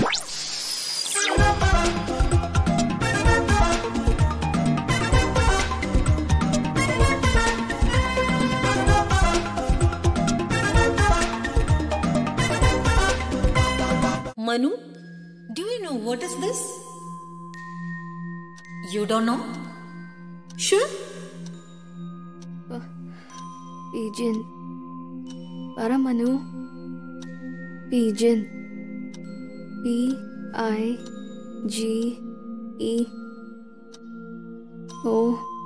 Manu, do you know what is this? You don't know? Sure? Pigeon. Para Manu. Pigeon. P I G E O.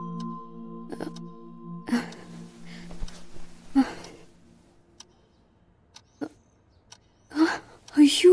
അയ്യോ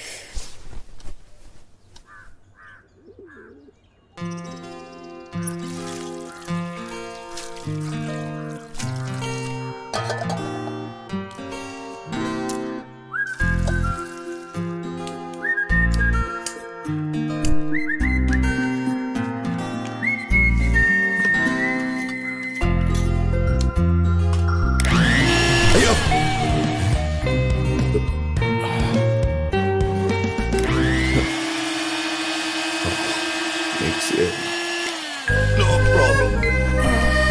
അയ്യോ It's, uh, no problem.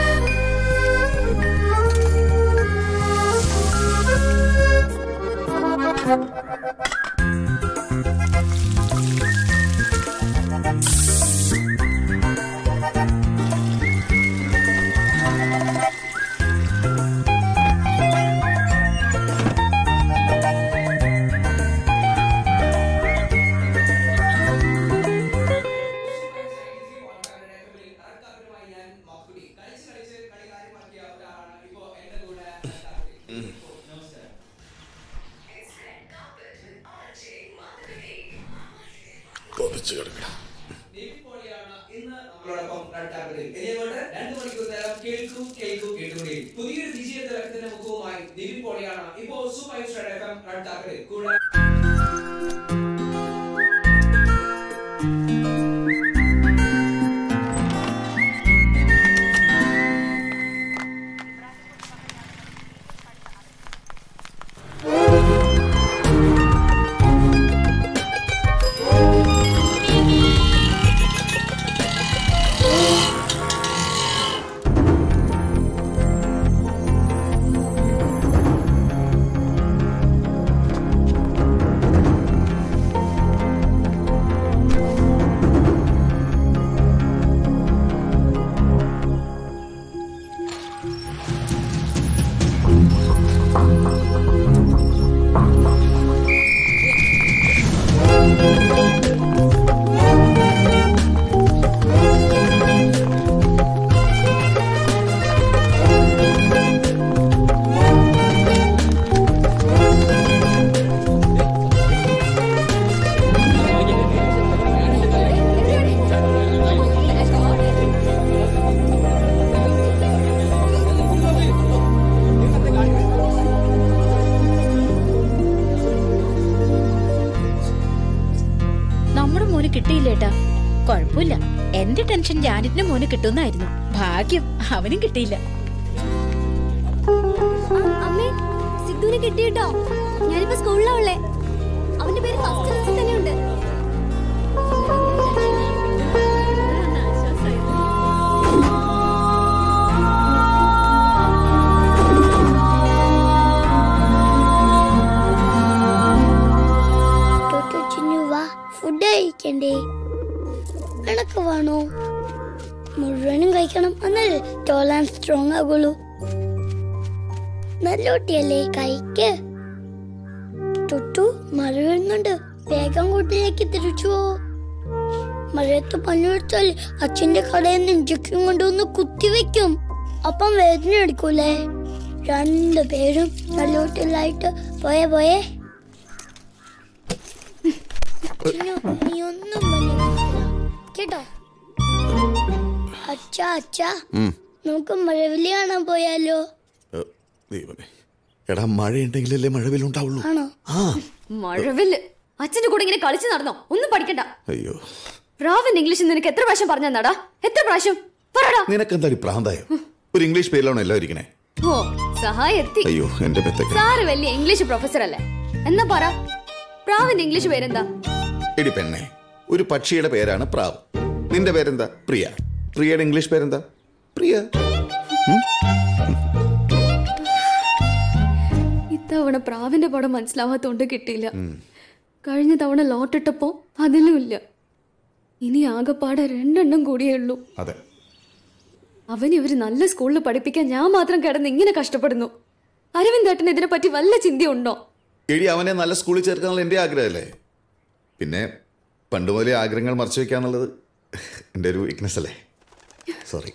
കൊതിച്ച് കിടക്കണം നമ്മളോടൊപ്പം red കാർപ്പറ്റിൽ ഇനി അങ്ങോട്ട് രണ്ട് മണിക്കൂർ നേരം കേൾക്കൂ കേൾക്കൂ കേട്ടുകൊണ്ടിരിക്കും പുതിയൊരു വിജയ തിളക്കത്തിന്റെ മുഖവുമായി നിവിൻ പോളിയാണ് ഇപ്പോ super star F M red കാർപ്പറ്റിൽ കൂടെ നമ്മുടെ മോന് കിട്ടിയില്ലേട്ടാ കുഴപ്പമില്ല എന്റെ ടെൻഷൻ ജാനറ്റിന്റെ മോന് കിട്ടുന്നായിരുന്നു ഭാഗ്യം അവനും കിട്ടിയില്ല അമ്മേ സിദ്ധുവിനെ കിട്ടിയിട്ടോ ഞാനിപ്പോ സ്കൂളിലാ ഉള്ളേ അവന്റെ പേര് ഫസ്റ്റ് ലിസ്റ്റിൽ തന്നെയുണ്ട് ടോട്ടോ ചിന്നു വാ ഫുഡ് കഴിക്കണ്ടേ കണക്ക് വേണോ മുഴുവനും കഴിക്കണം എന്നാലേ തോലാൻ സ്ട്രോങ് ആകുള്ളൂ നല്ല കുട്ടിയല്ലേ കഴിക്ക് തൊട്ടു മഴ വരുന്നുണ്ട് വേഗം കൂട്ടിലേക്ക് തിരിച്ചു പോ മഴയത്ത് പണിയെടുത്താൽ അച്ഛന്റെ കടയിൽ നിന്ന് ഇഞ്ചക്ഷൻ കൊണ്ടുവന്ന് കുത്തിവെക്കും അപ്പം വേദന എടുക്കൂലേ രണ്ടു പേരും നല്ല കുട്ടികളായിട്ട് പോയേ പോയേ ചിന്നു, നീ ഒന്നും പണിയെടുക്കില്ല. കേട്ടോ അച്ഛാ അച്ഛാ ഉം. നമുക്ക് മഴവില് കാണാൻ പോയാലോ ഏ, ദൈവമേ എടാ മഴയുണ്ടെങ്കിലല്ലേ മഴവിലുണ്ടാവുള്ളൂ ആണോ ആ മഴവില്ല് അച്ഛന്റെ കൂടെ ഇങ്ങനെ കളിച്ചു നടന്നോ ഒന്നും പഠിക്കണ്ട അയ്യോ റാവൻ ഇംഗ്ലീഷ് നിനക്ക് എത്ര പ്രാവശ്യം പറഞ്ഞു തന്നാടാ എത്ര പ്രാവശ്യം പറടാ നിനക്കെന്താടി പ്രാന്തായോ ഒരു ഇംഗ്ലീഷ് പേരിലാണോ എല്ലാം ഇരിക്കണേ ഓ സഹായം എത്തി അയ്യോ എന്റെ പെത്തൊക്കെ സാറ് വലിയ ഇംഗ്ലീഷ് പ്രൊഫസർ അല്ലേ എന്നാ പറ പ്രാവിന്റെ ഇംഗ്ലീഷ് പേരെന്താ എടി പെണ്ണെ ഒരു പക്ഷിയുടെ പേരാണ് പ്രാവ് നിന്റെ പേരെന്താ പ്രിയ പ്രിയയുടെ ഇംഗ്ലീഷ് പേരെന്താ പ്രിയ ഇത്തവണ പ്രാവിന്റെ പടം മനസ്സിലാവാത്തോണ്ട് കിട്ടിയില്ല കഴിഞ്ഞ തവണ ലോട്ടിട്ടപ്പോ അതിലും ഇല്ല ഇനി ആകെപ്പാടെ രണ്ടെണ്ണം കൂടിയേ ഉള്ളൂ അതെ അവനെ ഒരു നല്ല സ്കൂളിൽ പഠിപ്പിക്കാൻ ഞാൻ മാത്രം കിടന്ന് ഇങ്ങനെ കഷ്ടപ്പെടുന്നു അരവിന്ദേട്ടന് ഇതിനെ പറ്റി വല്ല ചിന്തയുണ്ടോ എടി അവനെ നല്ല സ്കൂളിൽ ചേർക്കാനുള്ള എൻ്റെ ആഗ്രഹമല്ലേ പിന്നെ പണ്ട് മുതലേ ആഗ്രഹങ്ങൾ മറച്ചു വെക്കാന്നുള്ളത് എൻ്റെ ഒരു വീക്ക്നെസ് അല്ലേ സോറി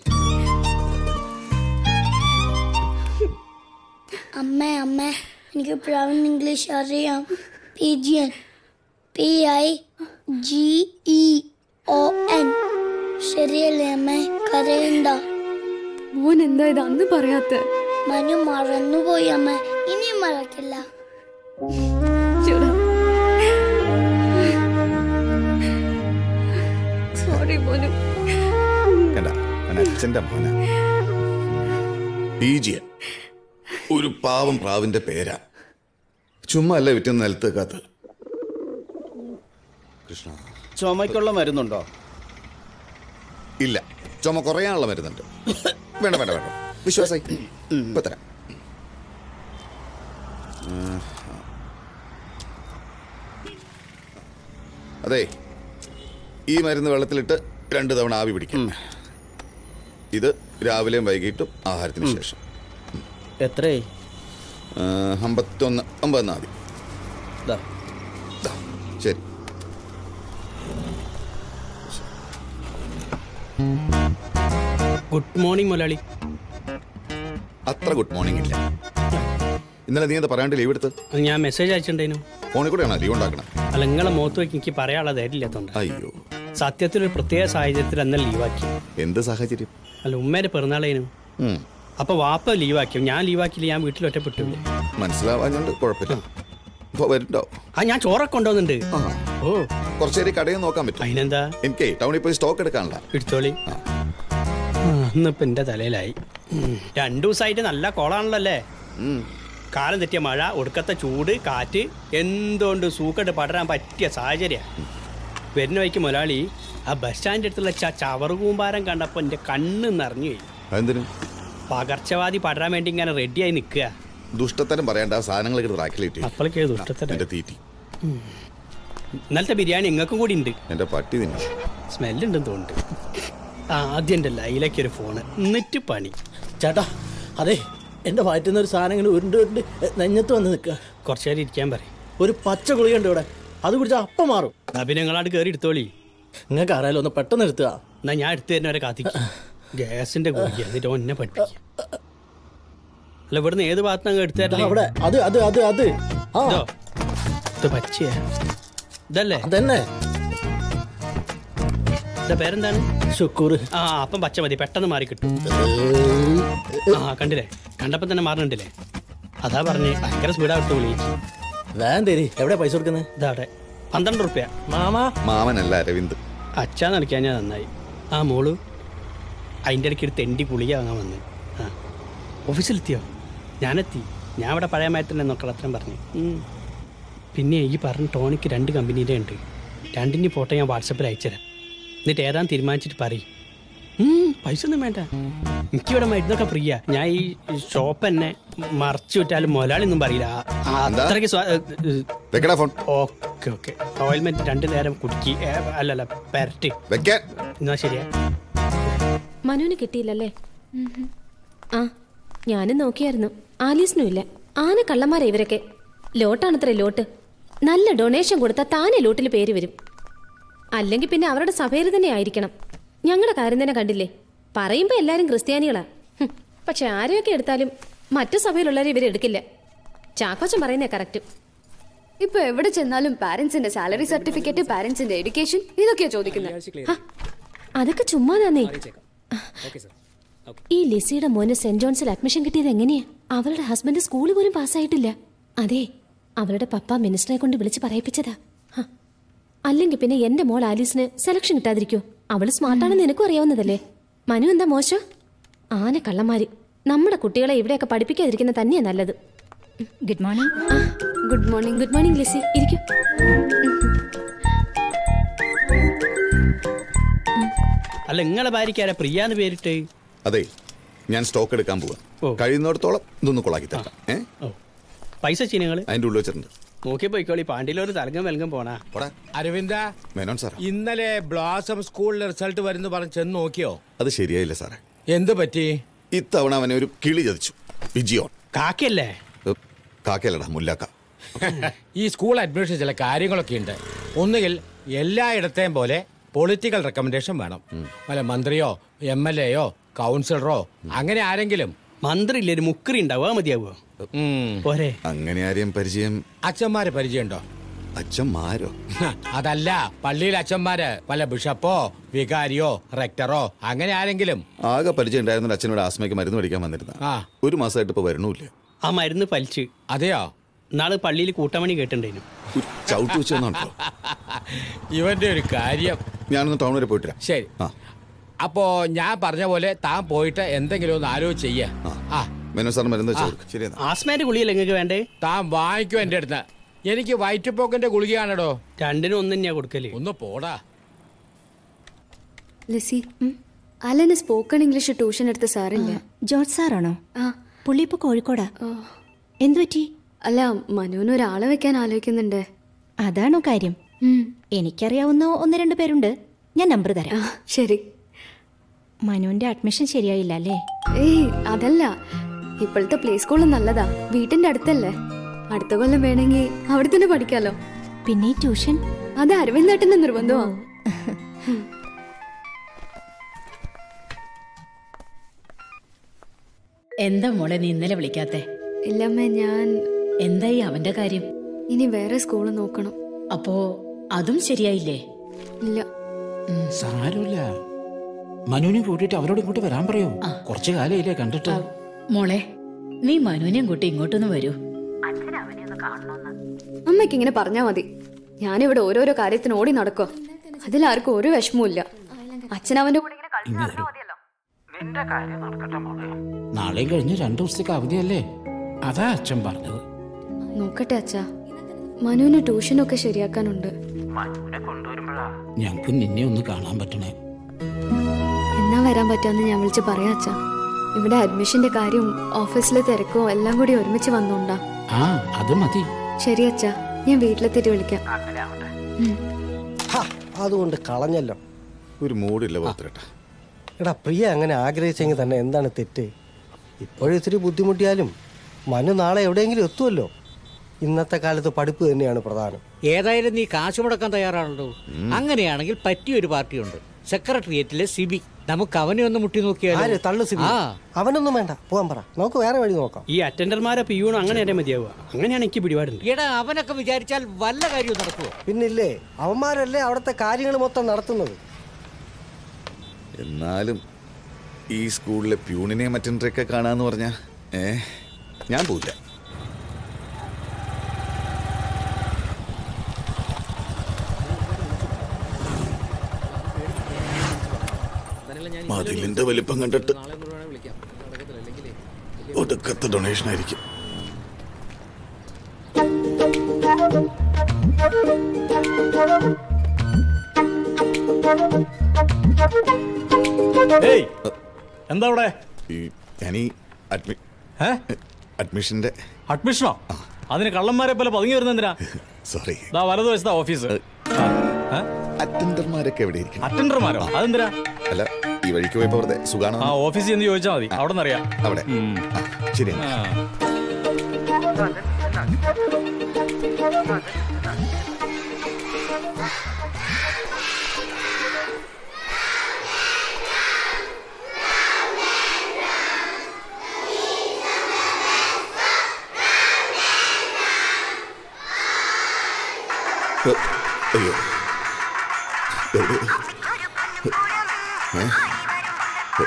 അമ്മ അമ്മ എനിക്ക് പ്രാവൺ ഇംഗ്ലീഷ് അറിയാം P G N P I G E O N ശരിയല്ലേ അമ്മ കരയണ്ട മോൻ എന്താ ഇത് അന്ന് പറയാത്ത മനു മറന്നുപോയി അമ്മ ഇനിയും മറക്കില്ല സോറി മോനു കണ്ട അവൻ അച്ഛൻ്റെ മോന പീജിയൻ ഒരു പാവം പ്രാവിന്റെ പേരാ ചുമ്മാ അല്ല വിറ്റുന്ന നിലത്ത് കാത്ത് കൃഷ്ണ ചുമയ്ക്കുള്ള മരുന്നുണ്ടോ ഇല്ല ചുമ കുറയാനുള്ള മരുന്നുണ്ട് വേണ്ട വേണ്ട വേണ്ട വിശ്വാസായി ഇപ്പൊ തരാം ഉം. അതെ ഈ മരുന്ന് വെള്ളത്തിലിട്ട് രണ്ട് തവണ ആവി പിടിക്കും ഇത് രാവിലെയും വൈകിട്ടും ആഹാരത്തിന് ശേഷം എത്രേ ആ, അമ്പത്തൊന്ന് അമ്പതെന്നാ മതി ദാ ദാ, ശരി ഗുഡ് മോർണിംഗ് മുതലാളി അത്ര ഗുഡ് മോർണിംഗ് ഇല്ല ഇന്നലെ നീ എന്താ പറയാണ്ട് ലീവ് എടുത്ത് അത് ഞാൻ മെസ്സേജ് അയച്ചിട്ടുണ്ടേനു ഫോണിൽ കൂടെയാണോ ലീവ് ഉണ്ടാക്കണം അല്ല നിങ്ങളെ മുഖത്ത് നോക്കി എനിക്ക് പറയാനുള്ള ധൈര്യമില്ലാത്തതുകൊണ്ട് അയ്യോ സത്യത്തിൽ ഒരു പ്രത്യേക സാഹചര്യത്തിൽ അന്ന് ലീവാക്കി എന്ത് സാഹചര്യം അല്ല ഉമ്മേരെ പിറന്നാളേനു ഉം, അപ്പൊ വാപ്പ ലീവാക്കി ഞാൻ ലീവാക്കിയില്ല ഞാൻ വീട്ടിൽ ഒറ്റപ്പെട്ടില്ലേ മനസ്സിലാവാഞ്ഞോണ്ട് കുഴപ്പമില്ല ഇപ്പൊ വരുന്നുണ്ടോ ആ ഞാൻ ചോറൊക്കെ കൊണ്ടുവന്നുണ്ട് ആ ഓ കുറച്ചു നേരം കടയിൽ നോക്കാൻ പറ്റും അതിനെന്താ എനിക്ക് ടൗണിൽ പോയി സ്റ്റോക്ക് എടുക്കാനുള്ള എടുത്തോളി ആ. ആ, ഇന്നിപ്പോ എന്റെ തലയിലായി ഉം. രണ്ടു ദിവസമായിട്ട് നല്ല കോളാണല്ലോ അല്ലേ ഉം. കാലം തെറ്റിയ മഴ ഒടുക്കത്തെ ചൂട് കാറ്റ് എന്തുകൊണ്ട് സൂക്കട്ട് പടരാൻ പറ്റിയ സാഹചര്യ വരുന്ന വഴിക്ക് മുതലാളി ആ ബസ് സ്റ്റാൻഡിൻ്റെ അടുത്തുള്ള ച ചവറ് കൂമ്പാരം കണ്ടപ്പോൾ എൻ്റെ കണ്ണ് നിറഞ്ഞു പോയി അതെന്തിനു പകർച്ചവാദി പടരാൻ വേണ്ടി ഇങ്ങനെ റെഡിയായി നിൽക്കുക ദുഷ്ടത്തരം പറയണ്ട ആ സാധനങ്ങൾ റാക്കിലിട്ട് അപ്പോഴേക്ക് ദുഷ്ടത്തര എന്റെ തീറ്റി ഇന്നലത്തെ ബിരിയാണി ഇങ്ങൾക്കും കൂടി ഉണ്ട് എന്റെ പട്ടി തിന്നു സ്മെല്ലുണ്ടെന്ന് തോന്നുന്നുണ്ട് ആ ആദ്യം എൻ്റെ ലൈലേക്ക് ഒരു ഫോണ് എന്നിട്ട് പണി ചേട്ടാ അതെ എന്റെ വയറ്റുന്ന ഒരു സാധനം ഇങ്ങനെ ഉരുണ്ട് ഉരുണ്ട് നെഞ്ഞത്ത് വന്ന് നിൽക്കുക കുറച്ചു നേരം ഇരിക്കാൻ പറയും ഒരു പച്ച ഗുളികയുണ്ട് ഇവിടെ അത് കുടിച്ചാൽ അപ്പം മാറും എന്നാ പിന്നെ നിങ്ങളാട് കയറി എടുത്തോളി നിങ്ങൾക്ക് അറിയാലോ ഒന്ന് പെട്ടെന്ന് എടുത്തുക എന്നാ ഞാൻ എടുത്തു തരുന്നവരെ കാത്തിക്കും ഗ്യാസിന്റെ ഗുളിക എന്നിട്ട് ഒന്നെ പഠിപ്പിക്കും അല്ല ഇവിടുന്ന് ഏത് ഭാഗത്തുനിന്ന് എടുത്തു ദാ തരലേ അവിടെ അത് അത് അത് അത് ആ ഇതോ ഇത് പച്ചയാ ഇതല്ലേ അതന്നെ ഇതാ പേരെന്താണ് ശുക്കൂർ ആ അപ്പം പച്ച മതി പെട്ടെന്ന് മാറി കിട്ടും ആ കണ്ടില്ലേ കണ്ടപ്പോ തന്നെ മാറുന്നുണ്ടല്ലേ അതാ പറഞ്ഞ് ഭയങ്കര സ്പീഡാ വിട്ടു വിളിക്ക് വേണ്ടേരി എവിടെ പൈസ കൊടുക്കുന്നത് ഇതാ അവിടെ പന്ത്രണ്ട് റുപ്യ മാമാ മാമനല്ല അരവിന്ദ് അച്ഛാ നടിക്കാൻ ഞാൻ നന്നായി ആ മോളു അതിൻ്റെ ഇടയ്ക്ക് ഒരു തെണ്ടി ഗുളിക വാങ്ങാൻ വന്ന് ആ ഓഫീസിലെത്തിയോ ഞാനെത്തി ഞാൻ ഇവിടെ പഴയ മാറ്റന്നെ നോക്കളത്രം പറഞ്ഞു ഉം. പിന്നെ ഈ പറഞ്ഞ ടോണിക്ക് രണ്ട് കമ്പനീൻ്റെ ഉണ്ട് രണ്ടിൻ്റെ ഫോട്ടോ ഞാൻ വാട്സപ്പിൽ അയച്ചുതരാം എന്നിട്ട് ഏതാന്ന് തീരുമാനിച്ചിട്ട് പറയും ഉം, പൈസ ഒന്നും വേണ്ട എനിക്കിവിടെ മരുന്നൊക്കെ ഫ്രീയാ ഞാൻ ഈ ഷോപ്പ് തന്നെ മറച്ചു വിട്ടാലും മുതലാളി ഒന്നും പറയില്ല ആ- ആ എന്താ? അത്രയ്ക്ക് സ്വാ- ഏ, ഏ, വെക്കടാ ഫോൺ ഓക്കെ ഓക്കെ ഓയിൽമെന്റ് രണ്ടു നേരം കുടുക്കി ഏ, അല്ലല്ല പെരട്ടി വെക്കാൻ എന്നാ ശരിയാ മനുവിന് കിട്ടിയില്ലല്ലേ ആ ഞാനും നോക്കിയായിരുന്നു ആലീസിനും ഇല്ല ആന കള്ളന്മാരാ ഇവരൊക്കെ ലോട്ടാണത്രേ ലോട്ട് നല്ല ഡൊണേഷൻ കൊടുത്താൽ താനെ ലോട്ടിൽ പേര് വരും അല്ലെങ്കിൽ പിന്നെ അവരുടെ സഭയിൽ തന്നെ ആയിരിക്കണം ഞങ്ങളുടെ കാര്യം തന്നെ കണ്ടില്ലേ പറയുമ്പോൾ എല്ലാവരും ക്രിസ്ത്യാനികളാ ഹും, പക്ഷെ ആരെയൊക്കെ എടുത്താലും മറ്റു സഭയിലുള്ളവരെ ഇവരെടുക്കില്ല ചാക്കോച്ചൻ പറയുന്നേ കറക്റ്റ് ഇപ്പൊ എവിടെ ചെന്നാലും പാരന്റ്സിന്റെ സാലറി സർട്ടിഫിക്കറ്റ് പാരന്റ്സിന്റെ എഡ്യൂക്കേഷൻ ഇതൊക്കെയാ ചോദിക്കുന്നത് ഹ, അതൊക്കെ ചുമ്മാതാന്നേ ഈ ലിസിയുടെ മോന് സെന്റ് ജോൺസിൽ അഡ്മിഷൻ കിട്ടിയത് എങ്ങനെയാ അവളുടെ ഹസ്ബൻഡ് സ്കൂളിൽ പോലും പാസ്സായിട്ടില്ല അതെ അവളുടെ പപ്പ മിനിസ്റ്ററെ കൊണ്ട് വിളിച്ച് പറയിപ്പിച്ചതാ ഹ, അല്ലെങ്കിൽ പിന്നെ എന്റെ മോൾ ആലീസിന് സെലക്ഷൻ കിട്ടാതിരിക്കോ അവള് സ്മാർട്ടാണെന്ന് നിനക്കും അറിയാവുന്നതല്ലേ മനു എന്താ മോശം ആന കള്ളന്മാര് നമ്മുടെ കുട്ടികളെ ഇവിടെയൊക്കെ പഠിപ്പിക്കാതിരിക്കുന്ന തന്നെയാ നല്ലത് good morning good morning good morning Lizzy ഇരിക്കൂ അല്ല നിങ്ങളെ ഭാര്യയ്ക്കാരാ പ്രിയാന്ന് പേരിട്ട് അതെ ഞാൻ സ്റ്റോക്ക് എടുക്കാൻ പോവാ കഴിയുന്നിടത്തോളം ഇതൊന്ന് കൊളാക്കി തരാം ഏ ഓ പൈസ വെച്ച് നിങ്ങൾ അതിൻ്റെ ഉള്ളിൽ വെച്ചിട്ടുണ്ട് നോക്കി പോയിക്കോളി പാണ്ടിയിലൊരു തലങ്കം വെലങ്കം പോണാ അരവിന്ദ മേനോൻ സാർ ഇന്നലെ ബ്ലോസം സ്കൂളിൽ റിസൾട്ട് വരുന്നു പറഞ്ഞ് ചെന്ന് നോക്കിയോ അത് ശരിയായില്ല സാറേ എന്ത് പറ്റി ഇത്തവണ അവനെ ഒരു കിളി ചതിച്ചു വിജിയോൺ കാക്കയല്ലേ കാക്കയല്ലടാ മുല്ലാക്ക ഈ സ്കൂൾ അഡ്മിഷൻ ചില കാര്യങ്ങളൊക്കെ ഉണ്ട് ഒന്നുകിൽ എല്ലായിടത്തെയും പോലെ പൊളിറ്റിക്കൽ റെക്കമെൻഡേഷൻ വേണം വല്ല മന്ത്രിയോ എം എൽ എയോ കൗൺസിലറോ അങ്ങനെ ആരെങ്കിലും മന്ത്രി ഇല്ലേ ഒരു മുക്കറി ഉണ്ടാവുക മതിയാവുക പോരെ അങ്ങനെ ആരെയും പരിചയം അച്ഛന്മാരെ പരിചയമുണ്ടോ അച്ഛന്മാരോ ഹ, അതല്ല പള്ളിയിലെ അച്ഛന്മാര് വല്ല ബിഷപ്പോ വികാരിയോ റെക്ടറോ അങ്ങനെ ആരെങ്കിലും ആകെ പരിചയം ഉണ്ടായിരുന്ന അച്ഛനോട് ആസ്മയ്ക്ക് മരുന്ന് മേടിക്കാൻ വന്നിരുന്ന ആ ഒരു മാസമായിട്ട് ഇപ്പൊ വരണമില്ല ആ മരുന്ന് പലിച്ച് അതെയോ നാളെ പള്ളിയിൽ കൂട്ടമണി കേട്ടിട്ടുണ്ടായിരുന്നു ചവിട്ട് വെച്ച് വന്നോ ഇവന്റെ ഒരു കാര്യം ഞാനൊന്ന് ടൗൺ വരെ പോയിട്ട് വരാം. ശരി ആ അപ്പോ ഞാൻ പറഞ്ഞ പോലെ താൻ പോയിട്ട് എന്തെങ്കിലും ഒന്ന് ആലോചിച്ച് ചെയ്യ ആ മേനോ സാർ മരുന്ന് വെച്ച് കൊടുക്ക്. ശരി എന്നാ. ആസ്മാന്റെ ഗുളിയല്ലേ നിങ്ങൾക്ക് വേണ്ടേ താൻ വാങ്ങിക്കും എന്റെ അടുത്ത് എനിക്ക് വയറ്റുപോക്കിന്റെ ഗുളികയാണോ രണ്ടിനും ഒന്ന് തന്നെയാ കൊടുക്കല് ഒന്ന് പോടാ ലിസി അലന് സ്പോക്കൺ ഇംഗ്ലീഷ് ട്യൂഷൻ എടുത്ത സാറില്ലേ ജോർജ് സാറാണോ ആ പുള്ളി ഇപ്പൊ കോഴിക്കോടാ എന്തു പറ്റി അല്ല മനുവിന് ഒരാളെ വെക്കാൻ ആലോചിക്കുന്നുണ്ട് അതാണോ കാര്യം എനിക്കറിയാവുന്ന ഒന്ന് രണ്ട് പേരുണ്ട് ഞാൻ നമ്പർ തരാം ശരി മനുവിന്റെ അഡ്മിഷൻ ശരിയായില്ല അല്ലേ ഏയ് അതല്ല ഇപ്പോഴത്തെ പ്ലേ സ്കൂൾ നല്ലതാ വീട്ടിന്റെ അടുത്തല്ലേ അടുത്ത കൊല്ലം വേണമെങ്കിൽ അവിടെ തന്നെ പഠിക്കാലോ പിന്നെ ഈ ട്യൂഷൻ അത് അരവിന്ദേട്ടന്റെ നിർബന്ധമാ എന്താ മോളെ നീ ഇന്നലെ വിളിക്കാത്തെ ഇല്ലമ്മേ ഞാൻ എന്തായി അവന്റെ കാര്യം ഇനി വേറെ സ്കൂൾ നോക്കണം അപ്പോ അതും ശരിയായില്ലേ ഇല്ല സാരമില്ല മനുവിനെ കൂട്ടിയിട്ട് അവരോട് ഇങ്ങോട്ട് വരാൻ പറയൂ കുറച്ചു കാലയില്ലേ കണ്ടിട്ട് മോളെ നീ മനുവിനെയും കൂട്ടി ഇങ്ങോട്ടൊന്ന് വരൂ അമ്മയ്ക്ക് ഇങ്ങനെ പറഞ്ഞാ മതി ഞാനിവിടെ ഓരോരോ കാര്യത്തിന് ഓടി നടക്കോ അതിലാർക്കും ഒരു വിഷമവും ഇല്ല അച്ഛൻ അവന്റെ കൂടെ ഇങ്ങനെ കളിച്ച് ഇങ്ങ് നടന്നാ വരൂ. മതിയല്ലോ നാളെയും കഴിഞ്ഞ് രണ്ടു ദിവസത്തേക്ക് അവധിയല്ലേ അതാ അച്ഛൻ പറഞ്ഞത് നോക്കട്ടെ അച്ഛാ മനുവിന് ട്യൂഷനൊക്കെ ശരിയാക്കാനുണ്ട് ഞങ്ങൾക്ക് നിന്നെ ഒന്ന് കാണാൻ പറ്റണേ എന്നാ വരാൻ പറ്റാന്ന് ഞാൻ വിളിച്ച് പറയാ അച്ഛാ ഇവിടെ അഡ്മിഷന്റെ കാര്യം ഓഫീസിലെ തിരക്കോ എല്ലാം കൂടി ഒരുമിച്ച് വന്നോണ്ടാ ആ അത് മതി ശരി അച്ഛാ ഞാൻ വീട്ടിലെത്തിയിട്ട് വിളിക്കാം ഉം. അതുകൊണ്ട് കളഞ്ഞല്ലോ ഒരു മൂടില്ല പുറത്തിരട്ടെ എടാ പ്രിയ അങ്ങനെ ആഗ്രഹിച്ചെങ്കിൽ തന്നെ എന്താണ് തെറ്റ് ഇപ്പോഴും ഇത്തിരി ബുദ്ധിമുട്ടിയാലും മനു നാളെ എവിടെയെങ്കിലും എത്തുമല്ലോ ഇന്നത്തെ കാലത്ത് പഠിപ്പ് തന്നെയാണ് പ്രധാനം ഏതായാലും നീ കാശ് മുടക്കാൻ തയ്യാറാണല്ലോ അങ്ങനെയാണെങ്കിൽ പറ്റിയൊരു പാർട്ടിയുണ്ട് സെക്രട്ടേറിയറ്റിലെ സിബി നമുക്ക് അവനെ ഒന്ന് മുട്ടി ആര് നോക്കിയാലോ തള്ളു സിബി ആ അവനൊന്നും വേണ്ട പോകാൻ പറ നമുക്ക് വേറെ വഴി നോക്കാം ഈ അറ്റൻഡർമാരെ പിയൂണും അങ്ങനെ തന്നെ മതിയാവുക അങ്ങനെയാണ് എനിക്ക് പിടിപാടുണ്ട് എടാ അവനൊക്കെ വിചാരിച്ചാൽ വല്ല കാര്യവും നടക്കുവോ പിന്നില്ലേ അവന്മാരല്ലേ അവിടുത്തെ കാര്യങ്ങൾ മൊത്തം നടത്തുന്നത് എന്നാലും ഈ സ്കൂളിലെ പ്യൂണിനെ മറ്റൊക്കെ കാണാന്ന് പറഞ്ഞാ ഏ ഞാൻ പോയില്ല മതിലിന്റെ വലിപ്പം കണ്ടിട്ട് ഒടുക്കത്തെ ഡൊണേഷൻ ആയിരിക്കും ഏയ് എന്താ അവിടെ ഈ ഞാൻ ഈ അഡ്മി അഡ്മിഷന്റെ അഡ്മിഷനോ അതിന് കള്ളന്മാരെ പോലെ പതുങ്ങി വരുന്ന എന്തിനാ സോറി ദാ വലതുവശത്താ ഓഫീസ് അറ്റൻഡർമാരൊക്കെ എവിടെ ഇരിക്കും അറ്റൻഡർമാരോ അതെന്തിനാ അല്ല ഈ വഴിക്ക് പോയപ്പോ വെറുതെ സുഖാണോ ആ ഓഫീസിൽ എന്ന് ചോദിച്ചാൽ മതി അവിടെ നിന്ന് അറിയാം അവിടെ ആ, ശരി ആ. ഏ, അയ്യോ എവിടെ? ഏ? ഏ?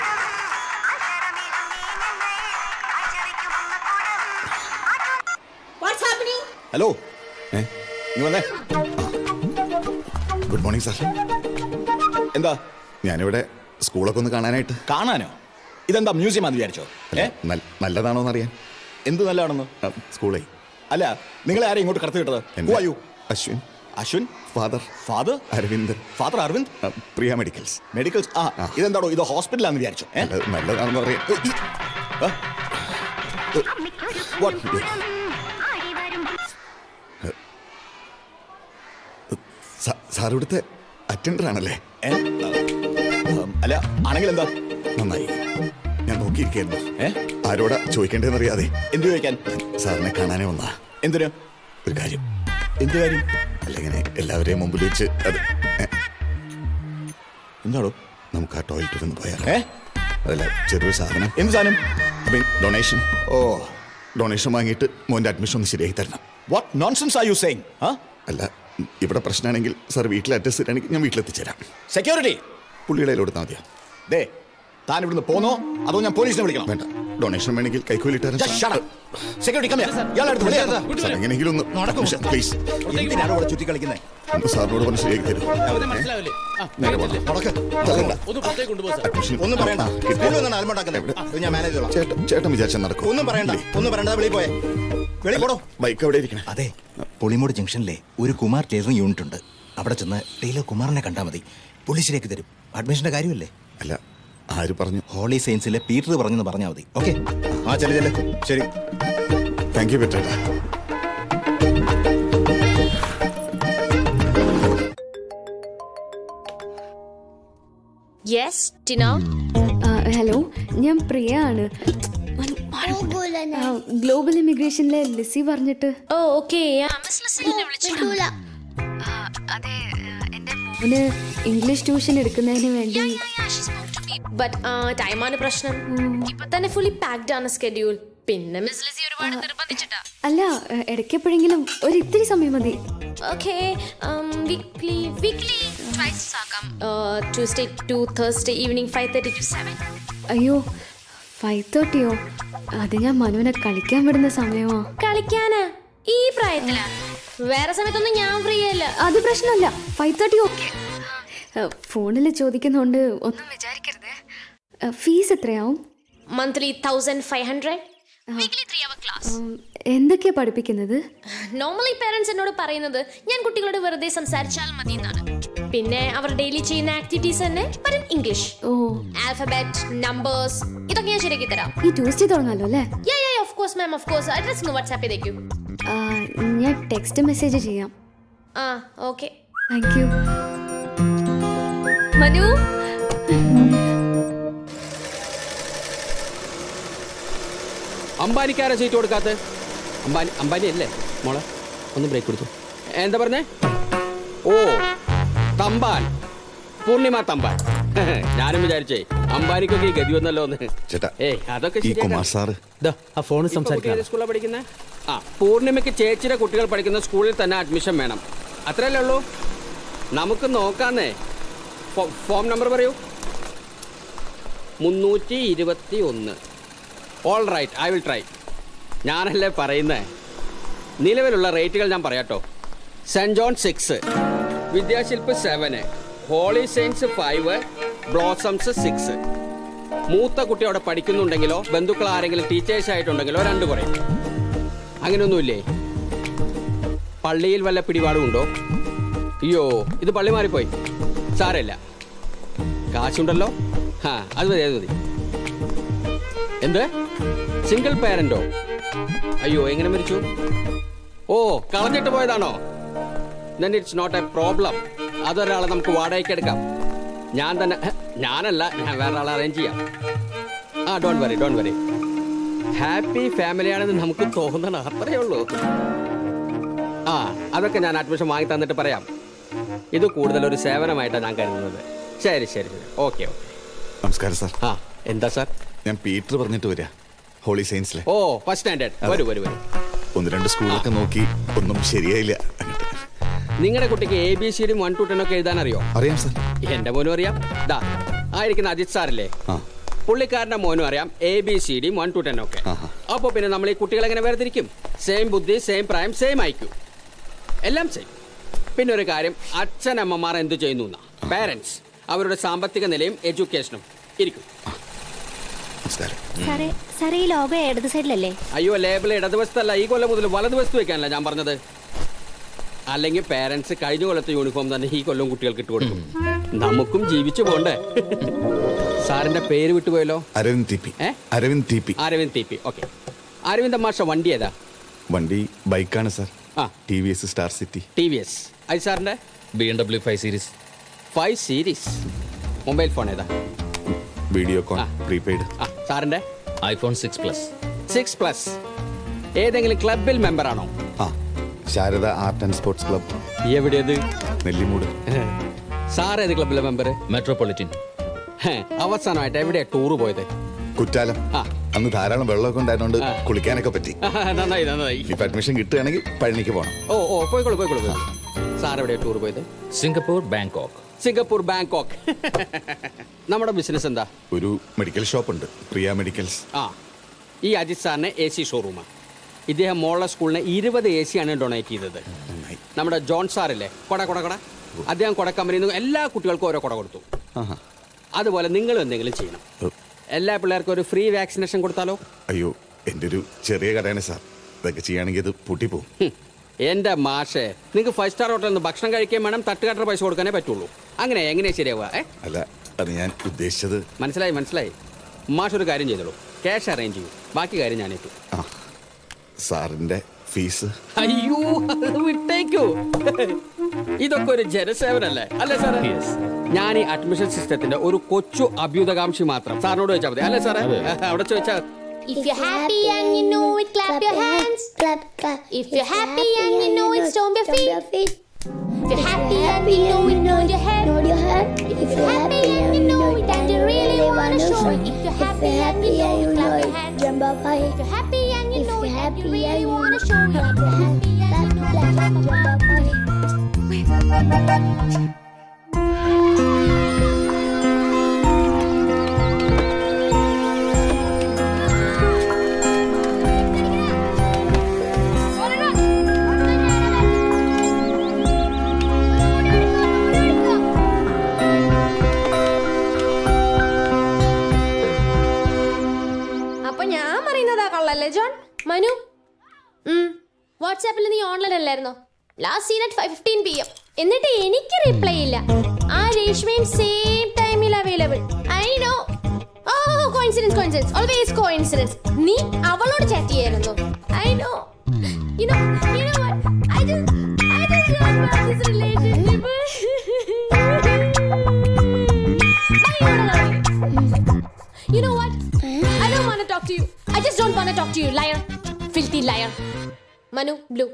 ഹലോ ഏ നീ വന്നേ ഗുഡ് മോർണിംഗ് സാർ എന്താ ഞാനിവിടെ സ്കൂളൊക്കെ ഒന്ന് കാണാനായിട്ട് കാണാനോ ഇതെന്താ മ്യൂസിയം ആണെന്ന് വിചാരിച്ചോ ഏ നല്ലതാണോ എന്നറിയാൻ എന്ത് നല്ലതാണെന്ന് സ്കൂളേ അല്ല നിങ്ങളെ ആരെയും ഇങ്ങോട്ട് കടത്തി വിട്ടത് Who are you? Ashwin Ashwin father father Aravind father Aravind Priya medicals medicals ആ ഇതെന്താടോ ഇത് ഹോസ്പിറ്റലാണെന്ന് വിചാരിച്ചു ഏ? നല്ലതാണെന്ന് പറയാം ആ? What? സാർ ഇവിടുത്തെ അറ്റൻഡർ ആണല്ലേ ഏ? ഉം, അല്ല ആണെങ്കിൽ എന്താ നന്നായി ഞാൻ നോക്കിയിരിക്കായിരുന്നു ആരോടാ ചോദിക്കേണ്ടതെന്ന് അറിയാതെ എന്ത് ചോദിക്കാൻ സാറിനെ കാണാനേ വന്നാ എന്തിനു ഒരു കാര്യം എന്ത് കാര്യം അല്ല ഇങ്ങനെ എല്ലാവരെയും മുമ്പിൽ വെച്ച് അത് ഏ, എന്താണോ നമുക്ക് ആ ടോയ്ലറ്റിൽ ഒന്ന് പോയാൽ ഏ? അതല്ല ചെറിയൊരു സാധനം എന്ത് സാധനം ഡൊണേഷൻ ഓ ഡൊണേഷൻ വാങ്ങിയിട്ട് മോന്റെ അഡ്മിഷൻ ഒന്ന് ശരിയാക്കി തരണം what nonsense are you saying അല്ല ഇവിടെ പ്രശ്നമാണെങ്കിൽ സാർ വീട്ടിൽ അഡ്രസ് തരാണെങ്കിൽ ഞാൻ വീട്ടിലെത്തിച്ചേരാം സെക്യൂരിറ്റി പുള്ളിയുടെ കയ്യിൽ കൊടുത്താൽ മതിയോ ദേ താൻ ഇവിടുന്ന് പോന്നോ അതോ ഞാൻ പോലീസിനെ വിളിക്കണം വേണ്ട ഡൊണേഷൻ വേണമെങ്കിൽ കൈക്കൂലിട്ട് തരാം Just shut up. Security, come here. ഇയാളെ അടുത്ത് വിളിയാ. സാർ എങ്ങനെയെങ്കിലും ഒന്ന് admission, please. എന്തിനാണ് ഇവിടെ ചുറ്റി കളിക്കുന്നത് ഒന്ന് സാറിനോട് പറഞ്ഞ് ശരിയാക്കി തരും മനസ്സിലാവില്ലേ ആ, നേരെ പോകാം. നടക്ക്. തള്ളണ്ട. ഒന്ന് പുറത്തേക്ക് കൊണ്ടുപോകാം സാർ Admission. ഒന്നും പറയണ്ട ആ, കിട്ടി. സ്കൂളിൽ നിന്നാണ് അലമ്പുണ്ടാക്കുന്നത് ഇത് ഞാൻ മാനേജ് ചെയ്തോളാം ചേട്ടൻ ചേട്ടൻ വിചാരിച്ചാൽ നടക്കും ഒന്നും പറയണ്ട ഒന്നും പറയണ്ട വെളിയിൽ പോയെ വെളിയിൽ പോടോ ബൈക്ക് അവിടെ ഇരിക്കണേ അതെ പുളിമൂട് ജംഗ്ഷനിലെ ഒരു കുമാർ ടൈലറിംഗ് യൂണിറ്റ് ഉണ്ട് അവിടെ ചെന്ന് ടൈലർ കുമാറിനെ കണ്ടാൽ മതി പുള്ളി ശരിയാക്കി തരും അഡ്മിഷന്റെ കാര്യമല്ലേ അല്ല ആര് പറഞ്ഞു ഹോളി സയൻസിലെ പീറ്റർ പറഞ്ഞെന്ന് പറഞ്ഞാൽ മതി ഓക്കെ ആ ചെല്ലു ചെല്ലു ശരി താങ്ക് യു ബെറ്റേട്ടാ യെസ് ടിന ഹലോ ഞാൻ പ്രിയ ആണ് ഗ്ലോബൽ ഇമിഗ്രേഷനിലെ ലിസി പറഞ്ഞിട്ട് ഓ ഓക്കെ അവന് ഇംഗ്ലീഷ് ട്യൂഷൻ എടുക്കുന്നതിന് വേണ്ടി ബട്ട് ടൈമാണ് പ്രശ്നം ഇപ്പൊ തന്നെ ഫുള്ളി പാക്ഡ് ആണ് സ്കെഡ്യൂൾ പിന്നെ മിസ് ലിസി ഒരുപാട് നിർബന്ധിച്ചിട്ടാ അല്ല എപ്പോഴെങ്കിലും ഒരു ഇത്തിരി സമയം മതി ഓക്കെ വീക്ക്ലി വീക്ക്ലി ട്വൈസ് ആക്കാം Tuesday to Thursday evening five thirty to seven അയ്യോ ഫൈവ് തേർട്ടിയോ അത് ഞാൻ മനുവിനെ കളിക്കാൻ വിടുന്ന സമയമോ കളിക്കാനാ ഈ പ്രായത്തിലാ വേറെ സമയത്തൊന്നും ഞാൻ ഫ്രീ അല്ല അത് പ്രശ്നമല്ല ഫൈവ് തേർട്ടി ഓക്കെ ഫോണിൽ ചോദിക്കുന്നതുകൊണ്ട് ഒന്നും വിചാരിക്കരുത് ഫീസ് എത്രയാവും monthly thousand five hundred weekly three hour class ഉം, എന്തൊക്കെയാ പഠിപ്പിക്കുന്നത് നോർമലി പേരൻസ് എന്നോട് പറയുന്നത് ഞാൻ കുട്ടികളോട് വെറുതെ സംസാരിച്ചാൽ മതി എന്നാണ് പിന്നെ അവർ ഡെയിലി ചെയ്യുന്ന ആക്ടിവിറ്റീസ് തന്നെ വരും ഇംഗ്ലീഷ് ഓ ആൽഫബറ്റ് നമ്പേഴ്സ് ഇതൊക്കെ ഞാൻ ശരിയാക്കി തരാം ഈ ട്യൂസ്ഡേ തുടങ്ങാലോ അല്ലേ yeah yeah of course ma'am of course address ഒന്ന് വാട്സാപ്പ് ചെയ്തേക്കൂ ആ, ഞാൻ ടെക്സ്റ്റ് മെസ്സേജ് ചെയ്യാം ആ ഓക്കെ താങ്ക് യു മനു അംബാനിക്കാരെ സീറ്റ് കൊടുക്കാത്ത അംബാനി അംബാനി അല്ലേ മോളെ ഒന്ന് ബ്രേക്ക് കൊടുത്തു എന്താ പറഞ്ഞേ ഓ തമ്പാൻ പൂർണിമ തമ്പാൻ ഞാനും വിചാരിച്ചേ അംബാനിക്കൊക്കെ ഈ ഗതി വന്നല്ലോ എന്ന് ചേട്ടാ ഏയ് അതൊക്കെ ഈ കുമാർ സാറ് ആ ഫോണിൽ സംസാരിക്കാം സ്കൂളിലാണ് പഠിക്കുന്നത് ആ പൂർണിമയ്ക്ക് ചേച്ചിയുടെ കുട്ടികൾ പഠിക്കുന്ന സ്കൂളിൽ തന്നെ അഡ്മിഷൻ വേണം അത്രയല്ലേ ഉള്ളൂ നമുക്ക് നോക്കാന്നേ ഫോ- ഫോം നമ്പർ പറയൂ മുന്നൂറ്റി ഇരുപത്തി ഒന്ന് all right I will try ഞാനല്ലേ പറയുന്നേ നിലവിലുള്ള റേറ്റുകൾ ഞാൻ പറയാട്ടോ Saint John six Vidyashilp seven Holy Saints five Blossoms six മൂത്ത കുട്ടി അവിടെ പഠിക്കുന്നുണ്ടെങ്കിലോ ബന്ധുക്കൾ ആരെങ്കിലും ടീച്ചേഴ്സ് ആയിട്ടുണ്ടെങ്കിലോ രണ്ട് കുറയും അങ്ങനെയൊന്നുമില്ലേ പള്ളിയിൽ വല്ല പിടിപാടും ഉണ്ടോ അയ്യോ ഇത് പള്ളി മാറിപ്പോയി സാരമില്ല കാശുണ്ടല്ലോ ആ അത് മതി അത് മതി എന്ത് സിംഗിൾ പേരന്റോ അയ്യോ എങ്ങനെ മരിച്ചു ഓ കളഞ്ഞിട്ട് പോയതാണോ then it's not a problem അതൊരാളെ നമുക്ക് വാടകയ്ക്ക് എടുക്കാം ഞാൻ തന്നെ ഹ, ഞാനല്ല ഞാൻ വേറെ ആളെ അറേഞ്ച് ചെയ്യാം ആ don't worry don't worry happy ഫാമിലിയാണെന്ന് നമുക്ക് തോന്നണം അത്രയേ ഉള്ളൂ ആ അതൊക്കെ ഞാൻ അഡ്മിഷൻ വാങ്ങി തന്നിട്ട് പറയാം ഇത് കൂടുതൽ ഒരു സേവനമായിട്ടാണ് ഞാൻ കരുതുന്നത് ശരി ശരി ശരി ഓക്കെ ഓക്കെ നമസ്കാരം സാർ ആ എന്താ സാർ ഞാൻ പീറ്റർ പറഞ്ഞിട്ട് വരിക ഹോളി സയൻസിലെ ഓ ഫസ്റ്റ് സ്റ്റാൻഡേർഡ് വരൂ വരൂ വരൂ ഒന്ന് രണ്ട് സ്കൂളൊക്കെ നോക്കി ഒന്നും ശരിയായില്ല നിങ്ങളുടെ കുട്ടിക്ക് A B C D one two ten ഒക്കെ എഴുതാൻ അറിയോ അറിയാം സാർ എന്റെ മോനും അറിയാം ദാ ആയിരിക്കുന്ന അജിത് സാറില്ലേ ആ പുള്ളിക്കാരന്റെ മോനും അറിയാം A B C D one two ten ഒക്കെ അപ്പൊ പിന്നെ നമ്മൾ ഈ കുട്ടികളെ എങ്ങനെ വേർതിരിക്കും സെയിം ബുദ്ധി സെയിം പ്രായം സെയിം ഐക്യു എല്ലാം സെയിം പിന്നെ ഒരു കാര്യം അച്ഛനമ്മമാർ എന്ത് ചെയ്യുന്നു എന്നാ പാരന്റ്സ് അവരുടെ സാമ്പത്തിക നിലയും എഡ്യൂക്കേഷനും ഇരിക്കും നമസ്കാരം സാറേ സാറേ ഈ ലോഗോ ഇടത് സൈഡിലല്ലേ അയ്യോ ലേബിൾ ഇടതുവശത്തല്ല ഈ കൊല്ലം മുതൽ വലതുവശത്ത് വെക്കാനല്ല ഞാൻ പറഞ്ഞത് അല്ലെങ്കിൽ പേരൻസ് കഴിഞ്ഞ കൊല്ലത്തെ യൂണിഫോം തന്നെ ഈ കൊല്ലം കുട്ടികൾക്ക് ഇട്ട് കൊടുക്കും നമുക്കും ജീവിച്ചു പോണ്ടേ സാറിന്റെ പേര് വിട്ടുപോയല്ലോ അരവിന്ദ് ടി പി ഏ? Aravind T P Aravind T P okay Aravind മാഷ വണ്ടി ഏതാ വണ്ടി ബൈക്കാണ് സാർ ആ. T V S star city T V S അത് സാറിന്റെ B M W five series five series mobile phone ഏതാ വീഡിയോ കോൺ പ്രീപെയ്ഡ് ആ സാറിന്റെ iPhone six plus six plus ഏതെങ്കിലും ക്ലബിൽ മെമ്പർ ആണോ ആ Sharada art and sports club എവിടെയത് നെല്ലിമൂട് സാർ ഏത് ക്ലബിലെ മെമ്പർ മെട്രോപൊളിറ്റൻ അവസാനമായിട്ട് എവിടെയാ ടൂർ പോയത് കുറ്റാലം അന്ന് ധാരാളം വെള്ളമൊക്കെ ഉണ്ടായതുകൊണ്ട് കുളിക്കാനൊക്കെ പറ്റി നന്നായി നന്നായി ഇപ്പൊ അഡ്മിഷൻ കിട്ടുകയാണെങ്കിൽ പഴനിക്ക് പോകണം ഓ ഓ പോയിക്കോളൂ പോയിക്കോളൂ പോയിക്കോളൂ. സാർ എവിടെയാ ടൂർ പോയത് സിംഗപ്പൂർ ബാങ്കോക്ക് സിംഗപ്പൂർ ബാങ്കോക്ക് നമ്മുടെ ബിസിനസ് എന്താ ഒരു മെഡിക്കൽ ഷോപ്പ് ഉണ്ട് പ്രിയ മെഡിക്കൽസ് ആ ഈ അജിത് സാറിന് എ സി ഷോറൂമാണ് ഇദ്ദേഹം മോള സ്കൂളിന് ഇരുപത് എ സി ആണ് ഡൊണേറ്റ് ചെയ്തത് നമ്മുടെ ജോൺ സാറില്ലേ കൊട കൊട കൊട അദ്ദേഹം കൊട കമ്പനിയിൽ നിന്ന് എല്ലാ കുട്ടികൾക്കും ഓരോ കൊട കൊടുത്തു അതുപോലെ നിങ്ങളും എന്തെങ്കിലും ചെയ്യണം എല്ലാ പിള്ളേർക്കും ഒരു ഫ്രീ വാക്സിനേഷൻ കൊടുത്താലോ അയ്യോ എൻ്റെ ഒരു ചെറിയ കടയാണ് സാർ ഇതൊക്കെ ചെയ്യുകയാണെങ്കിൽ ഇത് പൂട്ടിപ്പോവും ഹും. എന്റെ മാഷേ നിങ്ങൾക്ക് ഫൈവ് സ്റ്റാർ ഹോട്ടലിൽ നിന്ന് ഭക്ഷണം കഴിക്കാൻ വേണം തട്ടുകാട്ടർ പൈസ കൊടുക്കാനേ പറ്റുള്ളൂ അങ്ങനെ എങ്ങനെയാ ശരിയാവുക ഏ അല്ല അത് ഞാൻ ഉദ്ദേശിച്ചത് മനസ്സിലായി മനസ്സിലായി മാഷ് ഒരു കാര്യം ചെയ്തോളൂ ക്യാഷ് അറേഞ്ച് ചെയ്യൂ ബാക്കി കാര്യം ഞാനേറ്റു സാറിൻ്റെ ഫീസ് അയ്യോ അത് വിട്ടേക്കൂ ഇതൊക്കെ ഒരു ജനസേവനല്ലേ അല്ലേ സാറേ ഞാൻ ഈ അഡ്മിഷൻ സിസ്റ്റത്തിന്റെ ഒരു കൊച്ചു അഭ്യുതകാംക്ഷി മാത്രം സാറിനോട് ചോദിച്ചാൽ മതി അല്ലേ സാറേ അവിടെ ചോദിച്ചാൽ If you're happy and you know it, clap your hands. Clap, clap. If you're happy and you know it, stomp your feet. If you're happy and you know it, nod your head. Nod your head. If you're happy and you know it, and you really wanna show it. If you're happy and you know it, clap your hands. Jump up high. If you're happy and you know it, and you really wanna show it. If you're happy and you know it, Clap, jump jump up up high. അപ്പൊ ഞാൻ പറയുന്നതാ കള്ളല്ലേ John Manu വാട്സാപ്പിൽ നീ online അല്ലായിരുന്നോ last seen at five fifteen P M എന്നിട്ട് എനിക്ക് reply ഇല്ല ആ രേഷ്മയും സെയിം ടൈമിൽ available I know oh coincidence coincidence always coincidence നീ അവളോട് ചാറ്റ് ചെയ്യായിരുന്നു I know you know you know what I just I just don't want this relationship You know what? I don't want to talk to you. I just don't want to talk to you, liar. Filthy liar. Manu, blue.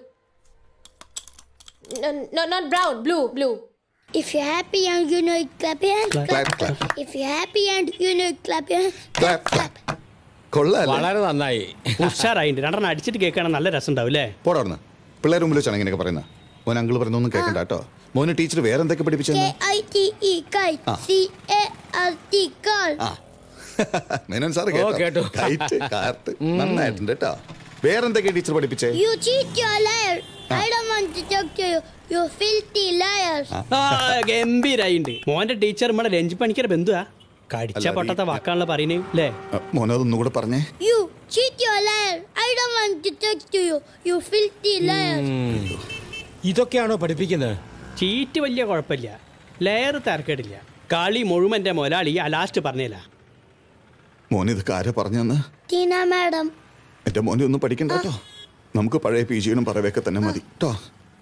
No, no, not brown, blue, blue. If you're happy and you know it, clap your hands. Clap, clap. If you're happy and you know it, clap your hands. Clap clap കൊള്ളാല്ലേ വളരെ നന്നായി ഉഷാറായിട്ടുണ്ട് രണ്ടെണ്ണം അടിച്ചിട്ട് കേൾക്കാൻ നല്ല രസം ഉണ്ടാവും അല്ലേ പോടാർന്ന് പിള്ളേർ മുമ്പിൽ വെച്ചാണ് ഇങ്ങനെയൊക്കെ പറയുന്നത് മോൻ അങ്കിൾ പറയുന്നൊന്നും കേൾക്കണ്ട കേട്ടോ മോന് ടീച്ചർ വേറെ എന്തൊക്കെ പഠിപ്പിച്ചെന്ന് K I T E, kite. Ah. C A R T, call. ആ മേനോൻ സാർ ഓ, കേട്ടു. കൈറ്റ് കാർട്ട് നന്നായിട്ടുണ്ട് കേട്ടോ വേറെന്തൊക്കെയാ ടീച്ചർ പഠിപ്പിച്ചേ You cheat, you're a liar. I don't want to talk to you. You filthy liars. ആ ഗംഭീരായിണ്ട് മോന്റെ ടീച്ചർ നമ്മുടെ രഞ്ജി പണിക്കര ബന്ധുവാ കടിച്ച അല്ല, പൊട്ടത്തെ ഈ- വാക്കാണല്ലോ പറയുന്നേ അല്ലേ മോനെ അതൊന്നും കൂടെ പറഞ്ഞേ You cheat, you're a liar. I don't want to talk to you. You filthy liars. ഇതൊക്കെയാണോ പഠിപ്പിക്കുന്നത് ചീറ്റ് വലിയ കുഴപ്പമില്ല ലെയർ തരക്കേടില്ല കളി മുഴുവൻ എൻ്റെ മുതലാളി ആ ലാസ്റ്റ് പറഞ്ഞില്ല മോനെ ഇതൊക്കെ ആരാ പറഞ്ഞെന്ന് Tina, madam. എന്റെ മോനെ ഒന്നും പഠിക്കണ്ട കേട്ടോ നമുക്ക് പഴയ പി ജിയും പറവയൊക്കെ തന്നെ മതി കേട്ടോ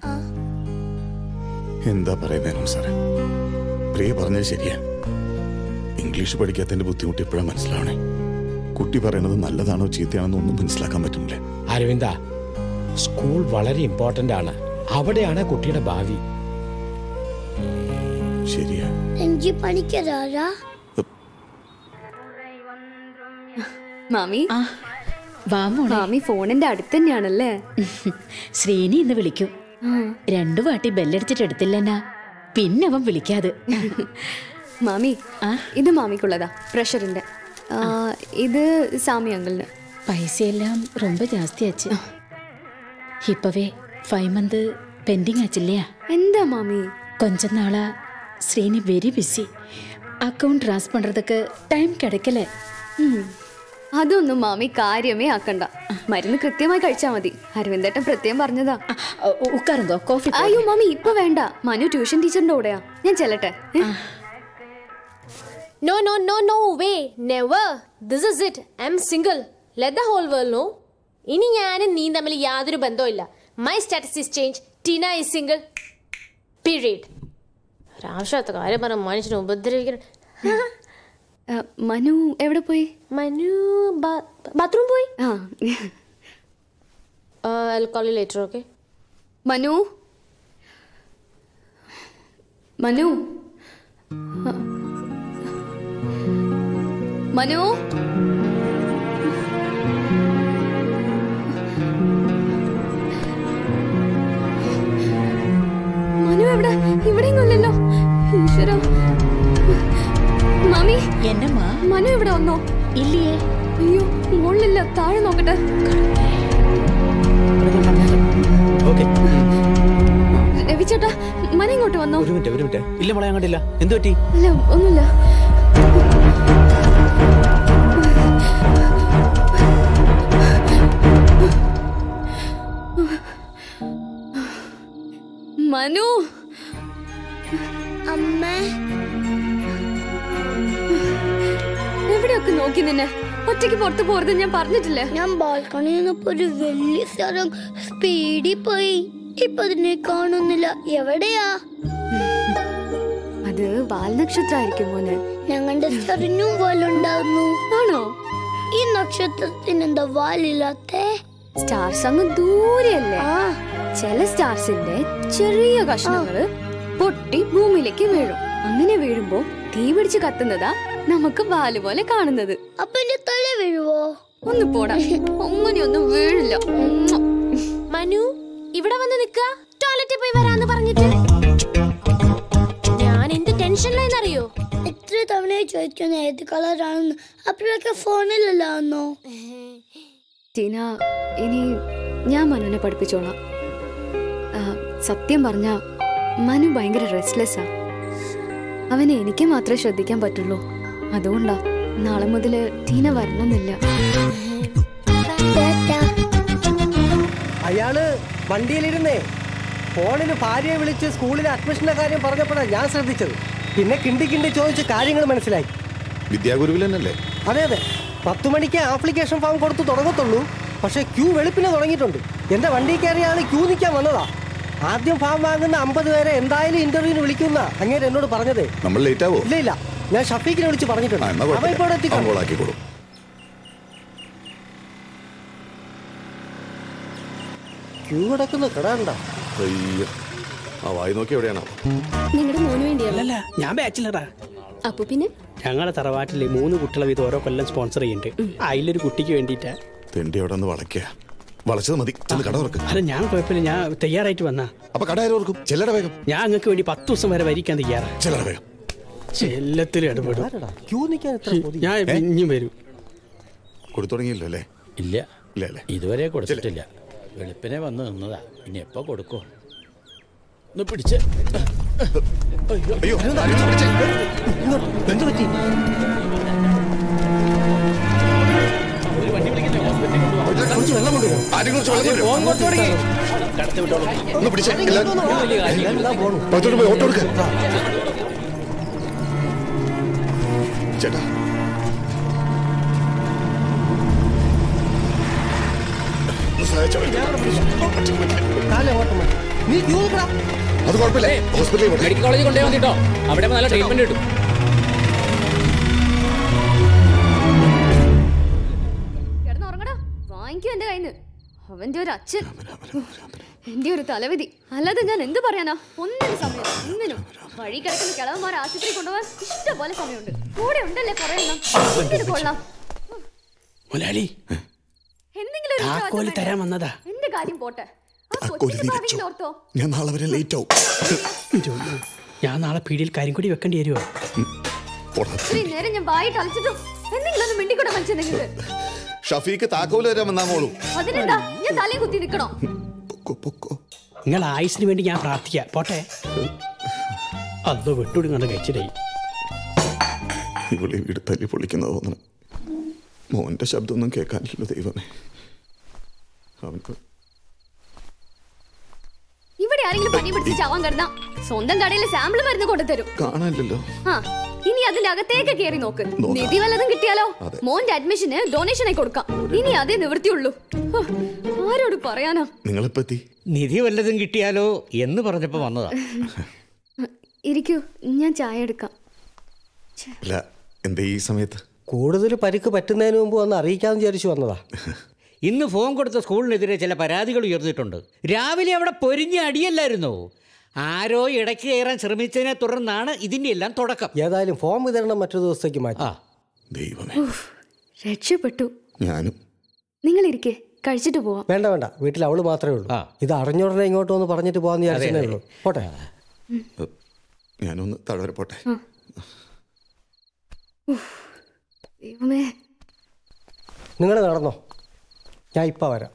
എന്താ പറയാ മേനോൻ സാറേ പ്രിയ പറഞ്ഞത് ശരിയാ ഇംഗ്ലീഷ് പഠിക്കാത്തതിന്റെ ബുദ്ധിമുട്ട് ഇപ്പോഴാണ് മനസ്സിലാവണേ കുട്ടി പറയണത് നല്ലതാണോ ചീത്തയാണെന്നോ ഒന്നും മനസ്സിലാക്കാൻ പറ്റുന്നില്ല അരവിന്ദ സ്കൂൾ വളരെ ഇമ്പോർട്ടന്റ് ആണ് അവിടെയാണ് കുട്ടിയുടെ ഭാവി ശരിയാ രഞ്ജി പണിക്കരാരാ മാമി വാ മോളെ മാമി ഫോണിന്റെ അടുത്ത് തന്നെയാണല്ലേ ശ്രീനി ഇന്ന് വിളിക്കും രണ്ടു വാട്ടി ബെല്ലടിച്ചിട്ട് എടുത്തില്ലെന്നാ പിന്നെ അവൻ വിളിക്കാതെ മാമി ഇത് മാമിക്കുള്ളതാ പ്രഷറിന്റെ ആ, ഇത് സാമി അങ്കിളിന് പൈസയെല്ലാം ரொம்ப ജാസ്തിയാச்சு இப்பவே ஃபைவ் மந்த் பெண்டிங் ஆச்சு இல்லையா എന്താ മാമി கொஞ்ச நாளா Srini very busy account transfer பண்றதுக்கு டைம் கிடைக்கல അതൊന്നും മാമി കാര്യമേ ആക്കണ്ട മരുന്ന് കൃത്യമായി കഴിച്ചാ മതി അരവിന്ദേട്ടൻ പ്രത്യേകം പറഞ്ഞതാ ഉക്കാറുണ്ടോ കോഫി അയ്യോ മാമി ഇപ്പൊ വേണ്ട മനു ട്യൂഷൻ ടീച്ചറിന്റെ കൂടെയാ ഞാൻ ചെല്ലട്ടെ ഏ? No, no, no, no way. Never. This is it. I'm single. Let the whole world know. ഇനി ഞാനും നീ തമ്മിൽ യാതൊരു ബന്ധവുമില്ല my status is change Tina is single period ഒരാവശ്യത്തെ കാര്യം പറഞ്ഞ മനുഷ്യനെ ഉപദ്രവിക്കണം ആ, മനു എവിടെ പോയി മനു ബാത്റൂം പോയി ആ call later okay Manu Manu ആ. മനു മനു എവിടെ ഇവിടെയൊന്നുമില്ലല്ലോ ഈശ്വര മാമി എന്നമ്മാ മനു ഇവിടെ വന്നോ ഇല്ലേ അയ്യോ മുകളിലില്ല താഴെ നോക്കട്ടെ ഓക്കെ രവി ചേട്ടാ മന ഇങ്ങോട്ട് വന്നോ ഒരു മിനിറ്റ് ഒരു മിനിറ്റ് ഇല്ല മോളെ ഞാൻ കണ്ടില്ല എന്ത് പറ്റി അല്ല ഒന്നുമില്ല മനു അമ്മ എവിടെയൊക്കെ നോക്കി നിന്നെ ഒറ്റയ്ക്ക് പുറത്ത് പോരുത് ഞാൻ പറഞ്ഞിട്ടില്ലേ ഞാൻ ബാൽക്കണിയിൽ നിന്നപ്പോ ഒരു വലിയ സ്ഥലം സ്പീഡിൽ പോയി ഇപ്പൊ അതിനെ കാണുന്നില്ല എവിടെയാ അത് വാൽനക്ഷത്രമായിരിക്കും മോനെ ഞങ്ങളുടെ സ്ഥലനും വാലുണ്ടായിരുന്നു ആണോ ഈ നക്ഷത്രത്തിന് എന്താ വാലില്ലാത്തേ സ്റ്റാർസ് അങ്ങ് ദൂരെയല്ലേ ചില സ്റ്റാർസിന്റെ ചെറിയ കഷ്ണങ്ങള് പൊട്ടി ഭൂമിയിലേക്ക് വീഴും അങ്ങനെ വീഴുമ്പോ തീ പിടിച്ച് കത്തുന്നതാ നമുക്ക് വാല് പോലെ കാണുന്നത് അപ്പൊ എന്റെ തല വീഴുവോ ഒന്ന് പോടാ അങ്ങനെയൊന്നും വീഴില്ല മനു ഇവിടെ വന്ന് നിക്ക ടോയ്ലറ്റിൽ പോയി വരാന്ന് പറഞ്ഞിട്ട് ഞാൻ എന്ത് ടെൻഷനിലായെന്നറിയോ എത്ര തവണ ചോദിച്ചു ഏത് കളറാണെന്ന് അപ്പോഴൊക്കെ ഫോണിലല്ലാന്നോ ടീന ഇനി ഞാൻ മനുവിനെ പഠിപ്പിച്ചോളാം ആ, സത്യം പറഞ്ഞ മനു ഭയങ്കര റെസ്റ്റ്ലെസ്സാ അവനെ എനിക്ക് മാത്രമേ ശ്രദ്ധിക്കാൻ പറ്റുള്ളൂ അതുകൊണ്ടാ നാളെ മുതല് ടീന വരണമെന്നില്ല അയാള് വണ്ടിയിലിരുന്നേ ഫോണിൽ ഭാര്യയെ വിളിച്ച് സ്കൂളിലെ അഡ്മിഷന്റെ കാര്യം പറഞ്ഞപ്പോഴാണ് ഞാൻ ശ്രദ്ധിച്ചത് പിന്നെ കിണ്ടി കിണ്ടി ചോദിച്ച് കാര്യങ്ങൾ മനസ്സിലായി വിദ്യാഗുരുവിൽ തന്നെയല്ലേ അതെ അതെ പത്ത് മണിക്ക് ആപ്ലിക്കേഷൻ ഫോം കൊടുത്തു തുടങ്ങത്തുള്ളൂ പക്ഷേ ക്യൂ വെളുപ്പിന് തുടങ്ങിയിട്ടുണ്ട് എന്റെ വണ്ടി കയറിയ ആള് ക്യൂ നിൽക്കാൻ വന്നതാ ആദ്യം ഫാം വാങ്ങുന്ന അമ്പത് പേരെ എന്തായാലും ഇന്റർവ്യൂവിന് വിളിക്കുന്ന അങ്ങേര് എന്നോട് പറഞ്ഞതേ നമ്മൾ ലേറ്റ് ആവോ ഇല്ല ഇല്ല ഞാൻ ഷഫീഖിനെ വിളിച്ച് പറഞ്ഞിട്ടുണ്ട് എന്നാ അവൻ ഇപ്പോൾ ഇവിടെ കുഴപ്പമില്ല എത്തിക്കണം അവളാക്കിക്കോളും ക്യൂ കിടക്കുന്ന കിടാണ്ട അയ്യോ ആ വായി നോക്കി എവിടെയാണോ നിങ്ങളുടെ മോന് വേണ്ടിയല്ല അല്ല ഞാൻ ബാച്ചിലറാ അപ്പൊ പിന്നെ ഞങ്ങളുടെ തറവാട്ടിലെ മൂന്ന് കുട്ടികളെ വീതം ഓരോ കൊല്ലം സ്പോൺസർ ചെയ്യുന്നുണ്ട് അതിലൊരു കുട്ടിക്ക് വേണ്ടിയിട്ടാ തെണ്ടി അവിടെ നിന്ന് വളയ്ക്കുക വളച്ചത് മതി ചെന്ന് കട തുറക്ക് അല്ല ഞാൻ കുഴപ്പമില്ല ഞാൻ തയ്യാറായിട്ട് വന്നാ അപ്പൊ കട ആരും ഓർക്കും ചെല്ലട വേഗം ഞാൻ അങ്ങക്ക് വേണ്ടി പത്ത് ദിവസം വരെ വരിക്കാൻ തയ്യാറാ ചെല്ലട വേഗം ചെല്ലത്തിൽ ഇടപെടും ക്യൂ നിൽക്കാൻ എത്ര കൊതി? ഞാൻ ഇനിയും വരും കൊടുത്തു തുടങ്ങിയില്ലോ അല്ലേ ഇല്ല ഇല്ല അല്ലേ ഇതുവരെ കൊടുത്തിട്ടില്ല വെളുപ്പിനെ വന്ന് നിന്നതാ ഇനി എപ്പോ കൊടുക്കോ ഒന്ന് പിടിച്ച് അയ്യോ എന്ത് പറ്റി കുറച്ച് വെള്ളം കൊണ്ടുവരും ആരും കുറച്ച് വെള്ളം കൊണ്ടുവരൂ. ഒന്ന് പിടിച്ചേ എല്ലാവരും പുറത്തോട്ട് പോയി ഓട്ടോ എടുക്ക ചേട്ടാ ഒന്ന് സഹായിച്ചോ. കാലം അങ്ങോട്ട് മാറ്റി. നീ ക്യൂ നിൽക്കടാ അത് കുഴപ്പമില്ല ഹോസ്പിറ്റലിൽ പോട്ടെ. മെഡിക്കൽ കോളേജിൽ കൊണ്ടുപോയി വന്നിട്ടോ അവിടെ നല്ല ട്രീറ്റ്മെന്റ് കിട്ടും കിടന്നുറങ്ങടാ വാങ്ങിക്കൂ എന്റെ കയ്യിന്ന് അവന്റെ ഒരു അച്ഛൻ എന്റെ ഒരു തലവിധി അല്ലാതെ ഞാൻ എന്ത് പറയാനാ ഒന്നിനും സമയം ഒന്നിനും വഴി കിടക്കുന്ന കിളവന്മാർ ആശുപത്രി കൊണ്ടുപോകാൻ ഇഷ്ടം പോലെ സമയമുണ്ട് കൂടെ ഉണ്ടല്ലേ കുറെ എണ്ണം എന്തിനു കൊള്ളാം മുലാളി എന്തെങ്കിലും ഒരു താക്കോല് ഉത്തരവാദിത്തം തരാൻ വേണ്ടേ? വന്നതാ എന്റെ കാര്യം പോട്ടെ ആ താക്കോല് കൊച്ചിന്റെ നീ ഭാവിയെങ്കിലും വെച്ചോ. ഓർത്തോ ഞാൻ നാളെ വരെ ലേറ്റ് ആവും ജോലി. ഞാൻ നാളെ പീടിയിൽ കാര്യം കൂടി വെക്കേണ്ടി വരുമോ പോടാ. ഇത്രയും നേരം ഞാൻ വായി കളിച്ചിട്ടും എന്തെങ്കിലും ഒന്ന് മിണ്ടിക്കൂടെ മനുഷ്യൻ നിങ്ങൾക്ക് ഷഫീക്ക് താക്കോല് തരാൻ വന്നാ മോളൂ അതിനെന്താ ഞാൻ തലയും കുത്തി നിൽക്കണോ നിങ്ങൾ ആയുസിന് വേണ്ടി ഞാൻ പ്രാർത്ഥിക്കാം പോട്ടെ അതോ വിട്ടുകൊടുങ്ങാണ്ട് കഴിച്ചിടേ ഇവിടെ വീട് തല്ലി പൊളിക്കുന്ന തോന്നണം മോന്റെ ശബ്ദമൊന്നും കേൾക്കാനില്ലല്ലോ ദൈവമേ അവൻ ഇവിടെ ആരെങ്കിലും പനി പിടിച്ച് ചാവാൻ കിടന്ന സ്വന്തം കടയിൽ സാമ്പിൾ മരുന്ന് കൊണ്ടുതരും കാണാനില്ലല്ലോ ആ ഇനി അതിന്റെ അകത്തേക്ക് കയറി നോക്ക് നോക്കാം. നിധി വല്ലതും കിട്ടിയാലോ അതെ. മോന്റെ അഡ്മിഷന് ഡൊണേഷനായി കൊടുക്കാം ഇനി അതേ നിവൃത്തിയുള്ളൂ ഹോ, ആരോട് പറയാനാ നിങ്ങളിപ്പോ എത്തി നിധി വല്ലതും കിട്ടിയാലോ എന്ന് പറഞ്ഞപ്പോ വന്നതാ ഇരിക്കൂ ഞാൻ ചായ എടുക്കാം അല്ല എന്താ ഈ സമയത്ത് കൂടുതൽ പരിക്ക് പറ്റുന്നതിന് മുമ്പ് ഒന്ന് അറിയിക്കാമെന്ന് വിചാരിച്ചു വന്നതാ ഇന്ന് ഫോൺ കൊടുത്ത സ്കൂളിനെതിരെ ചില പരാതികൾ ഉയർന്നിട്ടുണ്ട് രാവിലെ അവിടെ പൊരിഞ്ഞ അടിയല്ലായിരുന്നോ ആരോ ഇടയ്ക്ക് കയറാൻ ശ്രമിച്ചതിനെ തുടർന്നാണ് ഇതിന്റെ എല്ലാം തുടക്കം ഏതായാലും ഫോം വിതരണം മറ്റൊരു ദിവസത്തേക്ക് മാറ്റി ദൈവമേ ഉഫ്, രക്ഷപ്പെട്ടു ഞാനും നിങ്ങൾ ഇരിക്കേ കഴിച്ചിട്ട് പോവാം വേണ്ട വേണ്ട വീട്ടിൽ അവള് മാത്രമേ ഉള്ളൂ ഇത് അറിഞ്ഞുടനെ ഇങ്ങോട്ട് വന്ന് പറഞ്ഞിട്ട് പോകാന്ന് വിചാരിച്ചേ ഉള്ളൂ പോട്ടെ ഞാനൊന്ന് തഴവരെ പോട്ടെ ദൈവമേ നിങ്ങൾ നടന്നോ ഞാൻ ഇപ്പൊ വരാം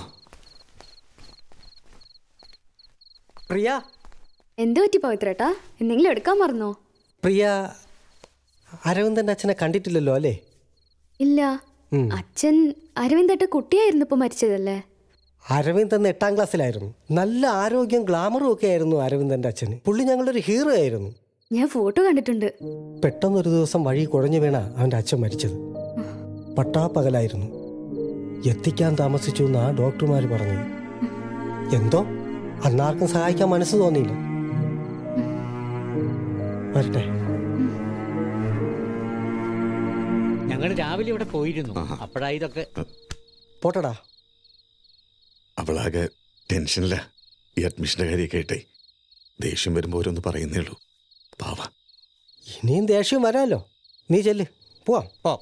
പ്രിയ എന്ത് പറ്റി പവിത്രേട്ടാ എന്തെങ്കിലും എടുക്കാൻ മറന്നോ പ്രിയ അരവിന്ദന്റെ അച്ഛനെ കണ്ടിട്ടില്ലല്ലോ അല്ലേ ഇല്ല ഉം. അച്ഛൻ അരവിന്ദേട്ട കുട്ടിയായിരുന്നപ്പോ മരിച്ചതല്ലേ അരവിന്ദൻ എട്ടാം ക്ലാസ്സിലായിരുന്നു നല്ല ആരോഗ്യം ഗ്ലാമറും ഒക്കെ ആയിരുന്നു അരവിന്ദന്റെ അച്ഛന് പുള്ളി ഞങ്ങളുടെ ഒരു ഹീറോ ആയിരുന്നു ഞാൻ ഫോട്ടോ കണ്ടിട്ടുണ്ട് പെട്ടെന്നൊരു ദിവസം വഴി കുഴഞ്ഞു വീണ അവന്റെ അച്ഛൻ മരിച്ചത് പട്ടാപ്പകലായിരുന്നു എത്തിക്കാൻ താമസിച്ചു എന്നാ ഡോക്ടർമാർ പറഞ്ഞത് എന്തോ അന്നാർക്കും സഹായിക്കാൻ മനസ്സ് തോന്നിയില്ല വരട്ടെ ഞങ്ങൾ രാവിലെ ഇവിടെ പോയിരുന്നു അപ്പോഴാ ഇതൊക്കെ പോട്ടടാ അവളാകെ ടെൻഷനില്ല ഈ അഡ്മിഷന്റെ കാര്യമൊക്കെ ആയിട്ടേ ദേഷ്യം വരുമ്പോൾ ഓരോന്ന് പറയുന്നേ ഉള്ളൂ പാവ ഇനിയും ദേഷ്യം വരാമല്ലോ നീ ചെല്ല് പോവാം പോ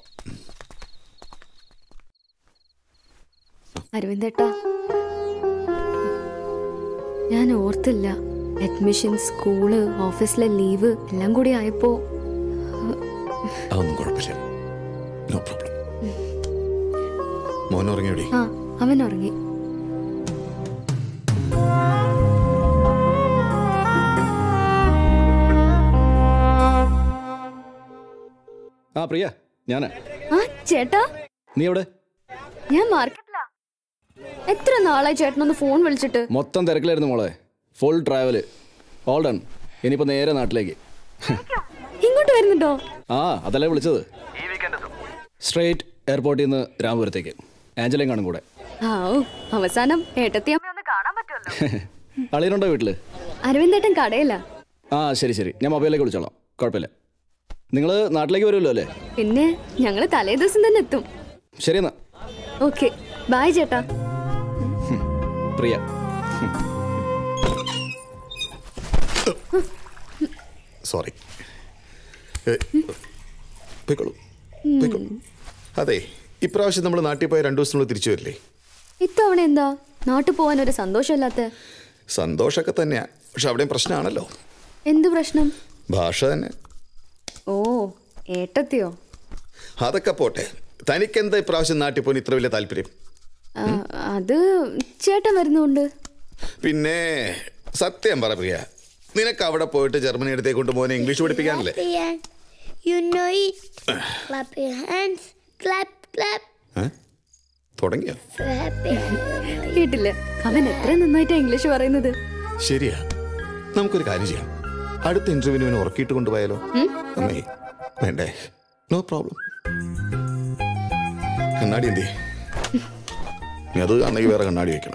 അരവിന്ദേട്ടാ ഞാൻ ഓർത്തില്ല അഡ്മിഷൻ സ്കൂള് ഓഫീസിലെ ലീവ് എല്ലാം കൂടി ആയപ്പോ അതൊന്നും കുഴപ്പമില്ല നോ പ്രോബ്ലം മോൻ ഉറങ്ങിയോടി ആ അവൻ ഉറങ്ങി ആ പ്രിയ ഞാനാ ആ ചേട്ടാ നീ എവിടെ ഞാൻ മാർക്കറ്റിലാ എത്ര നാളായി ചേട്ടനൊന്ന് ഫോൺ വിളിച്ചിട്ട് മൊത്തം തിരക്കിലായിരുന്നു മോളെ ഫുൾ ട്രാവല് ഓൾ ഡൺ ഇനിയിപ്പോ നേരെ നാട്ടിലേക്ക് ഇങ്ങോട്ട് വരുന്നുണ്ടോ ആ അതല്ലേ വിളിച്ചത് സ്ട്രേറ്റ് എയർപോർട്ടിൽ നിന്ന് രാമപുരത്തേക്ക് ആഞ്ചലയും കാണും കൂടെ ആ ഓ അവസാനം ഏട്ടത്തി അമ്മ ഒന്ന് കാണാൻ പറ്റുമല്ലോ അളിയനുണ്ടോ വീട്ടില് അരവിന്ദേട്ടൻ കടയില്ല ആ ശരി ശരി ഞാൻ മൊബൈലിലേക്ക് വിളിച്ചോളാം കുഴപ്പമില്ല നിങ്ങൾ നാട്ടിലേക്ക് വരുമല്ലോ അല്ലേ പിന്നെ ഞങ്ങള് തലേ ദിവസം തന്നെ എത്തും ശരി എന്നാ ഓക്കെ ബായ് ചേട്ടാ പ്രിയ സോറി പോയിക്കോളൂ പോയിക്കോളൂ അതെ ഇപ്രാവശ്യം നമ്മൾ നാട്ടിൽ പോയ രണ്ടു ദിവസത്തിനുള്ളിൽ തിരിച്ചു വരില്ലേ ഇത്തവണ എന്താ നാട്ടിൽ പോവാൻ ഒരു സന്തോഷമില്ലാത്ത സന്തോഷമൊക്കെ തന്നെയാ പക്ഷെ അവിടെയും പ്രശ്നമാണല്ലോ എന്ത് പ്രശ്നം ഭാഷ തന്നെ ഓ ഏട്ടത്തിയോ അതൊക്കെ പോട്ടെ തനിക്കെന്താ ഇപ്രാവശ്യം നാട്ടിൽ പോയി ഇത്ര വലിയ താല്പര്യം ആ, അത് ചേട്ടൻ വരുന്നുണ്ട് പിന്നെ സത്യം പറ പ്രിയ നിനക്ക് അവിടെ പോയിട്ട് ജർമ്മനി അടുത്തേക്ക് കൊണ്ട് മോനെ ഇംഗ്ലീഷ് പഠിപ്പിക്കാനല്ലേ Happy hand. You know it. clap your hands. Clap, clap. ഏ? തുടങ്ങിയോ So happy. കേട്ടില്ലേ അവൻ എത്ര നന്നായിട്ടാ ഇംഗ്ലീഷ് പറയുന്നത് ശരിയാ നമുക്കൊരു കാര്യം ചെയ്യാം അടുത്ത ഇന്റർവ്യൂവിന് ഉറക്കിയിട്ട് കൊണ്ടുപോയാലോ ഉം? അമ്മേ വേണ്ടേ നോ പ്രോബ്ലം കണ്ണാടി എന്തേ നീ അത് അന്നെങ്കിൽ വേറെ കണ്ണാടി വെക്കണം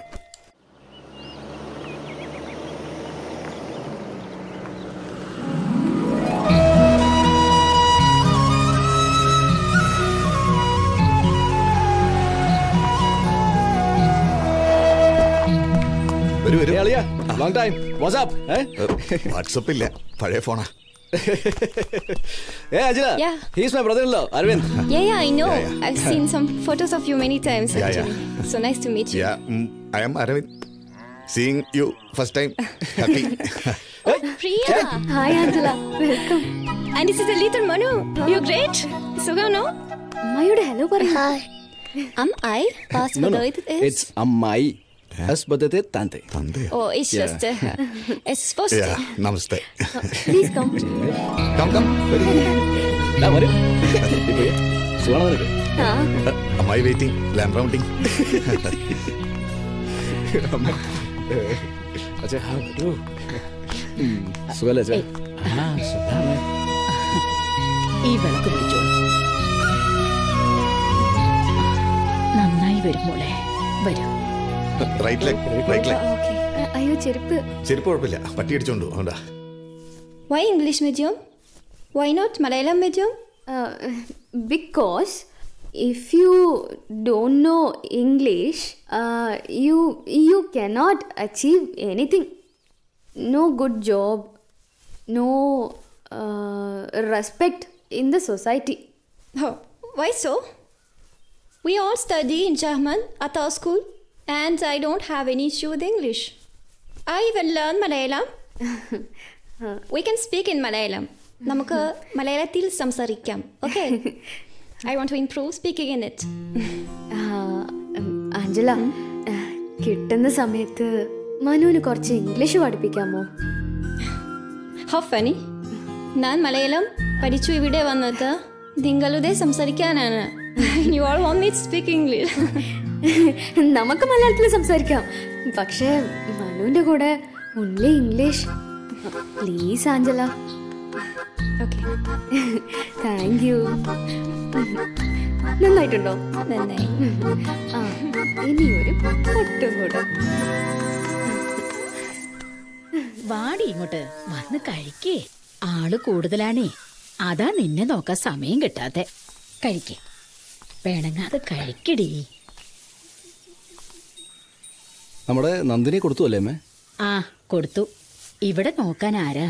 വരൂ വരൂ ലോങ് ടൈം വാട്സ്ആപ്പ് വാട്സപ്പ് ഇല്ല പഴയ ഫോണാ ഏ Ajila Yeah. He's my brother ഇല്ലോ Aravind Yeah, yeah, I know. Yeah, yeah. I've seen some photos of you many times. Yeah, actually. So nice to meet you. I'm Aravind seeing you first time happy Priya. Hi, Angela. Welcome. And this is a little Manu. You're great. സുഖം no? അമ്മയോട് hello പറയൂ Am I? Pass No, no. bedeutet es? It's അമ്മായി S ബദത്തെ തന്റെ Oh, ich Yeah. wusste. Es ist Post. നമസ്തേ Please come. Come come ദാ വരൂ സുഖമാണോ നിനക്ക് ആ അമ്മായി വെയിറ്റിംഗ് ലാമ്പ് റൗണ്ടിങ് അച്ഛാ ഉം, സുഖല്ലേ അച്ഛാ ആ സുഖാണ് ഈ വിളക്ക് പിടിച്ചോളൂ നന്നായി വരും മോളെ വരും right leg right leg okay അയ്യോ ചെരുപ്പ് ചെരുപ്പ് കുഴപ്പമില്ല പട്ടി അടിച്ചോണ്ടു അതുകൊണ്ടാ Why English medium? Why not Malayalam medium? Uh, because if you don't know English, uh, you you cannot achieve anything. No good job, no uh, respect in the society. Oh, why so? We all study in German at our school, and I don't have any issue with English. I even learn Malayalam. we can speak in Malayalam. നമുക്ക് മലയാളത്തിൽ സംസാരിക്കാം okay I want to improve speaking in it Angela കിട്ടുന്ന സമയത്ത് മനുവിന് കുറച്ച് English പഠിപ്പിക്കാമോ how funny ഞാൻ മലയാളം പഠിച്ചു ഇവിടെ വന്നത് നിങ്ങളുടെ സംസാരിക്കാനാണ് you all want me speak English നമുക്ക് മലയാളത്തിൽ സംസാരിക്കാം പക്ഷേ മനുവിന്റെ കൂടെ only English please Angela okay thank you നന്നായിട്ടുണ്ടോ നന്നായി ആ ഇനിയൊരു പൊട്ടും കൂടെ വാടി ഇങ്ങോട്ട് വന്ന് കഴിക്കേ ആള് കൂടുതലാണേ അതാ നിന്നെ നോക്കാൻ സമയം കിട്ടാതെ കഴിക്കേ വേണങ്ങാതെ കഴിക്കടി നമ്മുടെ നന്ദിനി കൊടുത്തു അല്ലേ അമ്മേ ആ കൊടുത്തു ഇവിടെ നോക്കാൻ ആരാ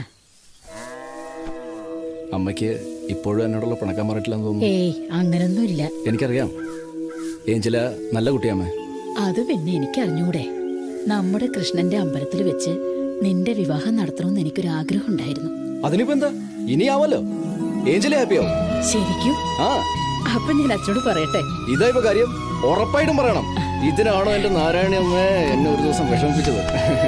അമ്മയ്ക്ക് ഇപ്പോഴും എന്നോടുള്ള പിണക്കാൻ മാറിയിട്ടില്ലെന്ന് തോന്നുന്നു ഏയ് അങ്ങനൊന്നുമില്ല എനിക്കറിയാം ഏഞ്ചല നല്ല കുട്ടിയമ്മേ അത് പിന്നെ എനിക്കറിഞ്ഞൂടെ നമ്മുടെ കൃഷ്ണന്റെ അമ്പലത്തിൽ വെച്ച് നിന്റെ വിവാഹം നടത്തണമെന്ന് എനിക്കൊരു ആഗ്രഹം ഉണ്ടായിരുന്നു അതിനിപ്പോ എന്താ ഇനിയാവല്ലോ ഏഞ്ചല ഹാപ്പിയാവും ശരിക്കും ആ അപ്പൊ ഞാൻ അച്ഛനോട് പറയട്ടെ ഇതാ ഇപ്പൊ കാര്യം ഉറപ്പായിട്ടും പറയണം ഇതിനാണോ എന്റെ നാരായണി അമ്മ എന്നെ ഒരു ദിവസം വിഷമിപ്പിച്ചത്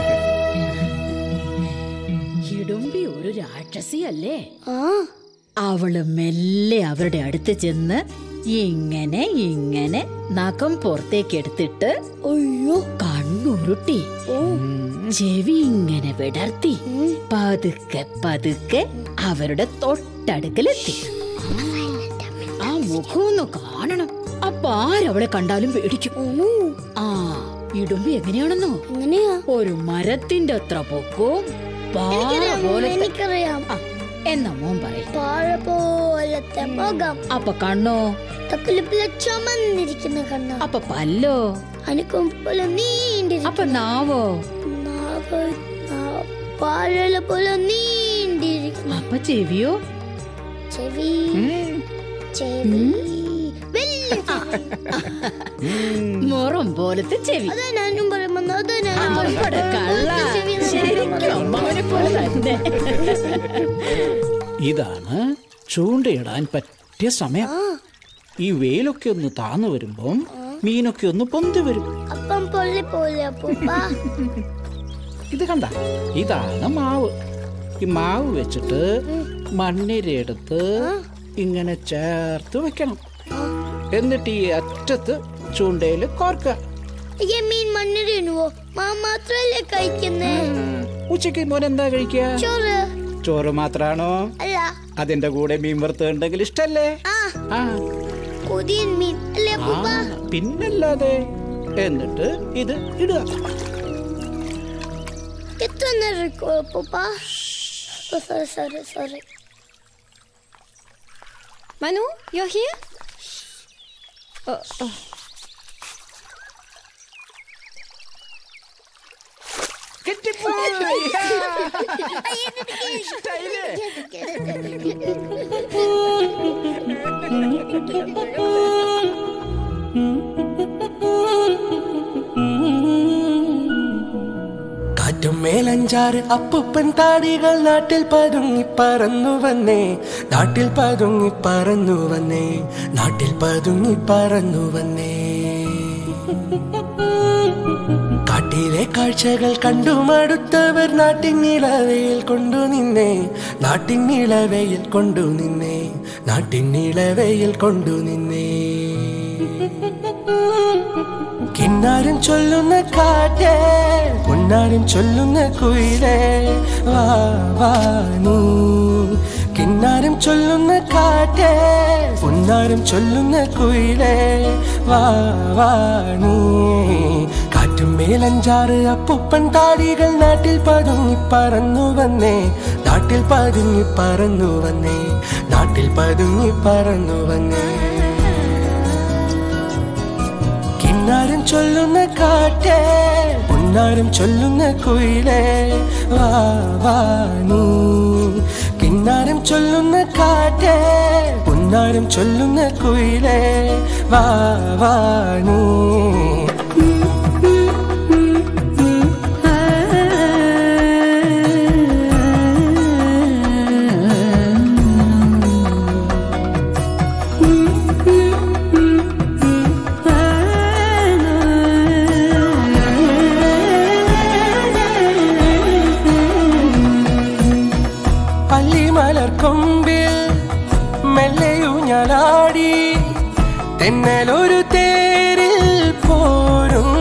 ഹിഡുംബി ഒരു രാക്ഷസിയല്ലേ അവള് മെല്ലെ അവരുടെ അടുത്ത് ചെന്ന് ഇങ്ങനെ ഇങ്ങനെ നഖം പുറത്തേക്ക് എടുത്തിട്ട് അയ്യോ കണ്ണുരുട്ടി ചെവി ഇങ്ങനെ വിടർത്തി പതുക്കെ പതുക്കെ അവരുടെ തൊട്ടടുക്കലെത്തി ആ മുഖം ഒന്ന് കാണണം അപ്പൊ ആരവളെ കണ്ടാലും പേടിക്കും ആ ഇടുമ്പി എങ്ങനെയാണെന്നോ എങ്ങനെയാ ഒരു മരത്തിന്റെ അത്ര പൊക്കവും പാറ എനിക്കറിയാം, പോലത്തെ എനിക്കറിയാം ആ, എന്നാ മോൻ പറയും പാഴ പോലത്തെ മുഖം അപ്പൊ കണ്ണോ തക്കലിപ്പിലെ ചുമന്നിരിക്കുന്ന കണ്ണ അപ്പൊ പല്ലോ അനക്കും പോലെ നീണ്ടിരിക്കും അപ്പൊ നാവോ നാവ് നാ- പാഴല പോലെ നീണ്ടിരിക്കും അപ്പൊ ചെവിയോ ചെവി ചെവി വലിയ മുറം പോലത്തെ ചെവി അതാ ഞാനും പറയുമ്പോ അതാ ഞാനും അവിടെ കള്ള ശരിക്കും അമ്മാവനെ പോലെ തന്നെ ഇതാണ് ചൂണ്ടയിടാൻ പറ്റിയ സമയം ഈ വെയിലൊക്കെ ഒന്ന് താന്നു വരുമ്പം മീനൊക്കെ ഒന്ന് പൊന്തി വരും അപ്പം പൊള്ളി പോലെ അപ്പൂപ്പ ഇത് കണ്ട ഇതാണ് മാവ് ഈ മാവ് വെച്ചിട്ട് മണ്ണിരയെടുത്ത് ഇങ്ങനെ ചേർത്ത് വെക്കണം എന്നിട്ട് ഈ അറ്റത്ത് ചൂണ്ടയിൽ കോർക്കുക ഈ മീൻ മണ്ണിടുവോ മാ മാത്രല്ലേ കഴിക്കുന്നേ ഉച്ചയ്ക്ക് മോൻ എന്താ കഴിക്കുക ചോറ് ചോറ് മാത്രാണോ അല്ല അതിന്റെ കൂടെ മീൻ വറുത്തുണ്ടെങ്കിൽ ഇഷ്ടല്ലേ ആ ആ പുതിയ മീൻ അല്ലേ ആ, അപ്പൂപ്പ പിന്നല്ലാതെ എന്നിട്ട് ഇത് ഇടുക എത്ര നേരം ഇരിക്കും അപ്പൂപ്പ sorry sorry sorry Manu you here കാറ്റും മേലഞ്ചാറ് അപ്പുപ്പൻ താടികൾ നാട്ടിൽ പതുങ്ങി പറന്നു വന്നേ നാട്ടിൽ പതുങ്ങി പറന്നു വന്നേ നാട്ടിൽ പതുങ്ങി പറന്നു വന്നേ കാട്ടിൽ നാട്ടിലെ കാഴ്ചകൾ കണ്ടു മടുത്തവർ നാട്ടിൻ നിലവയിൽ കൊണ്ടു നിന്നെ നാട്ടിൻ നിലവയിൽ കൊണ്ടു നിന്നെ നാട്ടിൻ നിലവയിൽ കൊണ്ടു നിന്നെ കിന്നാരം ചൊല്ലുന്ന കാറ്റേ പൊന്നാരം ചൊല്ലുന്ന കുയിലേ വാ വാ നീ കിന്നാരം ചൊല്ലുന്ന കാറ്റേ പൊന്നാരം ചൊല്ലുന്ന കുയിലേ വാ വാ നീ കാറ്റും മേലഞ്ചാറ് അപ്പുപ്പൻ താടികൾ നാട്ടിൽ പതുങ്ങി പറന്നു വന്നേ നാട്ടിൽ പതുങ്ങി പറന്നു വന്നേ നാട്ടിൽ പതുങ്ങി പറന്നു വന്നേ കിന്നാരം ചൊല്ലുന്ന കാറ്റേ പൊന്നാരം ചൊല്ലുന്ന കുയിലേ വാ വാ നീ കിന്നാരം ചൊല്ലുന്ന കാറ്റേ പൊന്നാരം ചൊല്ലുന്ന കുയിലേ വാ വാ നീ പള്ളിമലർ കൊമ്പിൽ മെല്ലയൂഞ്ഞലാടി തെന്നലൊരു തേരിൽ പോരും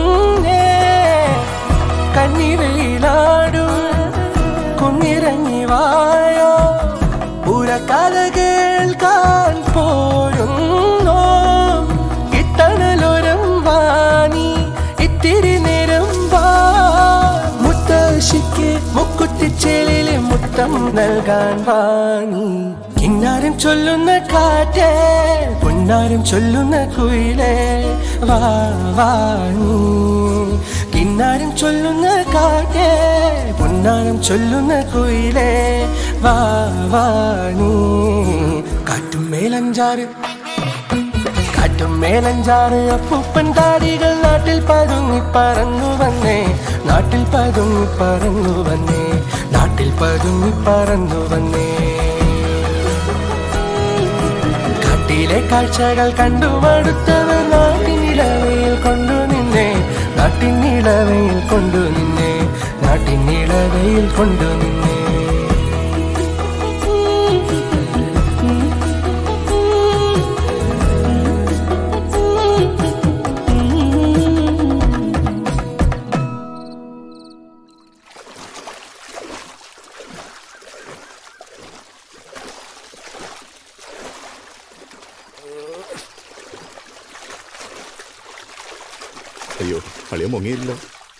കണ്ണിവയിലാടും കുന്നിറങ്ങി വായോ പുരക്കഥ കേൾക്കാൻ പോരുന്നോ ഇത്തണലൊരം വാണി ഇത്തിരി നേരം വാ മുത്തശ്ശിക്ക് മുക്കുത്തിച്ചേലിലെ മുത്തം നൽകാൻ വാങ്ങി കിന്നാരം ചൊല്ലുന്ന കാറ്റേ പൊന്നാരം ചൊല്ലുന്ന കുയിലേ വാ വാങ്ങി കിന്നാരം ചൊല്ലുന്ന കാറ്റേ പൊന്നാരം ചൊല്ലുന്ന കുയിലേ വാ വാണി കാറ്റും മേലഞ്ചാറ് കാറ്റും മേലഞ്ചാറ് അപ്പൂപ്പൻ താടികൾ നാട്ടിൽ പതുങ്ങി പറന്നു വന്നേ നാട്ടിൽ പതുങ്ങി പറന്നു വന്നേ നാട്ടിൽ പതുങ്ങി പറന്നു വന്നേ കാട്ടിലെ കാഴ്ചകൾ കണ്ടു മടുത്തവർ നാട്ടിനിലവയിൽ കൊണ്ടു നിന്നെ നാട്ടിനിലവയിൽ കൊണ്ടു നിന്നെ നാട്ടിനിലവയിൽ കൊണ്ടു നിന്നെ അയ്യോ അളിയ മുങ്ങിയില്ല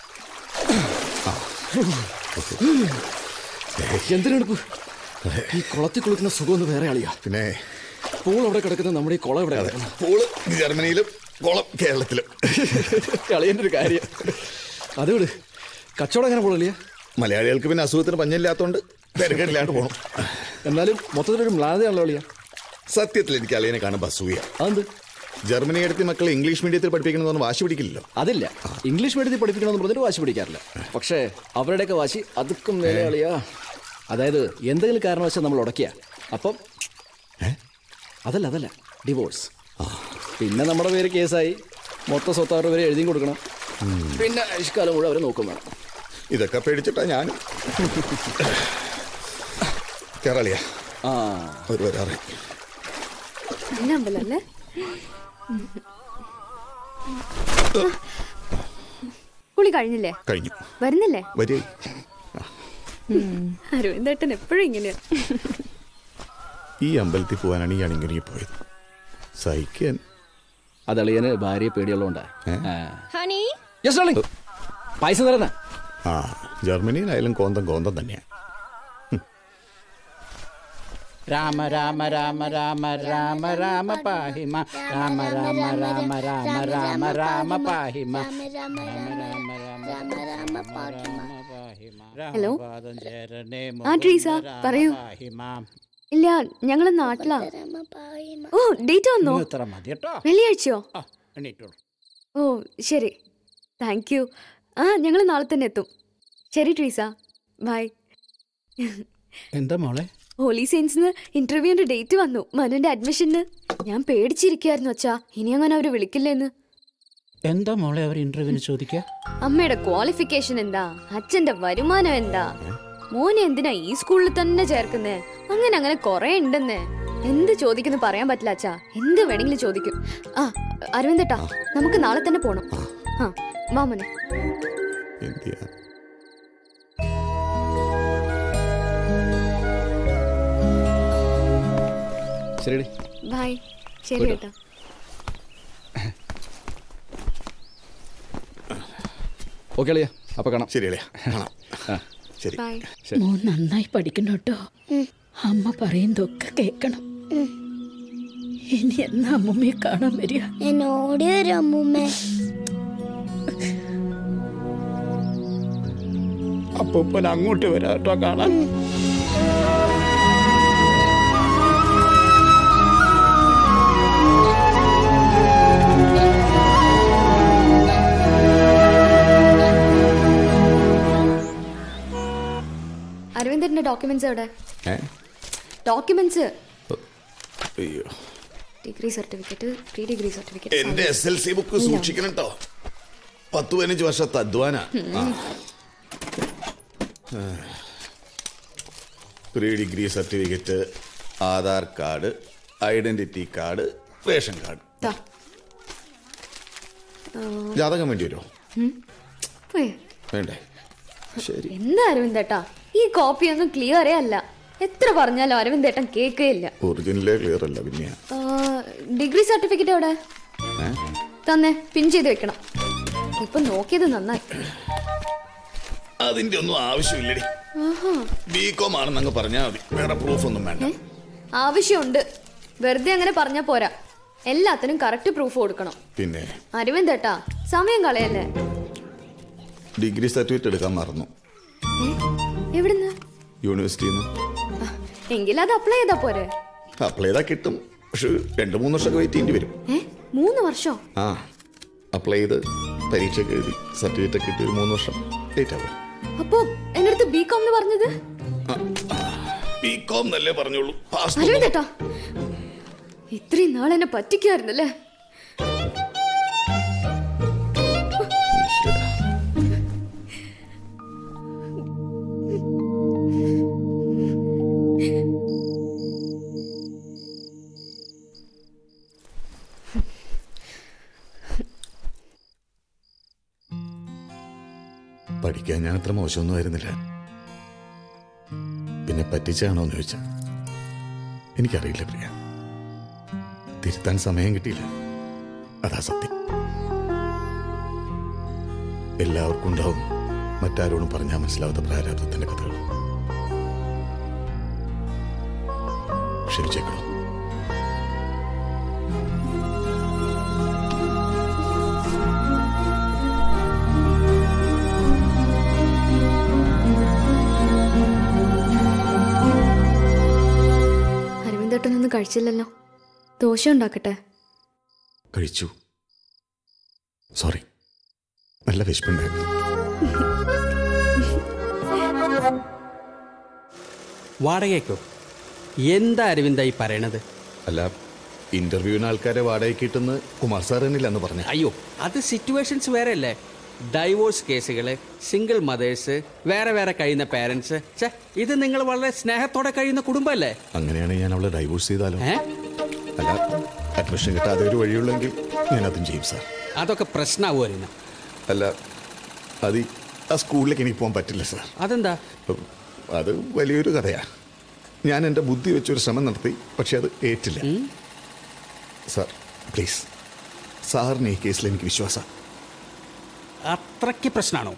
എന്തിനാണ് ഈ കുളത്തിൽ കുളിക്കുന്ന സുഖം ഒന്ന് വേറെ ആളിയാ പിന്നെ പൂൾ അവിടെ കിടക്കുന്ന നമ്മുടെ ഈ കുളം ഇവിടെ പൂള് ജർമ്മനിയിലും കുളം കേരളത്തിലും കളിയൻ്റെ ഒരു കാര്യം അത് വിട് കച്ചവടം എങ്ങനെ പോളില്ല മലയാളികൾക്ക് പിന്നെ അസുഖത്തിന് പഞ്ഞില്ലാത്തോണ്ട് തിരക്കേടില്ലാണ്ട് പോകണം എന്നാലും മൊത്തത്തിലൊരു മ്ലാനതയാണല്ലോ അളിയ സത്യത്തിൽ എനിക്ക് അളിയനെ കാണുമ്പോൾ അസൂയ അതെന്ത് ജർമ്മനി എടുത്ത് മക്കളെ ഇംഗ്ലീഷ് മീഡിയത്തിൽ പഠിപ്പിക്കണമെന്ന് വാശി പിടിക്കില്ലല്ലോ അതില്ല ഇംഗ്ലീഷ് മീഡിയത്തിൽ പഠിപ്പിക്കണമെന്ന് പറഞ്ഞിട്ട് വാശി പിടിക്കാറില്ല പക്ഷേ അവരുടെയൊക്കെ വാശി അതുക്കും മേലെ അളിയാ അതായത് എന്തെങ്കിലും കാരണവശാൽ നമ്മൾ ഉടക്കിയ അപ്പം അതല്ല അതല്ല ഡിവോഴ്സ് പിന്നെ നമ്മുടെ പേര് കേസായി മൊത്തം സ്വത്ത് അവരുടെ പേര് എഴുതിയും കൊടുക്കണം പിന്നെ ആയുഷ്കാലം മുഴുവൻ അവരെ നോക്കും വേണം ഇതൊക്കെ പേടിച്ചിട്ടാ ഞാൻ കേരളിയ ആ ഒരു വരാറ് എന്നെ അമ്പലല്ലേ കുളി കഴിഞ്ഞില്ലേ കഴിഞ്ഞു വരുന്നില്ലേ വരേ അരവിന്ദേട്ടൻ എപ്പോഴും ഇങ്ങനെയാ ഈ അമ്പലത്തിൽ പോകാനാണ് ഈ അണിങ്ങൊരുങ്ങി പോയത് സഹിക്കാൻ അതളിയന് ഭാര്യയെ പേടിയുള്ളതുകൊണ്ടാ ഹണി പൈസ തരുന്ന ആ ജർമ്മനിയിലായാലും കോന്തം കോന്തം തന്നെയാ രാമ രാമ രാമ രാമ രാമ രാമ പാഹിമ രാമ രാമ രാമ രാമ രാമ രാമ പാഹിമ ഹലോ ആ ട്രീസ പറയൂ ഇല്ല ഞങ്ങള് നാട്ടിലാ ഓ ഡേറ്റ് വന്നോ ഇത്ര മതി കേട്ടോ വെള്ളിയാഴ്ചയോ എണീറ്റോളൂ ഓ ശരി താങ്ക് യു ആ ഞങ്ങൾ നാളെ തന്നെ എത്തും ശരി ട്രീസ ബൈ എന്താ മോളെ ഹോളി സെയിൻസിന് ഇന്റർവ്യൂവിന്റെ ഡേറ്റ് വന്നു മനുവിന്റെ അഡ്മിഷന് ഞാൻ പേടിച്ചിരിക്കായിരുന്നു അച്ഛാ ഇനി അങ്ങനെ അവര് വിളിക്കില്ലെന്ന് എന്താ മോളെ അവർ ഇന്റർവ്യൂവിന് ചോദിക്കുക അമ്മയുടെ ക്വാളിഫിക്കേഷൻ എന്താ അച്ഛന്റെ വരുമാനം എന്താ മോനെ എന്തിനാ ഈ സ്കൂളിൽ തന്നെ ചേർക്കുന്നേ അങ്ങനെ അങ്ങനെ കൊറേ ഉണ്ടെന്ന് എന്ത് ചോദിക്കുന്നു പറയാൻ പറ്റില്ല അച്ഛാ എന്ത് വേണമെങ്കിലും ചോദിക്കും ആ അരവിന്ദേട്ടാ നമുക്ക് നാളെ തന്നെ പോണം ആ വാ മോനെ എന്ത് ചെയ്യാ ശരിടി ബൈ ശരി പോയിട്ട് ഏട്ടാ ഓക്കെ അളിയ അപ്പൊ കാണാം ശരി അളിയ കാണാം ശരി ബൈ മോൻ നന്നായി പഠിക്കണം കേട്ടോ അമ്മ പറയുന്നതൊക്കെ കേൾക്കണം ഇനി എന്നാ അമ്മൂമ്മയെ കാണാൻ വരിക ഞാൻ ഓടി വരും അമ്മൂമ്മേ അപ്പൂപ്പൻ അങ്ങോട്ട് വരാം കേട്ടോ കാണാൻ അരവിന്ദന്റെ ഡോക്യുമെന്റ്സ് എവിടെ ഏ ഡോക്യുമെന്റ്സ് അയ്യോ degree certificate pre degree certificate എന്റെ എസ് എൽ സി ബുക്ക് സൂക്ഷിക്കണം കേട്ടോ പത്ത് പതിനഞ്ച് വർഷത്തെ അധ്വാന pre degree certificate Aadhaar card identity card ration card ജാതകം വേണ്ടി വരുമോ വേണ്ടേ ശരി എന്താ അരവിന്ദേട്ടാ ഈ കോപ്പി ഒന്നും ക്ലിയറേ അല്ല എത്ര പറഞ്ഞാലും അരവിന്ദേട്ടൻ കേൾക്കുകയില്ല ഒറിജിനലേ ക്ലിയർ അല്ല പിന്നെ ആ, ഡിഗ്രി സർട്ടിഫിക്കറ്റ് എവിടെ തന്നെ പിൻ ചെയ്ത് വെക്കണം ഇപ്പൊ നോക്കിയത് നന്നായി അതിന്റെ ഒന്നും ആവശ്യമില്ലടി ആഹാ ബി കോം ആണെന്നങ്ങ് പറഞ്ഞാൽ മതി വേറെ പ്രൂഫ് ഒന്നും വേണ്ട ആവശ്യമുണ്ട് വെറുതെ അങ്ങനെ പറഞ്ഞാ പോരാ എല്ലാത്തിനും കറക്റ്റ് പ്രൂഫ് കൊടുക്കണം പിന്നെ അരവിന്ദേട്ടാ സമയം കളയല്ലേ ഡിഗ്രി സർട്ടിഫിക്കറ്റ് എടുക്കാൻ മറന്നു എവിടുന്ന് യൂണിവേഴ്സിറ്റിയിൽ നിന്ന് എങ്കിൽ അത് അപ്ലൈ ചെയ്താ പോരെ അപ്ലൈ ചെയ്താൽ കിട്ടും പക്ഷെ രണ്ട് മൂന്ന് വർഷമൊക്കെ വെയിറ്റ് ചെയ്യേണ്ടി വരും ഏ മൂന്ന് വർഷം ആ അപ്ലൈ ചെയ്ത് പരീക്ഷയൊക്കെ എഴുതി സർട്ടിഫിക്കറ്റ് ഒക്കെ കിട്ടി ഒരു മൂന്ന് വർഷം ലേറ്റ് ആവും അപ്പോ എന്റെ അടുത്ത് ബി കോം എന്ന് പറഞ്ഞത് ബി കോം എന്നല്ലേ പറഞ്ഞോളൂ പാസ് അരവിന്ദേട്ടാ ഇത്രയും നാൾ എന്നെ പറ്റിക്കായിരുന്നല്ലേ പഠിക്കാൻ ഞാൻ അത്ര മോശമൊന്നും ആയിരുന്നില്ല പിന്നെ പറ്റിച്ചാണോ എന്ന് ചോദിച്ചാൽ എനിക്കറിയില്ല പ്രിയ തിരുത്താൻ സമയം കിട്ടിയില്ല അതാ സത്യം എല്ലാവർക്കും ഉണ്ടാവും മറ്റാരോടും പറഞ്ഞാൽ മനസ്സിലാവാത്ത പ്രാരാബ്ദത്തിന്റെ കഥകൾ ക്ഷമിച്ചേക്കണോ അരവിന്ദേട്ടനൊന്നും കഴിച്ചില്ലല്ലോ ദോശ ഉണ്ടാക്കട്ടെ കഴിച്ചു സോറി നല്ല വിശപ്പുണ്ടായിരുന്നു വാടകയ്ക്കോ എന്താ അരവിന്ദ ഈ പറയണത് അല്ല ഇന്റർവ്യൂവിന് ആൾക്കാരെ വാടകയ്ക്ക് കിട്ടുന്ന കുമാർ സാർ തന്നെയില്ല എന്ന് പറഞ്ഞു അയ്യോ അത് സിറ്റുവേഷൻസ് വേറെ അല്ലേ ഡൈവോഴ്സ് കേസുകൾ സിംഗിൾ മദേഴ്സ് വേറെ വേറെ കഴിയുന്ന പേരൻസ് ഛേ ഇത് നിങ്ങൾ വളരെ സ്നേഹത്തോടെ കഴിയുന്ന കുടുംബമല്ലേ അങ്ങനെയാണെങ്കിൽ ഞാൻ അവളെ ഡൈവോഴ്സ് ചെയ്താലോ ഏ അല്ല അഡ്മിഷൻ കിട്ടാതെ ഒരു വഴിയുള്ളെങ്കിൽ ഞാൻ അതും ചെയ്യും സാർ അതൊക്കെ പ്രശ്നമാവുമായിരുന്നു അല്ല അത് ഈ- ആ സ്കൂളിലേക്ക് എനിക്ക് പോകാൻ പറ്റില്ല സാർ അതെന്താ അത് വലിയൊരു കഥയാ ഞാൻ എൻ്റെ ബുദ്ധി വെച്ചൊരു ശ്രമം നടത്തി പക്ഷെ അത് ഏറ്റില്ല സാർ പ്ലീസ് സാറിന് ഈ കേസിൽ എനിക്ക് വിശ്വാസം അത്രയ്ക്ക് പ്രശ്നമാണോ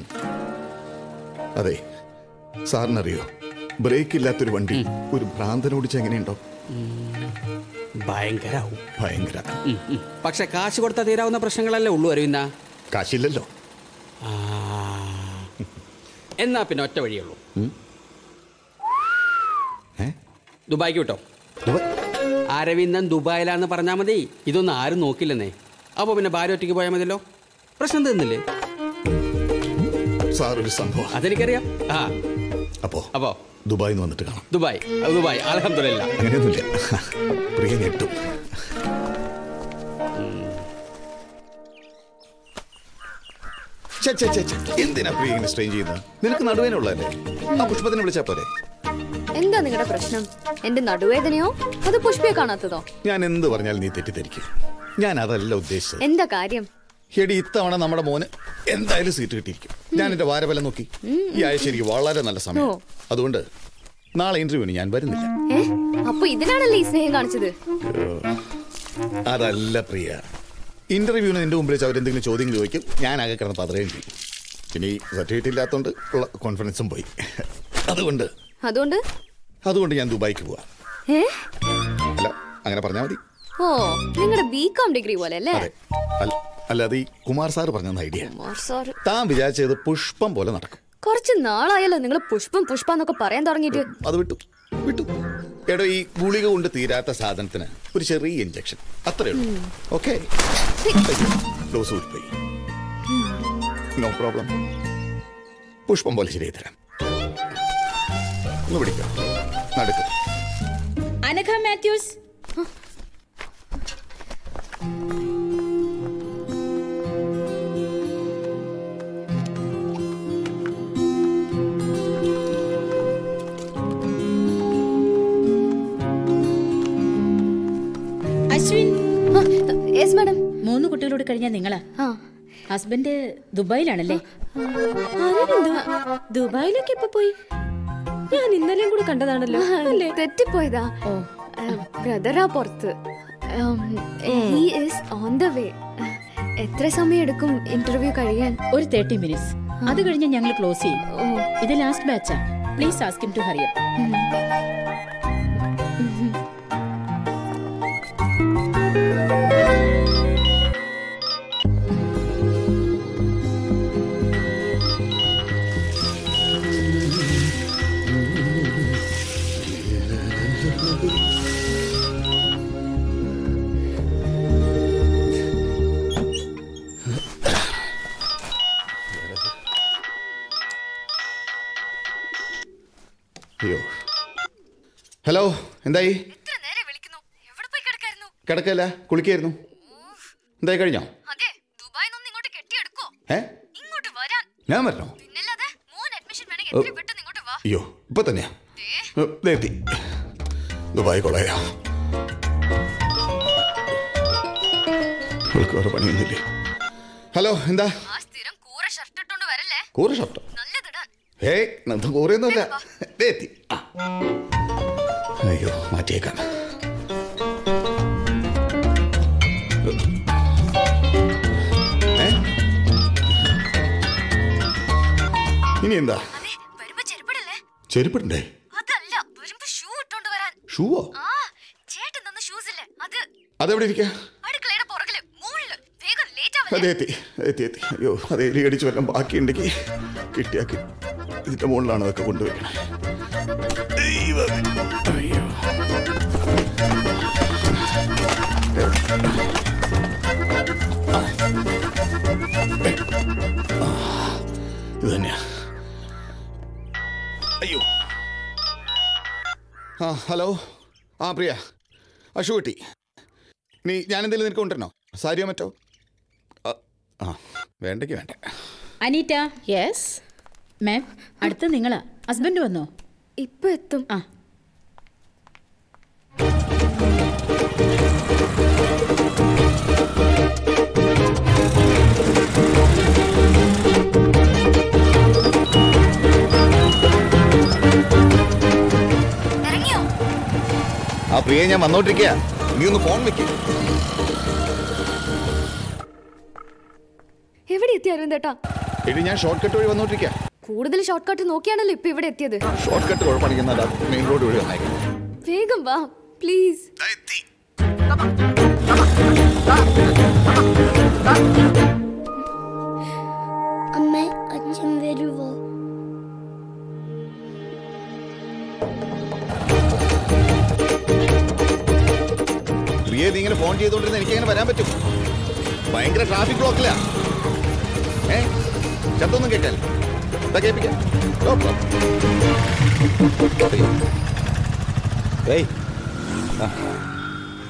അതെ സാറിനറിയോ ബ്രേക്ക് ഇല്ലാത്തൊരു വണ്ടി ഒരു ഭ്രാന്തനോടിച്ച് എങ്ങനെയുണ്ടോ ഭയങ്കരാവും ഭയങ്കര ഉം, ഉം. പക്ഷെ കാശ് കൊടുത്താൽ തീരാവുന്ന പ്രശ്നങ്ങളല്ലേ ഉള്ളൂ അരവിന്ദ കാശില്ലല്ലോ ആ. എന്നാ പിന്നെ ഒറ്റ വഴിയുള്ളൂ ദുബായിക്ക് വിട്ടോ അരവിന്ദൻ ദുബായിലാന്ന് പറഞ്ഞാൽ മതി ഇതൊന്നും ആരും നോക്കില്ലെന്നേ അപ്പോൾ പിന്നെ ഭാര്യ ഒറ്റയ്ക്ക് പോയാൽ മതിയല്ലോ പ്രശ്നം തീർന്നില്ലേ സാർ ഒരു സംഭവം അതെനിക്കറിയാം ആ അപ്പോ അപ്പോ ദുബായിൽ നിന്ന് വന്നിട്ട് കാണാം ദുബായ് അത് ദുബായ് അലഹമില്ല അങ്ങനെയൊന്നുമില്ല പ്രിയ ഞെട്ടും ഛെ, ഛെ, ഛെ, ഛെ. എന്തിനാ പ്രിയ ഇങ്ങനെ സ്ട്രെയിൻ ചെയ്യുന്നത് നിനക്ക് നടുവേനുള്ളതല്ലേ ആ പുഷ്പത്തിനെ വിളിച്ചാ പോരെ എന്താ നിങ്ങളുടെ പ്രശ്നം എന്റെ നടുവേദനയോ അത് പുഷ്പിയെ കാണാത്തതോ ഞാൻ എന്ത് പറഞ്ഞാലും നീ തെറ്റിദ്ധരിക്കും ഞാൻ അതല്ല ഉദ്ദേശിച്ചത് എന്താ കാര്യം എടി ഇത്തവണ നമ്മുടെ മോന് എന്തായാലും സീറ്റ് കിട്ടിയിരിക്കും ഞാൻ എന്റെ വാരഫലം നോക്കി ഈ ആഴ്ച എനിക്ക് വളരെ നല്ല സമയം ഓ. അതുകൊണ്ട് നാളെ ഇന്റർവ്യൂവിന് ഞാൻ വരുന്നില്ല ഏ അപ്പൊ ഇതിനാണല്ലേ ഈ സ്നേഹം കാണിച്ചത് അതല്ല പ്രിയ ഇന്റർവ്യൂവിന് നിന്റെ മുമ്പിൽ വെച്ച് അവരെന്തെങ്കിലും ചോദ്യങ്ങൾ ചോദിക്കും ഞാൻ ആകെ കിടന്ന് പതറുകയും ചെയ്യും പിന്നെ ഈ സർട്ടിഫിക്കറ്റ് ഇല്ലാത്തതുകൊണ്ട് ഉള്ള കോൺഫിഡൻസും പോയി അതുകൊണ്ട് അതുകൊണ്ട് അതുകൊണ്ട് ഞാൻ ദുബായിക്ക് പോവാ ഏ അല്ല അങ്ങനെ പറഞ്ഞാൽ മതി ഓ നിങ്ങളുടെ ബി കോം ഡിഗ്രി പോലെ അല്ലേ അതെ അല്ല- അല്ലാതെ ഈ കുമാർ സാർ പറഞ്ഞ ഐഡിയ കുമാർ സാർ താൻ വിചാരിച്ചത് പുഷ്പം പോലെ നടക്കും കുറച്ച് നാളായല്ലോ നിങ്ങൾ പുഷ്പം പുഷ്പ എന്നൊക്കെ പറയാൻ തുടങ്ങിയിട്ട് അത് വിട്ടു വിട്ടു എടോ ഈ ഗുളിക കൊണ്ട് തീരാത്ത സാധനത്തിന് ഒരു ചെറിയ ഇഞ്ചക്ഷൻ അത്രേ ഉള്ളൂ ഓക്കെ ഡോസ് ഊരിപ്പോയി നോ പ്രോബ്ലം പുഷ്പം പോലെ ശരിയായി തരാം ഒന്ന് പിടിക്കാം നടക്കും അനഘ മാത്യൂസ് അശ്വിൻ യെസ് മാഡം മൂന്ന് കുട്ടികളോട് കഴിഞ്ഞാൽ നിങ്ങളാ ഹസ്ബൻഡ് ദുബായിലാണല്ലേ ദുബായിലേക്ക് എപ്പോ പോയി ഞാൻ ഇന്നലെയും കൂടെ കണ്ടതാണല്ലോ അല്ലേ തെറ്റിപ്പോയതാ ബ്രദറാ പുറത്ത് he is on the way എത്ര സമയം എടുക്കും ഇന്റർവ്യൂ കഴിയാൻ ഒരു തേർട്ടി മിനിറ്റ്സ് അത് കഴിഞ്ഞ് ഞങ്ങൾ ക്ലോസ് ചെയ്യും ഇത് ലാസ്റ്റ് ബാച്ചാ please ask him to hurry അയ്യോ ഹലോ എന്തായി കിടക്കല്ല കുളിക്കായിരുന്നു എന്തായി കഴിഞ്ഞോ ഏ ഞാൻ വരണോ ഓ, അയ്യോ ഇപ്പൊ തന്നെയാ ഓ, ദേ എത്തി ദുബായ് കൊള്ളയാ അവൾക്ക് വേറെ പണിയൊന്നുമില്ലേ ഹലോ എന്താ കൂറ ഷർട്ടോ ഹേയ് നമുക്ക് കൂറയൊന്നുമില്ല ദേ എത്തി ആ. അയ്യോ മാറ്റിയേക്കാം ഏ? ഇനി എന്താ ചെരുപ്പിടണ്ടേ ഷൂവോ അതെവിടെ ഇരിക്കാ അതെ എത്തി എത്തി എത്തി അയ്യോ അത് എലി അടിച്ച് വല്ലതും ബാക്കിയുണ്ടെങ്കിൽ കിട്ടിയാക്കി ഇതിന്റെ മുകളിലാണ് അതൊക്കെ കൊണ്ടുവയ്ക്കണേ ദൈവമേ. അയ്യോ ആ, ഇത് തന്നെയാ അയ്യോ ആ ഹലോ ആ പ്രിയ അശു കുട്ടി നീ ഞാനെന്തെങ്കിലും നിനക്ക് കൊണ്ടുവരണോ സാരിയോ മറ്റോ ആ, ആ വേണ്ടെങ്കിൽ വേണ്ട അനീറ്റ യെസ് മാം അടുത്ത നിങ്ങളാ ഹസ്ബൻഡ് വന്നോ ഇപ്പൊ എത്തും ആ ആ പ്രിയ ഞാൻ വന്നോണ്ടിരിക്കുക നീ ഒന്ന് ഫോൺ വെക്ക് എവിടെ എത്തി അരുന്തേട്ടാ എടി ഞാൻ ഷോർട്ട് കട്ട് വഴി വന്നോണ്ടിരിക്കുക കൂടുതൽ ഷോർട്ട് കട്ട് നോക്കിയാണല്ലോ ഇപ്പൊ ഇവിടെ എത്തിയത് ഷോർട്ട് കട്ട് കുഴപ്പമില്ല മെയിൻ റോഡ് വഴി വന്നേക്കാം വേഗം വാ പ്ലീസ് അമ്മ അച്ഛൻ വരുവോ പ്രിയ നീ ഇങ്ങനെ ഫോൺ ചെയ്തോണ്ടിരുന്ന എനിക്ക് എങ്ങനെ വരാൻ പറ്റും ഭയങ്കര ട്രാഫിക് ബ്ലോക്കില്ല ഏ ശബ്ദമൊന്നും കേട്ടാൽ ഇതാ കേൾപ്പിക്കാം No problem. അയ്യോ. ഏയ്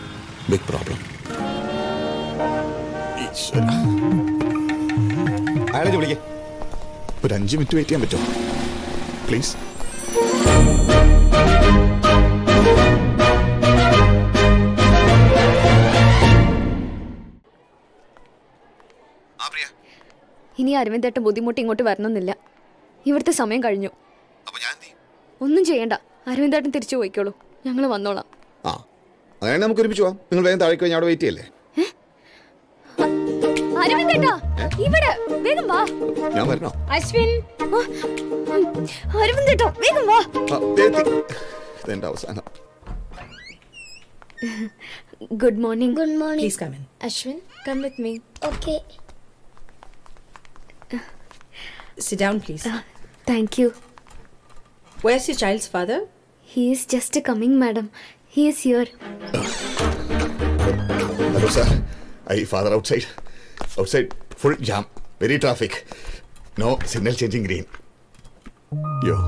ബിഗ് പ്രോബ്ലം അയാളെ വിളിക്കേ ഒരു അഞ്ച് മിനിറ്റ് വെയിറ്റ് ചെയ്യാൻ പറ്റുമോ പ്ലീസ് ഇനി അരവിന്ദേട്ടൻ ബുദ്ധിമുട്ട് ഇങ്ങോട്ട് വരണമെന്നില്ല ഇവിടുത്തെ സമയം കഴിഞ്ഞു ഒന്നും ചെയ്യണ്ട അരവിന്ദേട്ടൻ തിരിച്ചു പോയിക്കോളൂ ഞങ്ങൾ വന്നോളാം ആ അങ്ങനെ നമുക്ക് ഒരുമിച്ച് പോവാം നിങ്ങൾ വേഗം താഴേക്ക് കഴിഞ്ഞാൽ അവിടെ വെയിറ്റ് ചെയ്യല്ലേ അരവിന്ദേട്ടാ ഇവിടെ വേഗം വാ ഞാൻ വരണോ അശ്വിൻ അരവിന്ദേട്ടാ വേഗം വാ ആ, ദേ എത്തി. ഇതെന്റെ അവസാനം good morning good morning Please come in. Ashwin come with me okay Sit down, please. Thank you Where's your child's father? He is just coming madam he is here hello sir I father outside outside full jam very traffic no signal changing green യോ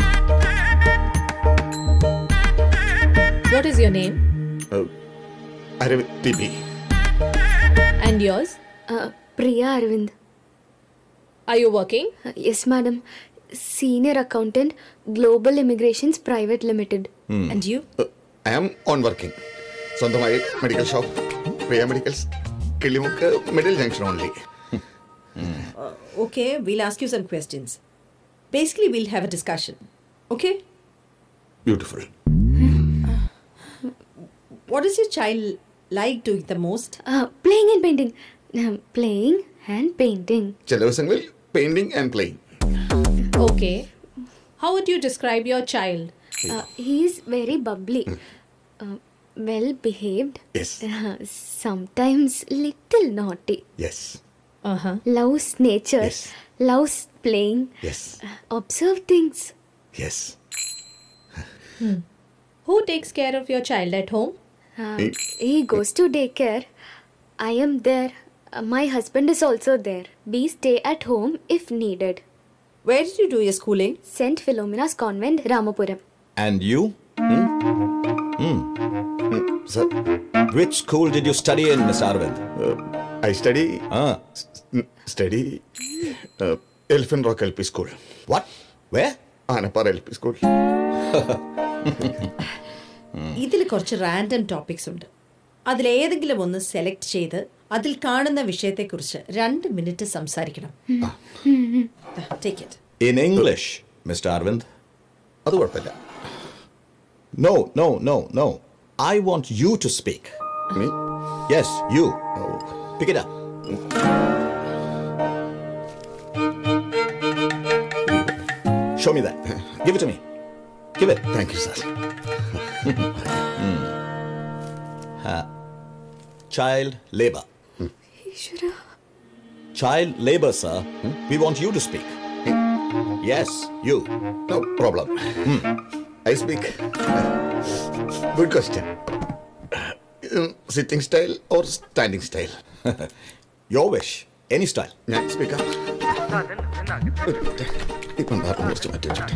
What is your name Aravind T P and yours? Priya Aravind Are you working? Yes madam senior accountant global immigrations private limited And you? I am on working സ്വന്തമായി medical shop Priya medicals Kilimukku middle junction only Uh, okay, we'll ask you some questions. Basically, we'll have a discussion. Okay? Beautiful What does your child like doing the most? Playing and painting playing and painting ചില ദിവസങ്ങളിൽ painting and playing Okay. How would you describe your child? He is very bubbly well behaved Yes. Sometimes little naughty yes Uh-huh. Loves nature Yes. Loves playing yes observe things yes Hmm. Who takes care of your child at home? he goes to daycare. I am there. Uh, my husband is also there. We stay at home if needed. Where did you do your schooling? St. Philomena's Convent, Ramapuram. And you? Hmm? Hmm. Sir? Which school did you study in, Miss Arvind? I study. Ah. Study. Uh, Elephant Rock LP School. What? Where? Anapar LP School. ഇതിൽ കുറച്ച് random topics ഉണ്ട് അതിലേതെങ്കിലും ഒന്ന് select ചെയ്ത് അതിൽ കാണുന്ന വിഷയത്തെക്കുറിച്ച് രണ്ട് minute സംസാരിക്കണം take it In English, Mr. Arvind. അത് കുഴപ്പമില്ല No, no, no, no. I want you to speak. Me? Yes, you. Pick it up. Show me that. Give it to me. Give it. Thank you, sir. Hmm. Uh, child labor. Child labor, sir. We want you to speak. Yes, you. No problem. I speak. Good question. Uh, Sitting style or standing style? Your wish. Any style. ഞാൻ സ്പീക്കാം ഇപ്പം ഭാഗം കുറച്ച് മാറ്റി വെച്ചിട്ട്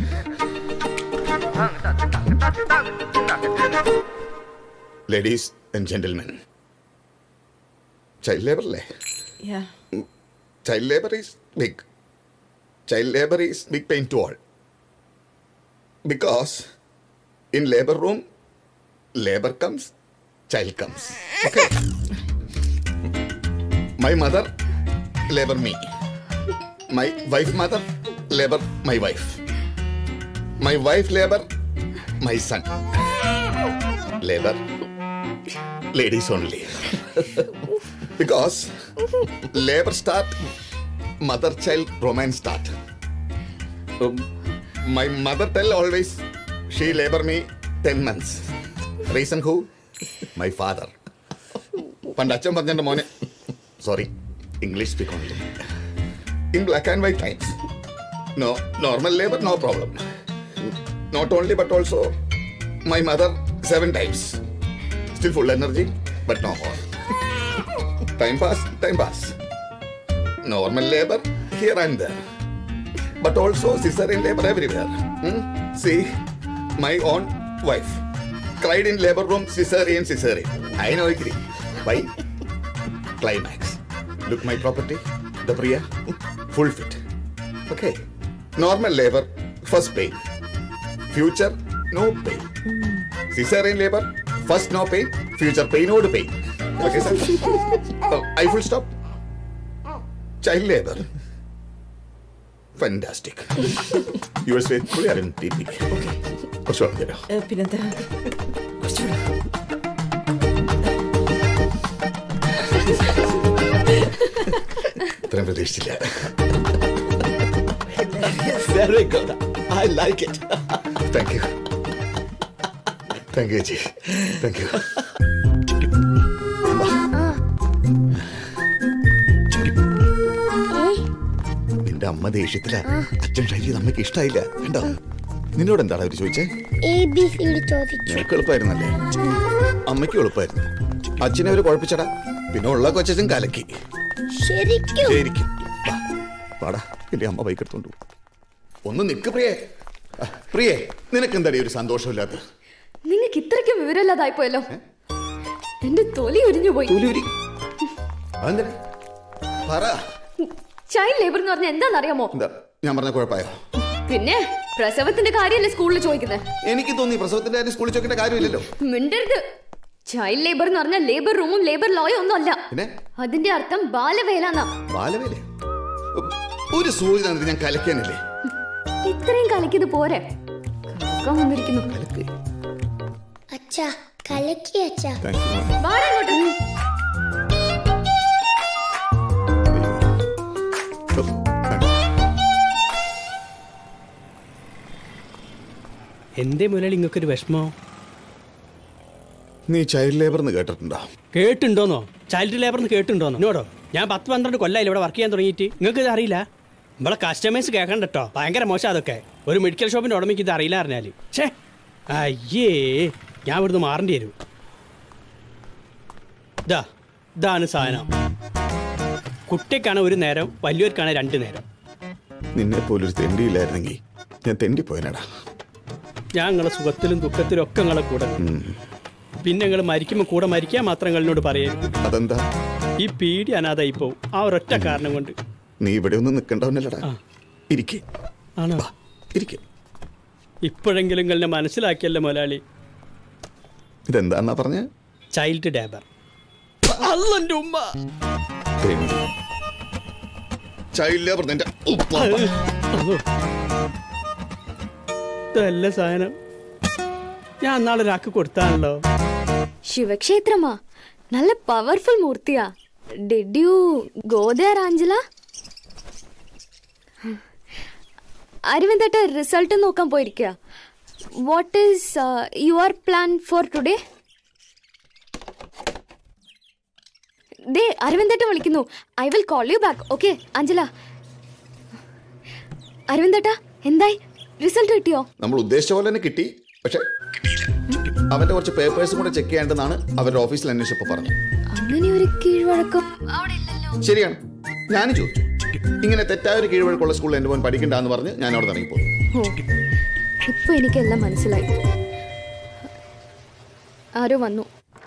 ladies and gentlemen child labour അല്ലേ Yeah. Child labour is big child labour is big pain to all because in labour room labour comes child comes okay my mother labour me my wife mother labour my wife my wife labour my son labour ladies only because labor start mother child romance start Um, my mother tell always she labor me 10 months reason who my father പണ്ട് അച്ഛൻ പറഞ്ഞെൻ്റെ മോനെ sorry English speak only in black and white times no normal labour no problem not only but also my mother seven times still full energy but no more Time pass, time pass. Normal labor here and there. But also cesarean labor everywhere. Hmm? See, my own wife cried in labor room cesarean, cesarean. I know agree. Why? Climax. Look my property, the Priya, full fit. Okay normal labour first pain future no pain caesarean labour first no pain future പെയിനോട് pain okay sir I full stop child labour fantastic yours faithfully Arun T P കുറച്ച് വെള്ളം തരാം ഏ, പിന്നെന്താ കുറച്ചുകൂടെ ഇത്രയും പ്രതീക്ഷിച്ചില്ല Very good. I like it. Thank you thank you ചേച്ചി താങ്ക് യു നിന്റെ അമ്മ ദേഷ്യത്തില അച്ഛൻ ശൈലി നമ്മക്ക് ഇഷ്ടായില്ല കണ്ടോ നിന്നോട് എന്താണ് അവര് ചോദിച്ചേ എ ബി സി ഡി ചോദിച്ചു നിനക്ക് എളുപ്പമായിരുന്നല്ലേ അമ്മയ്ക്കും എളുപ്പമായിരുന്നു അച്ഛനെ അവര് കുഴപ്പിച്ചടാ പിന്നെ ഉള്ള കൊച്ചച്ഛൻ കലക്കി ശരിക്കും ശരിക്കും വാ, വാടാ എന്റെ അമ്മ ബൈക്ക് എടുത്തോണ്ട് പോ. ഒന്ന് നിക്ക് പ്രിയേ ആ, പ്രിയേ നിനക്ക് എന്താടി ഒരു സന്തോഷമില്ലാത്ത നിങ്ങൾക്ക് ഇത്രയ്ക്കും വിവരമില്ലാതായി പോയല്ലോ എന്റെ തൊലി ഉരിഞ്ഞു പോയി അതെന്താ പറ ചൈൽഡ് ലേബർ എന്ന് പറഞ്ഞാൽ എന്താണെന്നറിയാമോ എന്താ ഞാൻ പറഞ്ഞ കുഴപ്പമായോ പിന്നെ പ്രസവത്തിന്റെ കാര്യമല്ലേ സ്കൂളിൽ ചോദിക്കുന്നത് എനിക്ക് തോന്നി പ്രസവത്തിന്റെ കാര്യം സ്കൂളിൽ ചോദിക്കേണ്ട കാര്യമില്ലല്ലോ മിണ്ടരുത് ചൈൽഡ് ലേബർ എന്ന് പറഞ്ഞാൽ ലേബർ റൂമും ലേബർ ലോയും ഒന്നും അല്ല പിന്നെ അതിന്റെ അർത്ഥം ബാലവേല എന്നാ ബാലവേല ഒരു സൂചന തന്നിട്ട് ഞാൻ കലക്കാനില്ലേ ഇത്രയും കലക്കിയത് പോരെ കലക്കാൻ വന്നിരിക്കുന്നു അച്ഛാ കലക്കി അച്ഛാ വാടാ ഇങ്ങോട്ട്. എന്തേ മുതലാളി ഇങ്ങക്കൊരു വിഷമോ നീ ചൈൽഡ് ലേബർ എന്ന് കേട്ടിട്ടുണ്ടോ കേട്ടുണ്ടോന്നോ ചൈൽഡ് ലേബർ എന്ന് കേട്ടുണ്ടോന്നോ എന്നോടോ ഞാൻ പത്ത് പന്ത്രണ്ട് കൊല്ലായില്ല ഇവിടെ വർക്ക് ചെയ്യാൻ തുടങ്ങിയിട്ട് നിങ്ങൾക്ക് ഇത് അറിയില്ല നമ്മളെ കസ്റ്റമേഴ്സ് കേൾക്കണ്ട കേട്ടോ ഭയങ്കര മോശം അതൊക്കെ ഒരു മെഡിക്കൽ ഷോപ്പിന്റെ ഉടമയ്ക്ക് ഇത് അറിയില്ല അറിഞ്ഞാൽ ഛേ അയ്യേ ഞാൻ ഇവിടുന്ന് മാറേണ്ടി വരും ഇതാ ഇതാണ് സാധനം കുട്ടിക്കാണ് ഒരു നേരം വലിയവർക്കാണ് രണ്ട് നേരം നിന്നെ പോലൊരു തെണ്ടിയില്ലായിരുന്നെങ്കിൽ ഞാൻ തെണ്ടിപ്പോയനടാ ഞാൻ നിങ്ങളെ സുഖത്തിലും ദുഃഖത്തിലും ഒക്കെ നിങ്ങളെ കൂടെ ഉം. പിന്നെ നിങ്ങൾ മരിക്കുമ്പോൾ കൂടെ മരിക്കാൻ മാത്രം നിങ്ങളോട് പറയരുത് അതെന്താ ഈ പീടി അനാഥായി പോവും ആ ഒരൊറ്റ കാരണം കൊണ്ട് നീ ഇവിടെ ഒന്നും നിൽക്കണ്ടവനല്ലടാ ഇരിക്കേ ആണോ ഇരിക്കേ ഇപ്പോഴെങ്കിലും നിങ്ങളെ മനസ്സിലാക്കിയല്ലോ മുതലാളി ഇതെന്താന്നാ പറഞ്ഞ ചൈൽഡ് ഡേബർ അല്ലെന്റെ ഉമ്മ ചൈൽഡ് ലേബർ നിന്റെ ഉപ്പ ഇതല്ല സാധനം ഞാൻ നാളെ ഒരാൾക്ക് കൊടുത്താണല്ലോ ശിവക്ഷേത്രമാ നല്ല പവർഫുൾ മൂർത്തിയാ did you go there Angela അരവിന്ദേട്ട റിസൾട്ട് നോക്കാൻ പോയിരിക്കുക what is your plan for today ദേ അരവിന്ദേട്ട വിളിക്കുന്നു I will call you back okay Angela അരവിന്ദേട്ട എന്തായി റിസൾട്ട് കിട്ടിയോ നമ്മൾ ഉദ്ദേശിച്ച പോലെ തന്നെ കിട്ടി പക്ഷെ അവന്റെ കുറച്ച് പേപ്പേഴ്സും കൂടെ ചെക്ക് ചെയ്യേണ്ടതാണ് അവരുടെ ഓഫീസിൽ അന്വേഷിച്ചപ്പോ പറഞ്ഞു അങ്ങനെ ഒരു കീഴ്വഴക്കം ശരിയാണ് ഞാനും ചോദിച്ചു ഇങ്ങനെ തെറ്റായ ഒരു കീഴ്വഴക്കമുള്ള സ്കൂളിൽ എന്റെ മോൻ പഠിക്കണ്ടെന്ന് പറഞ്ഞ് ഞാൻ അവിടെ ഇറങ്ങിപ്പോയി ഓ ഇപ്പൊ എനിക്കെല്ലാം മനസ്സിലായി ആരോ വന്നു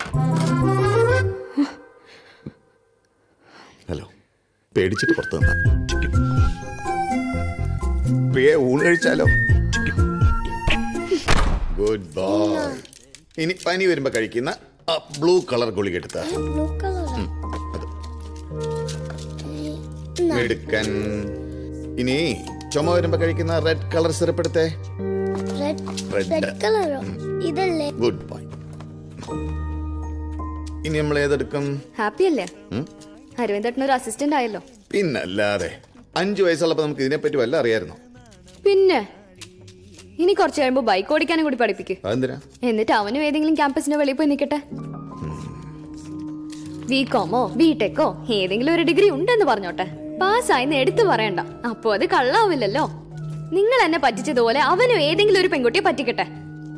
ഹലോ പേടിച്ചിട്ട് പുറത്തു നിന്ന പ്രിയ ഊണ് കഴിച്ചാലോ ഗുഡ് ബോയ് ഇനി പനി വരുമ്പോ കഴിക്കുന്ന ബ്ലൂ കളർ ഗുളിക എടുത്ത ബ്ലൂ കളറാ എടുക്കാൻ ഇനി ചുമ വരുമ്പോ കഴിക്കുന്ന റെഡ് കളർ സിറപ്പ് എടുത്തേ റെഡ് Red. റെഡ് കളറോ ഇതല്ലേ ഗുഡ് ബോയ് ഇനി നമ്മൾ ഏതെടുക്കും ഹാപ്പി അല്ലേ ഉം? അരവിന്ദേട്ടൻ ഒരു അസിസ്റ്റന്റ് ആയല്ലോ പിന്നല്ലാതെ അഞ്ചു വയസ്സുള്ളപ്പോ നമുക്ക് ഇതിനെപ്പറ്റി വല്ല അറിയായിരുന്നോ പിന്നെ ഇനി കുറച്ച് കഴിയുമ്പോ ബൈക്ക് ഓടിക്കാനും കൂടി പഠിപ്പിക്കും അതെന്തിനാ എന്നിട്ട് അവനും ഏതെങ്കിലും ക്യാമ്പസിന്റെ വെളിയിൽ പോയി നിൽക്കട്ടെ ബി കോമോ ബി ടെക്കോ ഏതെങ്കിലും ഒരു ഡിഗ്രി ഉണ്ടെന്ന് പറഞ്ഞോട്ടെ പാസ്സായിന്ന് എടുത്തു പറയണ്ട അപ്പോ അത് കള്ളാവില്ലല്ലോ നിങ്ങൾ എന്നെ പറ്റിച്ചതുപോലെ അവനും ഏതെങ്കിലും ഒരു പെൺകുട്ടിയെ പറ്റിക്കട്ടെ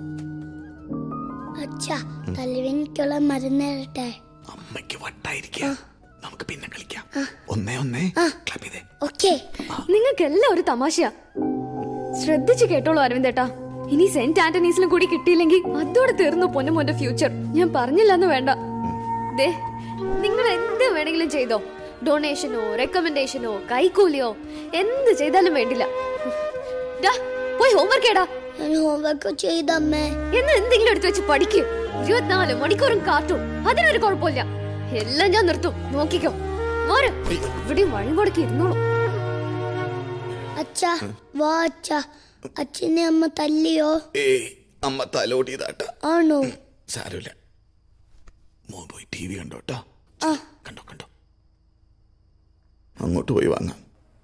അച്ഛാ തലവേനിക്കുള്ള മരുന്ന് തരട്ടെ അമ്മയ്ക്ക് വട്ടായിരിക്കാം നമുക്ക് പിന്നെ കളിക്കാം ഒന്നേ ഒന്നേ ക്ലബ് ചെയ്തേ ഓക്കേ നിങ്ങൾക്കെല്ലാം ഒരു തമാശയാ ശ്രദ്ധിച്ചു കേട്ടോളൂ അരവിന്ദേട്ടാ ഇനി സെന്റ് ആന്റണീസിലും കൂടി കിട്ടിയില്ലെങ്കിൽ അതോടെ തീർന്നു പൊന്നു മോന്റെ ഫ്യൂച്ചർ ഞാൻ പറഞ്ഞില്ലെന്ന് വേണ്ട ദേ നിങ്ങൾ എന്ത് വേണമെങ്കിലും ചെയ്തോ ഡൊണേഷനോ റെക്കമെൻഡേഷനോ കൈക്കൂലിയോ എന്ത് ചെയ്താലും വേണ്ടില്ല ഡാ, പോയി ഹോംവർക്ക് ഏടാ ഞാൻ ഹോംവർക്ക് ചെയ്തമ്മേ എന്ന് എന്തെങ്കിലും എടുത്തു വെച്ച് പഠിക്ക് ഇരുപത്തിനാല് മണിക്കൂറും കാട്ടും അതിനൊരു കുഴപ്പമില്ല എല്ലാം ഞാൻ നിർത്തും നോക്കിക്കോ മോര് ഇവിടെ വഴി മുടക്കി ഇരുന്നോളൂ അച്ഛാ വാ അച്ഛാ അച്ഛനെ അമ്മ തല്ലിയോ ഏയ് അമ്മ തലോടിയതാട്ട ആണോ സാരമില്ല മോൻ പോയി ടി വി കണ്ടോ കേട്ടോ ആ കണ്ടോ കണ്ടോ അങ്ങോട്ട് പോയി വാങ്ങാം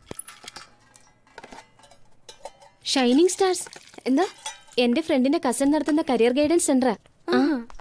ഷൈനിങ് സ്റ്റാർസ് എന്താ എന്റെ ഫ്രണ്ടിന്റെ കസൻ നടത്തുന്ന കരിയർ ഗൈഡൻസ് സെന്ററാ ആ.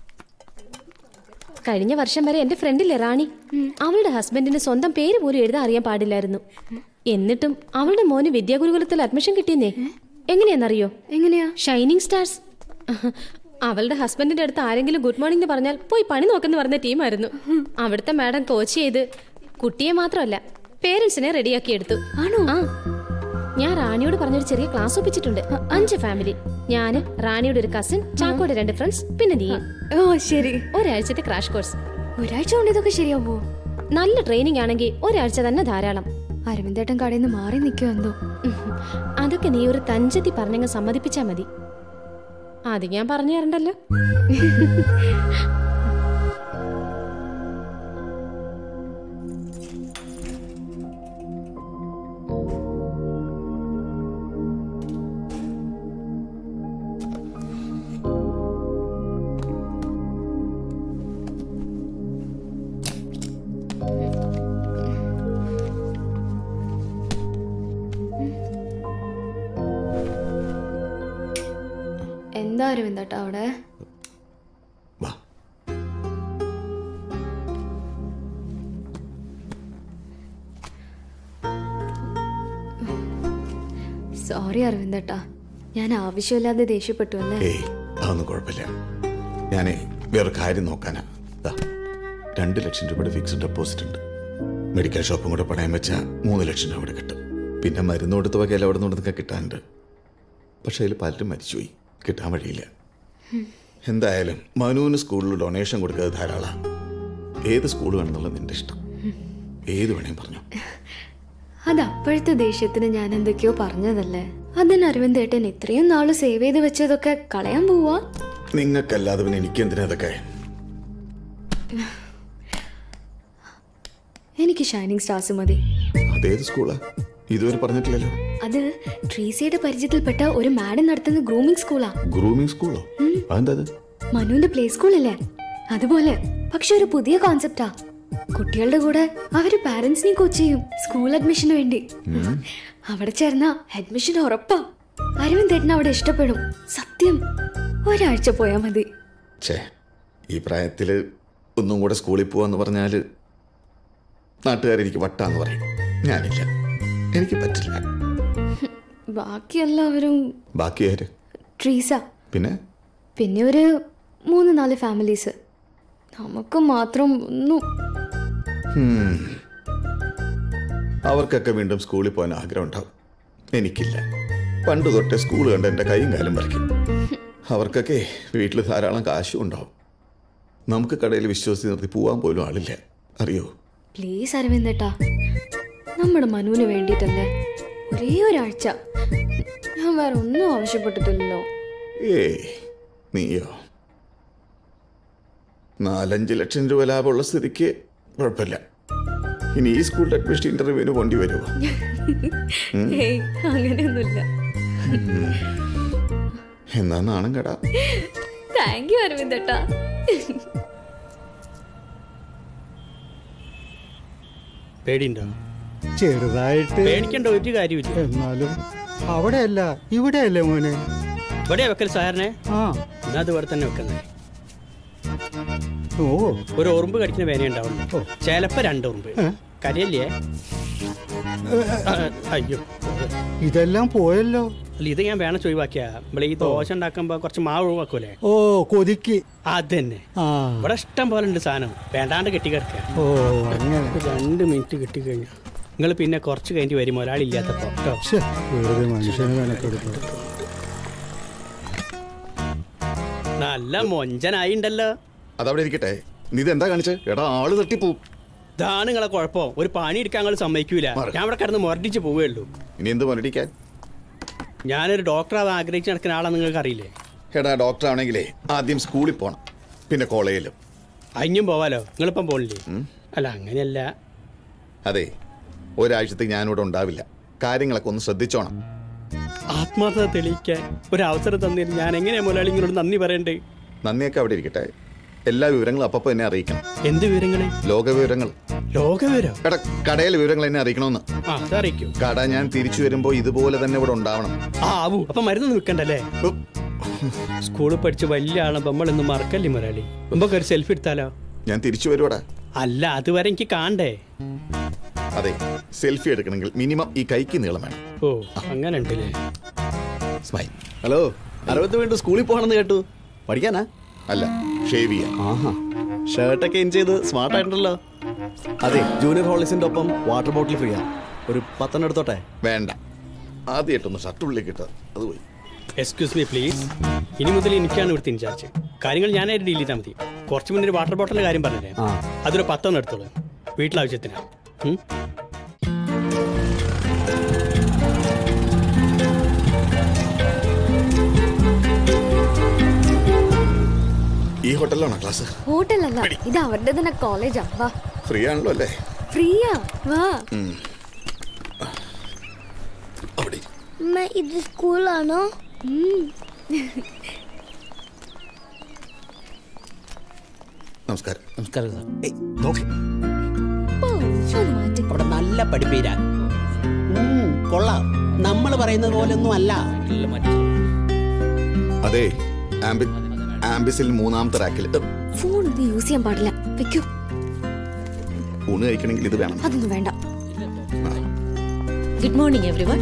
കഴിഞ്ഞ വർഷം വരെ എന്റെ ഫ്രണ്ടില്ലേ റാണി അവളുടെ ഹസ്ബൻഡിന് സ്വന്തം പേര് പോലും എഴുതാൻ അറിയാൻ പാടില്ലായിരുന്നു എന്നിട്ടും അവളുടെ മോന് വിദ്യാഗുരുകുലത്തിൽ അഡ്മിഷൻ കിട്ടിയെന്നേ എങ്ങനെയാണെന്നറിയോ എങ്ങനെയാ ഷൈനിങ് സ്റ്റാർസ് അവളുടെ ഹസ്ബൻഡിന്റെ അടുത്ത് ആരെങ്കിലും ഗുഡ് മോർണിംഗ് എന്ന് പറഞ്ഞാൽ പോയി പണി നോക്കെന്ന് പറഞ്ഞ ടീമായിരുന്നു അവിടുത്തെ മാഡം കോച്ച് ചെയ്ത് കുട്ടിയെ മാത്രമല്ല പേരൻസിനെ റെഡിയാക്കി എടുത്തു ആണോ ആ ഞാൻ റാണിയോട് പറഞ്ഞൊരു ചെറിയ ക്ലാസ് ഒപ്പിച്ചിട്ടുണ്ട് അഞ്ച് ഫാമിലി ഞാന് റാണിയുടെ ഒരു കസിൻ ചാക്കോയുടെ രണ്ട് ഫ്രണ്ട്സ് പിന്നെ നീ ഓ ശരി ഒരാഴ്ചത്തെ ക്രാഷ് കോഴ്സ് ഒരാഴ്ച കൊണ്ട് ഇതൊക്കെ ശരിയാവോ നല്ല ട്രെയിനിങ് ആണെങ്കിൽ ഒരാഴ്ച തന്നെ ധാരാളം അരവിന്ദേട്ടൻ കടയിൽ നിന്ന് മാറി നിൽക്കുമോ എന്തോ അതൊക്കെ നീ ഒരു തഞ്ചത്തി പറഞ്ഞങ്ങ് സമ്മതിപ്പിച്ചാ മതി അത് ഞാൻ പറഞ്ഞു തരണ്ടല്ലോ എന്താ അരവിന്ദേട്ടാ അവിടെ സോറി അരവിന്ദേട്ടാ ഞാൻ ആവശ്യമില്ലാതെ ദേഷ്യപ്പെട്ടു അല്ലേ ഏയ് അതൊന്നും കുഴപ്പമില്ല ഞാനേ വേറെ കാര്യം നോക്കാനാ ദാ, രണ്ട് ലക്ഷം രൂപയുടെ ഫിക്സ്ഡ് ഡെപ്പോസിറ്റ് ഉണ്ട് മെഡിക്കൽ ഷോപ്പും കൂടെ പണയം വെച്ചാൽ മൂന്ന് ലക്ഷം രൂപ കൂടെ കിട്ടും പിന്നെ മരുന്ന് കൊടുത്ത വകയിൽ അവിടെ നിന്നൊക്കെ കിട്ടാനുണ്ട് പക്ഷേ അതിൽ പലരും മരിച്ചുപോയി കിട്ടാൻ വഴിയില്ല എന്തായാലും മനുവിന് സ്കൂളിൽ ഡൊണേഷൻ കൊടുക്കാതെ ധാരാളം ഏത് സ്കൂൾ വേണമെന്നുള്ള നിന്റെ ഇഷ്ടം ഏത് വേണേലും പറഞ്ഞു അത് അപ്പോഴത്തെ ദേഷ്യത്തിന് ഞാൻ എന്തൊക്കെയോ പറഞ്ഞതല്ലേ അതിന് അരവിന്ദേട്ടൻ ഇത്രയും നാള് സേവ് ചെയ്ത് വെച്ചതൊക്കെ കളയാൻ പോവാ നിങ്ങൾക്കല്ലാതെ പിന്നെ എനിക്ക് എന്തിനാ അതൊക്കെ എനിക്ക് ഷൈനിങ് സ്റ്റാർസ് മതി അതേത് സ്കൂളാ ഇതുവരെ പറഞ്ഞിട്ടില്ലല്ലോ അത് ട്രീസിയുടെ പരിചയത്തിൽപ്പെട്ട ഒരു മാഡം നടത്തുന്ന ഗ്രൂമിംഗ് സ്കൂളാ ഗ്രൂമിംഗ് സ്കൂളോ അതെന്താ അത്? മനുവിന്റെ പ്ലേ സ്കൂളല്ലേ അതുപോലെ പക്ഷെ ഒരു പുതിയ കോൺസെപ്റ്റാ കുട്ടികളുടെ കൂടെ അവര് പാരന്റ്സിനെയും കോച്ച് ചെയ്യും സ്കൂൾ അഡ്മിഷന് വേണ്ടി ഉം. അവിടെ ചേർന്ന അഡ്മിഷൻ ഉറപ്പാ അരവിന്ദ് ഏട്ടൻ അവിടെ ഇഷ്ടപ്പെടും സത്യം ഒരാഴ്ച പോയാ മതി ഛേ ഈ പ്രായത്തിൽ ഒന്നും കൂടെ സ്കൂളിൽ പോവാന്ന് പറഞ്ഞാൽ നാട്ടുകാരെനിക്ക് വട്ടാന്ന് പറയും ഞാനില്ല എനിക്ക് പറ്റില്ല ബാക്കി എല്ലാവരും ബാക്കി ആര് ട്രീസ പിന്നെ പിന്നെ ഒരു മൂന്ന് നാല് ഫാമിലീസ് നമുക്ക് മാത്രം ഒന്നും ഉം. അവർക്കൊക്കെ വീണ്ടും സ്കൂളിൽ പോകാൻ ആഗ്രഹം ഉണ്ടാവും എനിക്കില്ല പണ്ട് തൊട്ടേ സ്കൂൾ കണ്ട് എൻ്റെ കൈയും കാലും വരയ്ക്കും അവർക്കൊക്കെ വീട്ടിൽ ധാരാളം കാശും ഉണ്ടാവും നമുക്ക് കടയിൽ വിശ്വസിച്ച് നിർത്തി പോകാൻ പോലും ആളില്ല അറിയോ പ്ലീസ് അരവിന്ദേട്ടാ നമ്മുടെ മനുവിന് വേണ്ടിയിട്ടല്ലേ ഒരേ ഒരാഴ്ച ഞാൻ വേറെ ഒന്നും ആവശ്യപ്പെട്ടിട്ടില്ലല്ലോ ഏയ് നീയോ നാലഞ്ച് ലക്ഷം രൂപ ലാഭമുള്ള സ്ഥിതിക്ക് കുഴപ്പമില്ല ഇനി ഈ സ്കൂളിൽ അഡ്മിഷൻ ഇന്റർവ്യൂവിന് പോണ്ടി വരുമോ ഉം. ഏയ് അങ്ങനെയൊന്നുമില്ല എന്നാ നാണം കടാ താങ്ക് യു അരവിന്ദേട്ടാ പേടിയുണ്ടോ ചെറുതായിട്ട് പേടിക്കണ്ട ഒരു കാര്യമില്ല എന്നാലും അവിടെയല്ല ഇവിടെയല്ലേ മോനെ ഇവിടെ വെക്കൽ സാറിനെ ആ എന്നാ അത് ഇവിടെ തന്നെ വെക്കുന്നത് ഓ ഒരു ഉറുമ്പ് കടിക്കുന്ന വേന ഉണ്ടാവുള്ളൂ ചിലപ്പോ രണ്ട് ഉറുമ്പ് കരയല്ലേ ആ, അയ്യോ ഇതെല്ലാം പോയല്ലോ അല്ല ഇത് ഞാൻ വേണം ഒഴിവാക്കിയ നമ്മളെ ഈ ദോശ ഉണ്ടാക്കുമ്പോ കുറച്ച് മാവ് ഒഴിവാക്കൂലേ ഓ കൊതിക്ക് അത് തന്നെ ആ ഇവിടെ ഇഷ്ടം പോലെ ഉണ്ട് സാധനം വേണ്ടാണ്ട് കെട്ടി കിടക്കുക ഓ അങ്ങനെ രണ്ട് മിനിറ്റ് കിട്ടി കഴിഞ്ഞു നിങ്ങൾ പിന്നെ കുറച്ച് കഴിഞ്ഞ് വരും ഒരാളില്ലാത്തപ്പോ കേട്ടോ ശ്ശെ, വെറുതെ മനുഷ്യനെ മെനക്കെടുത്തു നല്ല മൊഞ്ചനായി ഉണ്ടല്ലോ അതവിടെ ഇരിക്കട്ടെ നീ ഇത് എന്താ കാണിച്ചേ എടാ ആള് തട്ടിപ്പോവും ഇതാണ് നിങ്ങളെ കുഴപ്പം ഒരു പണി എടുക്കാൻ നിങ്ങൾ സമ്മതിക്കൂല ഞാൻ ഇവിടെ കിടന്ന് മുരടിച്ച് പോവുകയുള്ളൂ ഇനി എന്ത് മുരടിക്കാൻ ഞാനൊരു ഡോക്ടറാവാൻ ആഗ്രഹിച്ച് നടക്കുന്ന ആളാണ് നിങ്ങൾക്ക് അറിയില്ലേ എടാ ഡോക്ടർ ആണെങ്കിലേ ആദ്യം സ്കൂളിൽ പോണം പിന്നെ കോളേജിലും അഞ്ഞും പോവാലോ നിങ്ങളിപ്പം പോണില്ലേ അല്ല അങ്ങനെയല്ല അതെ ഒരാഴ്ചത്തേക്ക് ഞാനിവിടെ ഉണ്ടാവില്ല കാര്യങ്ങളൊക്കെ ഒന്ന് ശ്രദ്ധിച്ചോണം ആത്മാർത്ഥത തെളിയിക്കാൻ ഒരു അവസരം തന്നിരുന്നു ഞാൻ എങ്ങനെയാ മുതലാളി നിങ്ങളോട് നന്ദി പറയണ്ടേ നന്ദിയൊക്കെ അവിടെ ഇരിക്കട്ടെ എല്ലാ വിവരങ്ങളും അപ്പപ്പോ എന്നെ അറിയിക്കണം എന്ത് വിവരങ്ങള് ലോക വിവരങ്ങൾ ലോക വിവരം എടാ കടയിലെ വിവരങ്ങൾ എന്നെ അറിയിക്കണമെന്ന് ആ അതറിയിക്കും കട ഞാൻ തിരിച്ചു വരുമ്പോ ഇതുപോലെ തന്നെ ഇവിടെ ഉണ്ടാവണം ആ ആവു അപ്പൊ മരുന്ന് നിൽക്കണ്ടല്ലേ സ്കൂളിൽ പഠിച്ച് വലിയ ആളാകുമ്പോ നമ്മളൊന്നും മറക്കല്ലേ മുതലാളി നമുക്ക് ഒരു സെൽഫി എടുത്താലോ ഞാൻ തിരിച്ചു വരുവാടാ അല്ല അതുവരെ എനിക്ക് കാണണ്ടേ അതെ സെൽഫി എടുക്കണമെങ്കിൽ മിനിമം ഈ കൈക്ക് നീളം വേണം ഓ അങ്ങനെ ഉണ്ടല്ലേ സ്മൈൽ ഹലോ അരവത്ത് വീണ്ടും സ്കൂളിൽ പോകണമെന്ന് കേട്ടു പഠിക്കാനാ അല്ല ഷേവ് ചെയ്യാൻ ആഹാ ഷർട്ടൊക്കെ ഇൻ ചെയ്ത് സ്മാർട്ട് ആയിട്ടുണ്ടല്ലോ അതെ ജൂനിയർ ഹോളിസിന്റെ ഒപ്പം വാട്ടർ ബോട്ടിൽ ഫ്രീയാ ഒരു പത്തെണ്ണം എടുത്തോട്ടെ വേണ്ട ആദ്യമായിട്ടൊന്ന് ഷർട്ട് ഉള്ളിൽ കിട്ടുക അത് പോയി എക്സ്ക്യൂസ് മീ പ്ലീസ് ഇനി മുതൽ എനിക്കാണ് ഇവിടുത്തെ ഇൻചാർജ് കാര്യങ്ങൾ ഞാനായിട്ട് ഡീൽ ചെയ്താൽ മതി കുറച്ച് മുന്നേ ഒരു വാട്ടർ ബോട്ടിലിന്റെ കാര്യം പറഞ്ഞേ അതൊരു പത്തൊന്നും എടുത്തോളൂ വീട്ടിലാവശ്യത്തിനാ ഉം? ഈ ഹോട്ടലിലാണോ ക്ലാസ് ഹോട്ടലല്ല ഇത് അവരുടെ തന്നെ കോളേജാ വാ ഫ്രീ ആണല്ലോ അല്ലേ ഫ്രീയാ വാ ഉം. അമ്മ ഇത് സ്കൂളാണോ നമസ്കാരം നമസ്കാരം സാർ നോക്കി അവിടെ നല്ല പഠിപ്പീരാ കൊള്ളാം നമ്മൾ പറയുന്നത് പോലെ ഒന്നും അല്ല അതെ ആംബി ആംബിസിൽ മൂന്നാമത്തെ റാക്കിൽ ഫോൺ ഇത് യൂസ് ചെയ്യാൻ പാടില്ല വെക്കൂ ഊണ് കഴിക്കണമെങ്കിൽ ഇത് വേണം അതൊന്നും വേണ്ട Good morning, everyone.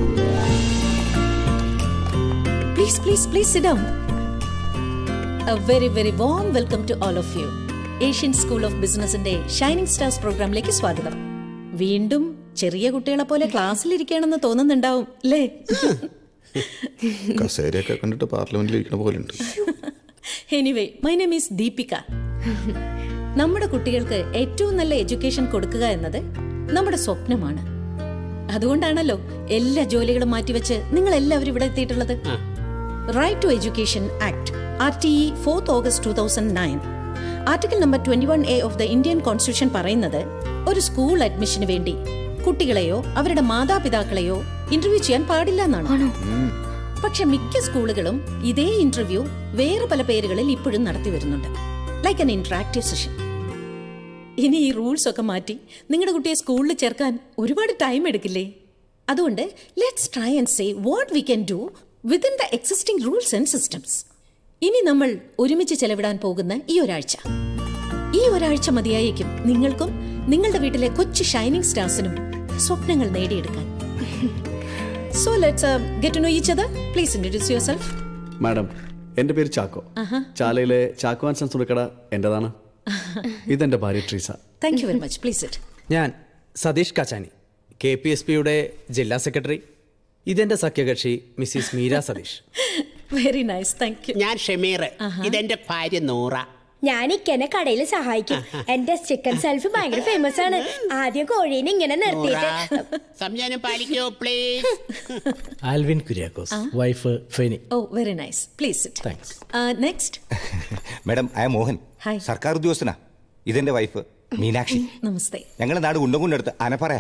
Please, please, please sit down. A very, very warm welcome to all of you. Asian school of ബിസിനസിന്റെ ഷൈനിങ് സ്റ്റാർസ് പ്രോഗ്രാമിലേക്ക് സ്വാഗതം വീണ്ടും ചെറിയ കുട്ടികളെ പോലെ ക്ലാസ്സിലിരിക്കണമെന്ന് തോന്നുന്നുണ്ടാവും അല്ലേ കസേരയൊക്കെ കണ്ടിട്ട് പാർലമെന്റിൽ ഇരിക്കണ പോലെ ഉണ്ട് anyway my name is Deepika നമ്മുടെ കുട്ടികൾക്ക് ഏറ്റവും നല്ല എഡ്യൂക്കേഷൻ കൊടുക്കുക എന്നത് നമ്മുടെ സ്വപ്നമാണ് അതുകൊണ്ടാണല്ലോ എല്ലാ ജോലികളും മാറ്റിവെച്ച് നിങ്ങൾ എല്ലാവരും ഇവിടെ എത്തിയിട്ടുള്ളത് right to education act R T E fourth August two thousand nine article number twenty one A of the Indian constitution പറയുന്നത് ഒരു സ്കൂൾ അഡ്മിഷന് വേണ്ടി കുട്ടികളെയോ അവരുടെ മാതാപിതാക്കളെയോ ഇന്റർവ്യൂ ചെയ്യാൻ പാടില്ല എന്നാണ് പക്ഷെ മിക്ക സ്കൂളുകളും ഇതേ ഇന്റർവ്യൂ വേറെ പല പേരുകളിൽ ഇപ്പോഴും നടത്തി വരുന്നുണ്ട് ലൈക്ക് അൻ ഇന്ററാക്റ്റീവ് സെഷൻ ഇനി ഈ റൂൾസ് ഒക്കെ മാറ്റി നിങ്ങളുടെ കുട്ടിയെ സ്കൂളിൽ ചേർക്കാൻ ഒരുപാട് ടൈം എടുക്കില്ലേ അതുകൊണ്ട് let's try and say what we can do within the existing rules and systems ഇനി നമ്മൾ ഒരുമിച്ച് ചെലവിടാൻ പോകുന്ന ഈ ഒരാഴ്ച ഈ ഒരാഴ്ച മതിയായേക്കും നിങ്ങൾക്കും നിങ്ങളുടെ വീട്ടിലെ കൊച്ചു ഷൈനിങ് സ്റ്റാർസിനും സ്വപ്നങ്ങൾ നേടിയെടുക്കാൻ so let's get to know each other please introduce yourself madam എൻ്റെ പേര് ചാക്കോ ആഹാ ചാലയിലെ ചാക്കോ ആൻഡ് സൺസ് തുണിക്കട എൻ്റെതാണ് ഇതെൻ്റെ ഭാര്യ Treesa thank you very much please sit ഞാൻ Satish Kachani K P S പിയുടെ ജില്ലാ സെക്രട്ടറി ഇതെന്റെ സഖ്യകക്ഷി Mrs Meera Satish very nice thank you ഞാൻ ഷമീർ ഇതെന്റെ ഭാര്യ നൂറ ഞാൻ ഇക്കനെ കടയിൽ സഹായിക്കും എന്റെ ചിക്കൻ സെൽഫ് ഭയങ്കര ഫേമസ് ആണ് ആദ്യം കോഴീനെ ഇങ്ങനെ നിർത്തിയിട്ട് സംജാനം പാലിക്കോ please Alvin Kuriakose wife Feni oh very nice please sit thanks next madam I Mohan hi സർക്കാർ ഉദ്യോഗസ്ഥനാ ഇതെന്റെ വൈഫ് മീനാക്ഷി നമസ്തേ ഞങ്ങളുടെ നാട് കുണ്ടംകുണ്ടടുത്ത് അനപ്പറ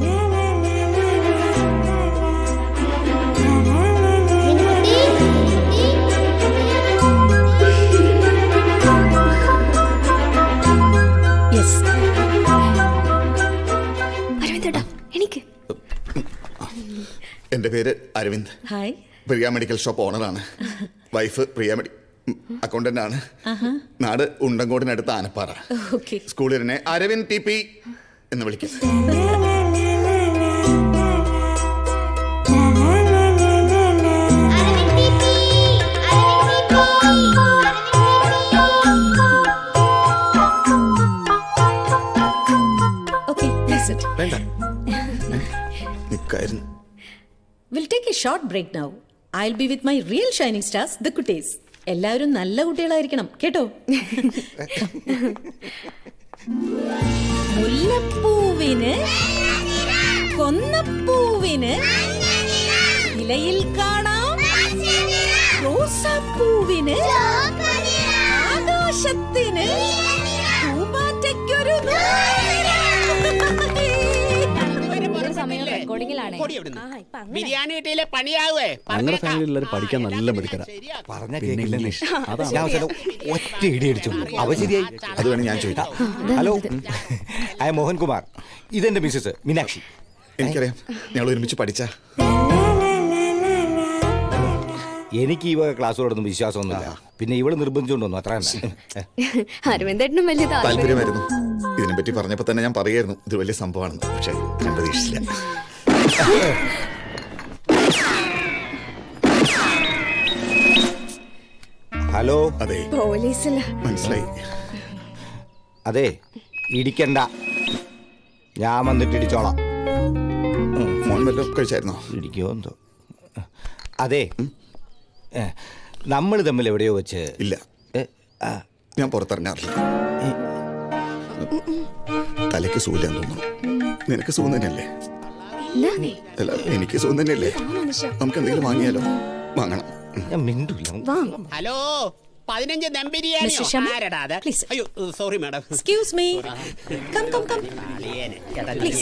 യെസ് അരവിന്ദേട്ടാ എനിക്ക് എൻ്റെ പേര് Aravind hi Priya medical shop ഓണറാണ് വൈഫ് പ്രിയ മെഡി അക്കൗണ്ടന്റ് ആണ് ആഹാ നാട് ഉണ്ടങ്കോടിനടുത്ത് ആനപ്പാറ ഓക്കെ സ്കൂളിനെ അരവിന്ദ് ടി പി എന്ന് വിളിക്കും ഓക്കെ പ്ലീസ് ഇറ്റ് വേണ്ട നിൽക്കായിരുന്നു will take a short break now I will be with my real shining stars the കുട്ടീസ് എല്ലാവരും നല്ല കുട്ടികളായിരിക്കണം കേട്ടോ മുല്ലപ്പൂവിന് കൊന്നപ്പൂവിന് ഇലയിൽ കാണാം റോസാപ്പൂവിന് ആകാശത്തിന് പൂമ്പാറ്റയ്ക്കൊരു റെക്കോർഡിംഗിലാണ് ബിരിയാണി കിട്ടിയില്ലേ പണിയാവേ ഞങ്ങളുടെ ഫാമിലി എല്ലാവരും പഠിക്കാൻ നല്ല മിടുക്കരാ പറഞ്ഞ പിന്നെ കേക്കില്ലെന്നേ ഇംഗ്ലീഷ് അതാണ് ഞാൻ അവസാനം ഒറ്റ ഇടി അടിച്ചു അവ ശരിയായി അത് വേണം ഞാൻ ചോദിക്കാം ഹലോ ഐ മോഹൻകുമാർ ഇതെന്റെ മിസ്സസ് മീനാക്ഷി എനിക്കറിയാം ഞങ്ങൾ ഒരുമിച്ച് പഠിച്ച എനിക്ക് ഈ വക ക്ലാസ്സുകളൊന്നും വിശ്വാസമൊന്നുമില്ല പിന്നെ ഇവള് നിർബന്ധിച്ചുകൊണ്ട് വന്നു അത്ര തന്നെ അരവിന്ദേട്ടനും വലിയ താല്പര്യം താല്പര്യമായിരുന്നു ഇതിനെപ്പറ്റി പറഞ്ഞപ്പോൾ തന്നെ ഞാൻ പറയായിരുന്നു ഇത് വലിയ സംഭവമാണെന്ന് പക്ഷേ ഞാൻ പ്രതീക്ഷിച്ചില്ല ഹലോ അതെ പോലീസില്ല മനസ്സിലായി അതെ ഇടിക്കണ്ട ഞാൻ വന്നിട്ട് ഇടിച്ചോളാം മോൻ വല്ലതും കഴിച്ചായിരുന്നോ ഇടിക്കോ എന്തോ അതെ നമ്മൾ തമ്മിൽ എവിടെയോ വെച്ച് ഇല്ല ഞാൻ പുറത്തിറങ്ങാറില്ല തലയ്ക്ക് സൂര്യാന്ന് തോന്നുന്നു നിനക്ക് സുഖം തന്നെയല്ലേ അല്ല എനിക്ക് സുഖം തന്നെയല്ലേ നമുക്ക് എന്തെങ്കിലും വാങ്ങിയാലോ വാങ്ങണം ഹലോ പതിനഞ്ച് ദം ബിരിയാണി Mr. Sharma, ആരടാ അത് അയ്യോ sorry madam excuse me come come come Please.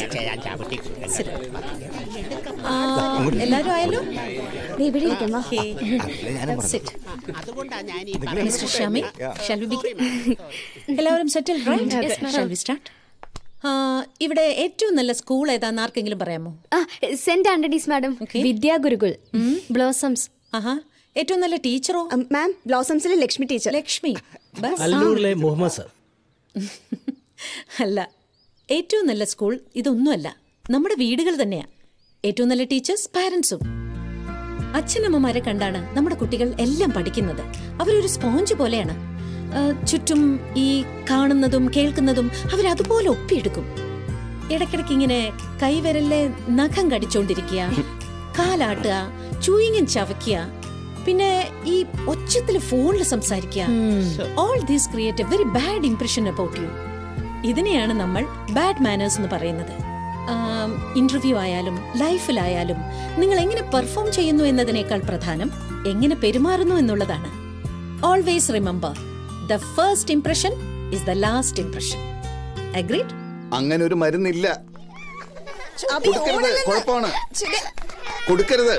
ആ, എല്ലാരും ആയല്ലോ ഇവിടെ ഇരിക്കാം, വാ. Sit. Mr. Shami, shall we begin? എല്ലാവരും settle Yes, ma'am. Shall we start ഇവിടെ ഏറ്റവും നല്ല സ്കൂൾ ഏതാന്ന് ആർക്കെങ്കിലും പറയാമോ Saint Antony's madam Vidyagurukul Blossoms ആഹാ ഏറ്റവും നല്ല ടീച്ചറോ മാം ബ്ലോസംസിലെ ലക്ഷ്മി ടീച്ചർ ലക്ഷ്മി ബസ്. അല്ലൂരിലെ മുഹമ്മദ് സർ അല്ല ഏറ്റവും നല്ല സ്കൂൾ ഇതൊന്നുമല്ല നമ്മുടെ വീടുകൾ തന്നെയാ ഏറ്റവും നല്ല ടീച്ചേഴ്സ് പാരൻസും അച്ഛനമ്മമാരെ കണ്ടാണ് നമ്മുടെ കുട്ടികൾ എല്ലാം പഠിക്കുന്നത് അവരൊരു സ്പോഞ്ച് പോലെയാണ് ആ, ചുറ്റും ഈ കാണുന്നതും കേൾക്കുന്നതും അവരതുപോലെ ഒപ്പിയെടുക്കും ഇടയ്ക്കിടയ്ക്ക് ഇങ്ങനെ കൈവിരലിലെ നഖം കടിച്ചോണ്ടിരിക്കുക കാലാട്ടുക ചൂയിങ്ങൻ ചവയ്ക്കുക പിന്നെ ഈ ഒച്ചത്തിൽ ഫോണിൽ സംസാരിക്കുക all these create a very bad impression about you ഇതിനെയാണ് നമ്മൾ ബാഡ് മാനേഴ്സ് എന്ന് പറയുന്നത് ഇന്റർവ്യൂ ആയാലും ലൈഫിലായാലും നിങ്ങൾ എങ്ങനെ പെർഫോം ചെയ്യുന്നു എന്നതിനേക്കാൾ പ്രധാനം എങ്ങനെ പെരുമാറുന്നു എന്നുള്ളതാണ് always remember the first impression is the last impression agreed അങ്ങനെ ഒരു മരുന്നില്ല കൊടുക്കരുത് കുഴപ്പമാണ് കൊടുക്കരുത്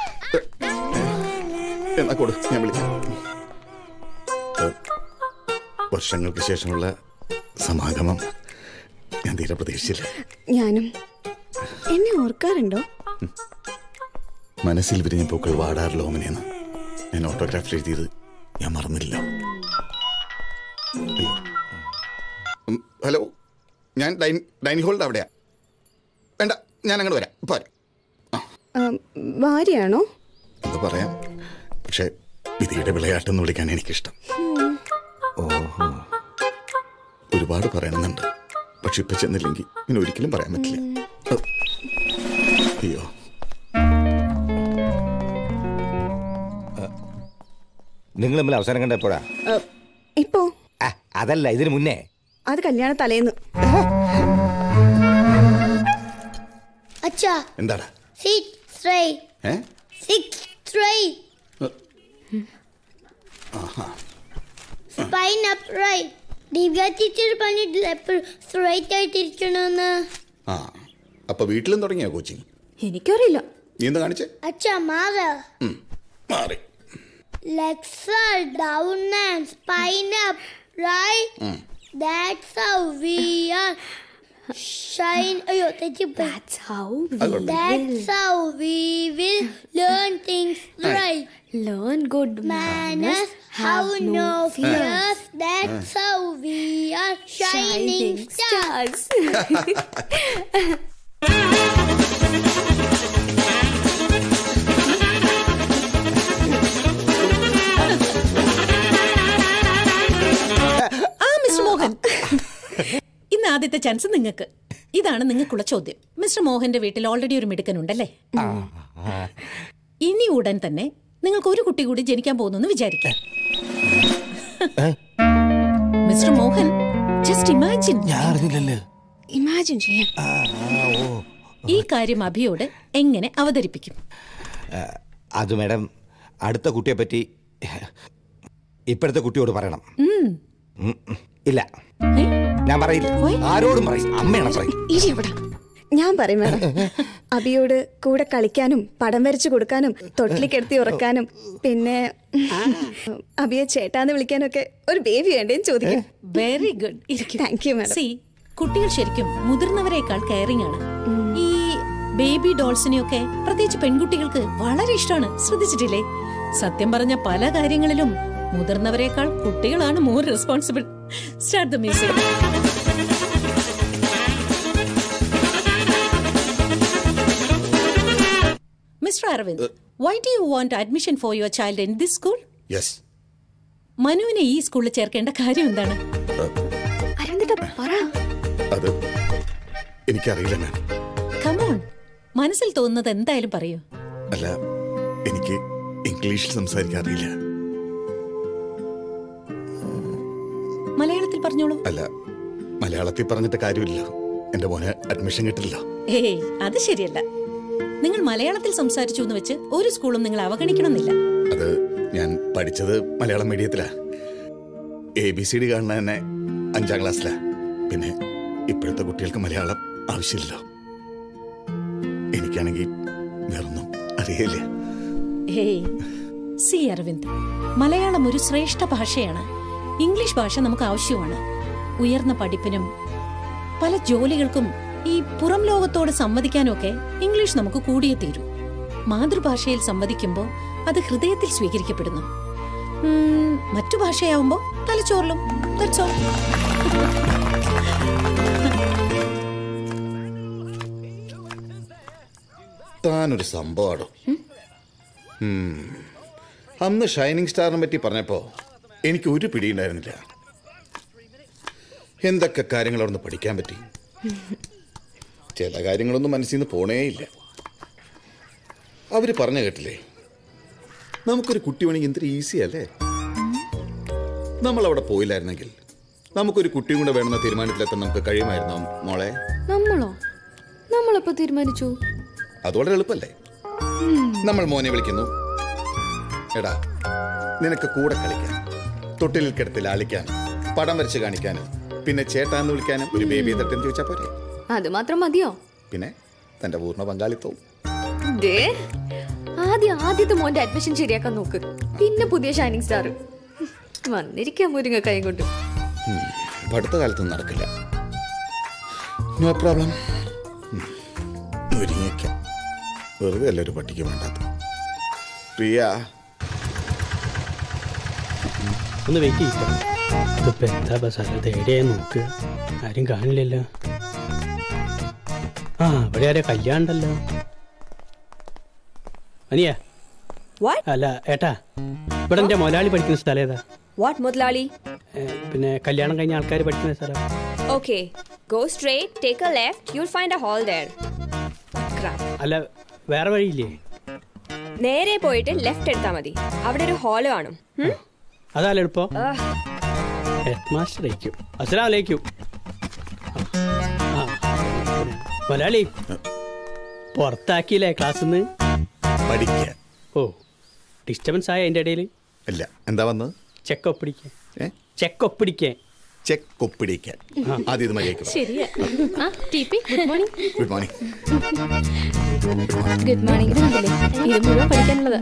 എന്നാ കൊടു ഞാൻ വിളിക്കാം ഏ, വർഷങ്ങൾക്ക് ശേഷമുള്ള സമാഗമം ഞാൻ തീരെ പ്രതീക്ഷിച്ചില്ല ഞാനും എന്നെ ഓർക്കാറുണ്ടോ മനസ്സിൽ വിരിഞ്ഞ പൂക്കൾ വാടാറില്ല ഓമനെന്ന് ഞാൻ ഓട്ടോഗ്രാഫിൽ എഴുതിയത് ഞാൻ മറന്നില്ല അയ്യോ. ഉം, ഹലോ ഞാൻ ഡൈൻ ഡൈനിങ് ഹാളിൻ്റെ അവിടെയാ വേണ്ട ഞാൻ അങ്ങോട്ട് വരാം ഇപ്പൊ വരാം ഭാര്യയാണോ അത് പറയാം പക്ഷേ വിധിയുടെ വിളയാട്ടെന്ന് വിളിക്കാൻ എനിക്കിഷ്ടം ഓഹോ ഒരുപാട് പറയണമെന്നുണ്ട് പക്ഷെ ഇപ്പൊ ചെന്നില്ലെങ്കിൽ പിന്നെ ഒരിക്കലും പറയാൻ പറ്റില്ല അ, അയ്യോ നിങ്ങൾ തമ്മിൽ അവസാനം കണ്ട എപ്പോഴാ ഇപ്പോ ആ, അതല്ല ഇതിന് മുന്നേ അത് കല്യാണ തലേന്ന് അച്ഛാ എന്താണ് സിക്സ് ത്രൈ ഏ സിക്സ് ത്രൈ ആഹാ സ്പൈൻ അപ്രൈറ്റ് ദിവ്യ ടീച്ചർ പറഞ്ഞിട്ടില്ല എപ്പോഴും സ്ട്രൈറ്റ് ആയിട്ടിരിക്കണമെന്ന് ആ അപ്പൊ വീട്ടിലും തുടങ്ങിയോ കോച്ചിങ് എനിക്കറിയില്ല നീ എന്താ കാണിച്ചേ അച്ഛാ മാറ ഉം, മാറി legs are down and spine up right ഉം. that's how we are shine അയ്യോ തെറ്റിപ്പോയി that's how we that's how we will learn things right learn good manners have no fears that's how we are shining stars ആ Mr Mohan ഇന്ന് ആദ്യത്തെ chance നിങ്ങൾക്ക് ഇതാണ് നിങ്ങൾക്കുള്ള ചോദ്യം മിസ്റ്റർ മോഹന്റെ വീട്ടിൽ ഓൾറെഡി ഒരു മിടുക്കനുണ്ടല്ലേ ഇനി ഉടൻ തന്നെ നിങ്ങൾക്ക് ഒരു കുട്ടി കൂടി ജനിക്കാൻ പോകുന്നു വിചാരിക്കാം മിസ്റ്റർ മോഹൻ ജസ്റ്റ് ഇമാജിൻ ഞാൻ അറിഞ്ഞില്ലല്ലോ ഇമാജിൻ ചെയ്യാം ഈ കാര്യം അഭിയോട് എങ്ങനെ അവതരിപ്പിക്കും അത് മാഡം അടുത്ത കുട്ടിയെ പറ്റി ഇപ്പോഴത്തെ കുട്ടിയോട് പറയണം ഉം. ഉം, ഉം. ഇല്ല ഞാൻ പറയില്ല ആരോടും പറയും അമ്മയാണ് പറയും ഇരി ഇവിടെ ഞാൻ പറയും മാഡം അബിയോട് കൂടെ കളിക്കാനും പടം വരച്ചു കൊടുക്കാനും തൊട്ടിൽ കിടത്തി ഉറക്കാനും പിന്നെ അബിയെ ചേട്ടാന്ന് വിളിക്കാനൊക്കെ ഒരു ബേബി വേണ്ടേന്ന് ചോദിക്കും very good thank you madam സി കുട്ടികൾ ശരിക്കും മുതിർന്നവരെക്കാൾ കെയറിംഗ് ആണ് ഈ ബേബി ഡോൾസിനെയൊക്കെ പ്രത്യേകിച്ച് പെൺകുട്ടികൾക്ക് വളരെ ഇഷ്ടമാണ് ശ്രദ്ധിച്ചിട്ടില്ലേ സത്യം പറഞ്ഞ പല കാര്യങ്ങളിലും മുതിർന്നവരെക്കാൾ കുട്ടികളാണ് more responsible start the music Mr Aravind why do you want admission for your child in this school yes മനുവിനെ ഈ സ്കൂളിൽ ചേർക്കേണ്ട കാര്യം എന്താണ് അത് എനിക്കറിയില്ല മാം കമോൺ മനസ്സിൽ തോന്നുന്നത് എന്തായാലും പറയൂ അല്ല എനിക്ക് ഇംഗ്ലീഷിൽ സംസാരിക്കാൻ അറിയില്ല മലയാളത്തിൽ പറഞ്ഞോളൂ അല്ല മലയാളത്തിൽ പറഞ്ഞിട്ട് കാര്യമില്ല എന്റെ മോനെ അഡ്മിഷൻ കിട്ടില്ല ഏയ് അത് ശരിയല്ല നിങ്ങൾ മലയാളത്തിൽ സംസാരിച്ചു എന്ന് വെച്ച് ഒരു സ്കൂളും നിങ്ങൾ അവഗണിക്കണമെന്നില്ല അത് ഞാൻ പഠിച്ചത് മലയാളം മീഡിയത്തിലാ എ ബി സി ഡി കാണുന്ന തന്നെ അഞ്ചാം ക്ലാസ്സിലാ പിന്നെ ഇപ്പോഴത്തെ കുട്ടികൾക്ക് മലയാളം ആവശ്യമില്ലല്ലോ എനിക്കാണെങ്കിൽ വേറൊന്നും അറിയില്ല ഏയ് സി അരവിന്ദ് മലയാളം ഒരു ശ്രേഷ്ഠ ഭാഷയാണ് ഇംഗ്ലീഷ് ഭാഷ നമുക്ക് ആവശ്യമാണ് ഉയർന്ന പഠിപ്പിനും പല ജോലികൾക്കും ഈ പുറം ലോകത്തോട് സംവദിക്കാനും ഒക്കെ ഇംഗ്ലീഷ് നമുക്ക് കൂടിയേ തീരൂ മാതൃഭാഷയിൽ സംവദിക്കുമ്പോൾ അത് ഹൃദയത്തിൽ സ്വീകരിക്കപ്പെടുന്നു ഉം, മറ്റു ഭാഷയാവുമ്പോൾ തലച്ചോറിലും That's all. താനൊരു സംഭവമാണോ ഉം. അന്ന് ഷൈനിങ് സ്റ്റാറിനെ പറ്റി പറഞ്ഞപ്പോ എനിക്ക് ഒരു പിടിയുണ്ടായിരുന്നില്ല എന്തൊക്കെ കാര്യങ്ങൾ അവിടുന്ന് പഠിക്കാൻ പറ്റി ചില കാര്യങ്ങളൊന്നും മനസ്സിൽ നിന്ന് പോണേയില്ല അവര് പറഞ്ഞു കേട്ടില്ലേ നമുക്കൊരു കുട്ടി വേണമെങ്കിൽ എന്തൊരു ഈസി അല്ലേ നമ്മൾ അവിടെ പോയില്ലായിരുന്നെങ്കിൽ നമുക്കൊരു കുട്ടിയും കൂടെ വേണമെന്ന തീരുമാനത്തിലെത്താൻ നമുക്ക് കഴിയുമായിരുന്നോ മോളെ നമ്മളോ നമ്മളെപ്പോ തീരുമാനിച്ചു അത് വളരെ എളുപ്പല്ലേ നമ്മൾ മോനെ വിളിക്കുന്നു എടാ നിനക്ക് കൂടെ കളിക്കാൻ തൊട്ടിലിൽ കിടത്തി ലാളിക്കാനും പടം വരച്ച് കാണിക്കാനും പിന്നെ ചേട്ടാന്ന് വിളിക്കാനും ഒരു ബേബി തട്ടെന്ന് ചോദിച്ചാൽ പോരെ അത് മാത്രം മതിയോ പിന്നെ തന്റെ പൂർണ്ണ പങ്കാളിത്തവും ദേ ആദ്യം ആദ്യത്തെ മോന്റെ അഡ്മിഷൻ ശരിയാക്കാൻ നോക്ക് പിന്നെ പുതിയ ഷൈനിങ് സ്റ്റാർ വന്നിരിക്കാം മുരുങ്ങ കൈ കൊണ്ട് ഉം, ഇപ്പൊ അടുത്ത കാലത്തൊന്നും നടക്കില്ല നോ പ്രോബ്ലം ഒരുങ്ങിക്കാം വെറുതെ അല്ല ഒരു പട്ടിക്ക് വേണ്ടാത്ത പ്രിയ ഒന്ന് വെയിറ്റ് ചെയ്യിട്ടോ ഇതിപ്പോ എന്താ ബസ് ഇത് എവിടെയാ നോക്കുക ആരും കാണില്ലല്ലോ ആ ഇവിടെ ആരെ കല്യാണം ഉണ്ടല്ലോ അനിയ അല്ല ഏട്ടാ ഇവിടെ എന്റെ മുതലാളി പഠിക്കുന്ന സ്ഥലം ഏതാ What, Mutlali? ഏ, പിന്നെ കല്യാണം കഴിഞ്ഞ ആൾക്കാർ പഠിക്കുന്ന സ്ഥലം Okay, go straight, take a left, you'll find a hall there. Crap. അല്ല വേറെ വഴിയില്ലേ നേരെ പോയിട്ട് ലെഫ്റ്റ് എടുത്താൽ മതി അവിടെ ഒരു ഹാള് കാണും ഉം? അതല്ല എളുപ്പം Ah, ഹെഡ് മാസ്റ്റർ അയക്കും അസലാമലൈക്കും മലയാളി പുറത്താക്കിയില്ലേ ക്ലാസ്സിൽ നിന്ന് പഠിക്കാൻ ഓ ഡിസ്റ്റർബൻസ് ആയ അതിൻ്റെ ഇടയിൽ ഇല്ല എന്താ വന്നത് ചെക്ക് ഒപ്പിടിക്കാൻ ചെക്ക് ഒപ്പിടിക്കാൻ ചെക്ക് ഒപ്പിടിക്കാൻ ആദ്യം ഇത് മര്യാദയ്ക്ക് പറ. ശരിയാ ആ T P good morning good morning good morning ഇത് കണ്ടില്ലേ ഇത് മുഴുവൻ പഠിക്കാനുള്ളതാ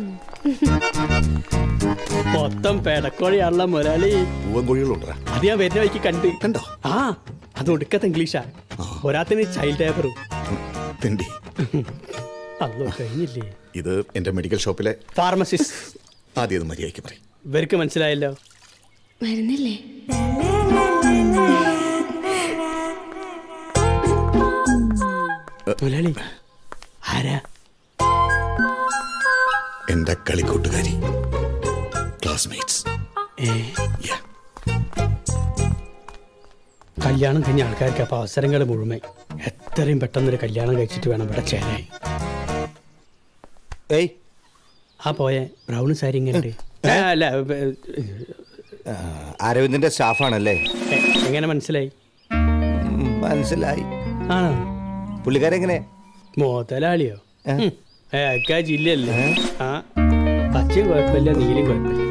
മൊത്തം പെടക്കോഴിയാണല്ലോ മുതലാളി പൂവൻകോഴികളുണ്ടാ അത് ഞാൻ വരുന്ന വഴിക്ക് കണ്ട് കണ്ടോ ആ അത് ഒടുക്കത്തെ ഇംഗ്ലീഷാ പോരാത്തിന് ചൈൽഡ് ലേബറും തിണ്ടി അല്ലോ കഴിഞ്ഞില്ലേ ഇത് എന്റെ മെഡിക്കൽ ഷോപ്പിലെ ഫാർമസിസ്റ്റ് ആദ്യം ഇത് മര്യാദയ്ക്ക് പറയും ഇവർക്ക് മനസ്സിലായല്ലോ വരുന്നില്ലേ മുതലാളി ആരാ എന്റെ കളിക്കൂട്ടുകാരി ക്ലാസ്മേറ്റ്സ് കല്യാണം കഴിഞ്ഞ ആൾക്കാർക്ക് അപ്പൊ അവസരങ്ങൾ മുഴുവൻ എത്രയും പെട്ടെന്നൊരു കല്യാണം കഴിച്ചിട്ട് വേണം ഇവിടെ ചേരാൻ ഏയ് ആ പോയ ബ്രൗൺ സാരി ഇങ്ങനെ അല്ല അരവിന്ദിന്റെ സ്റ്റാഫാണല്ലേ എ- എങ്ങനെ മനസ്സിലായി മനസ്സിലായി ആണോ പുള്ളിക്കാരെങ്ങനെ മോതലാളിയോ ഏക്കാ ജില്ലല്ലേ ആ പച്ചയും കുഴപ്പമില്ല നീലും കുഴപ്പമില്ല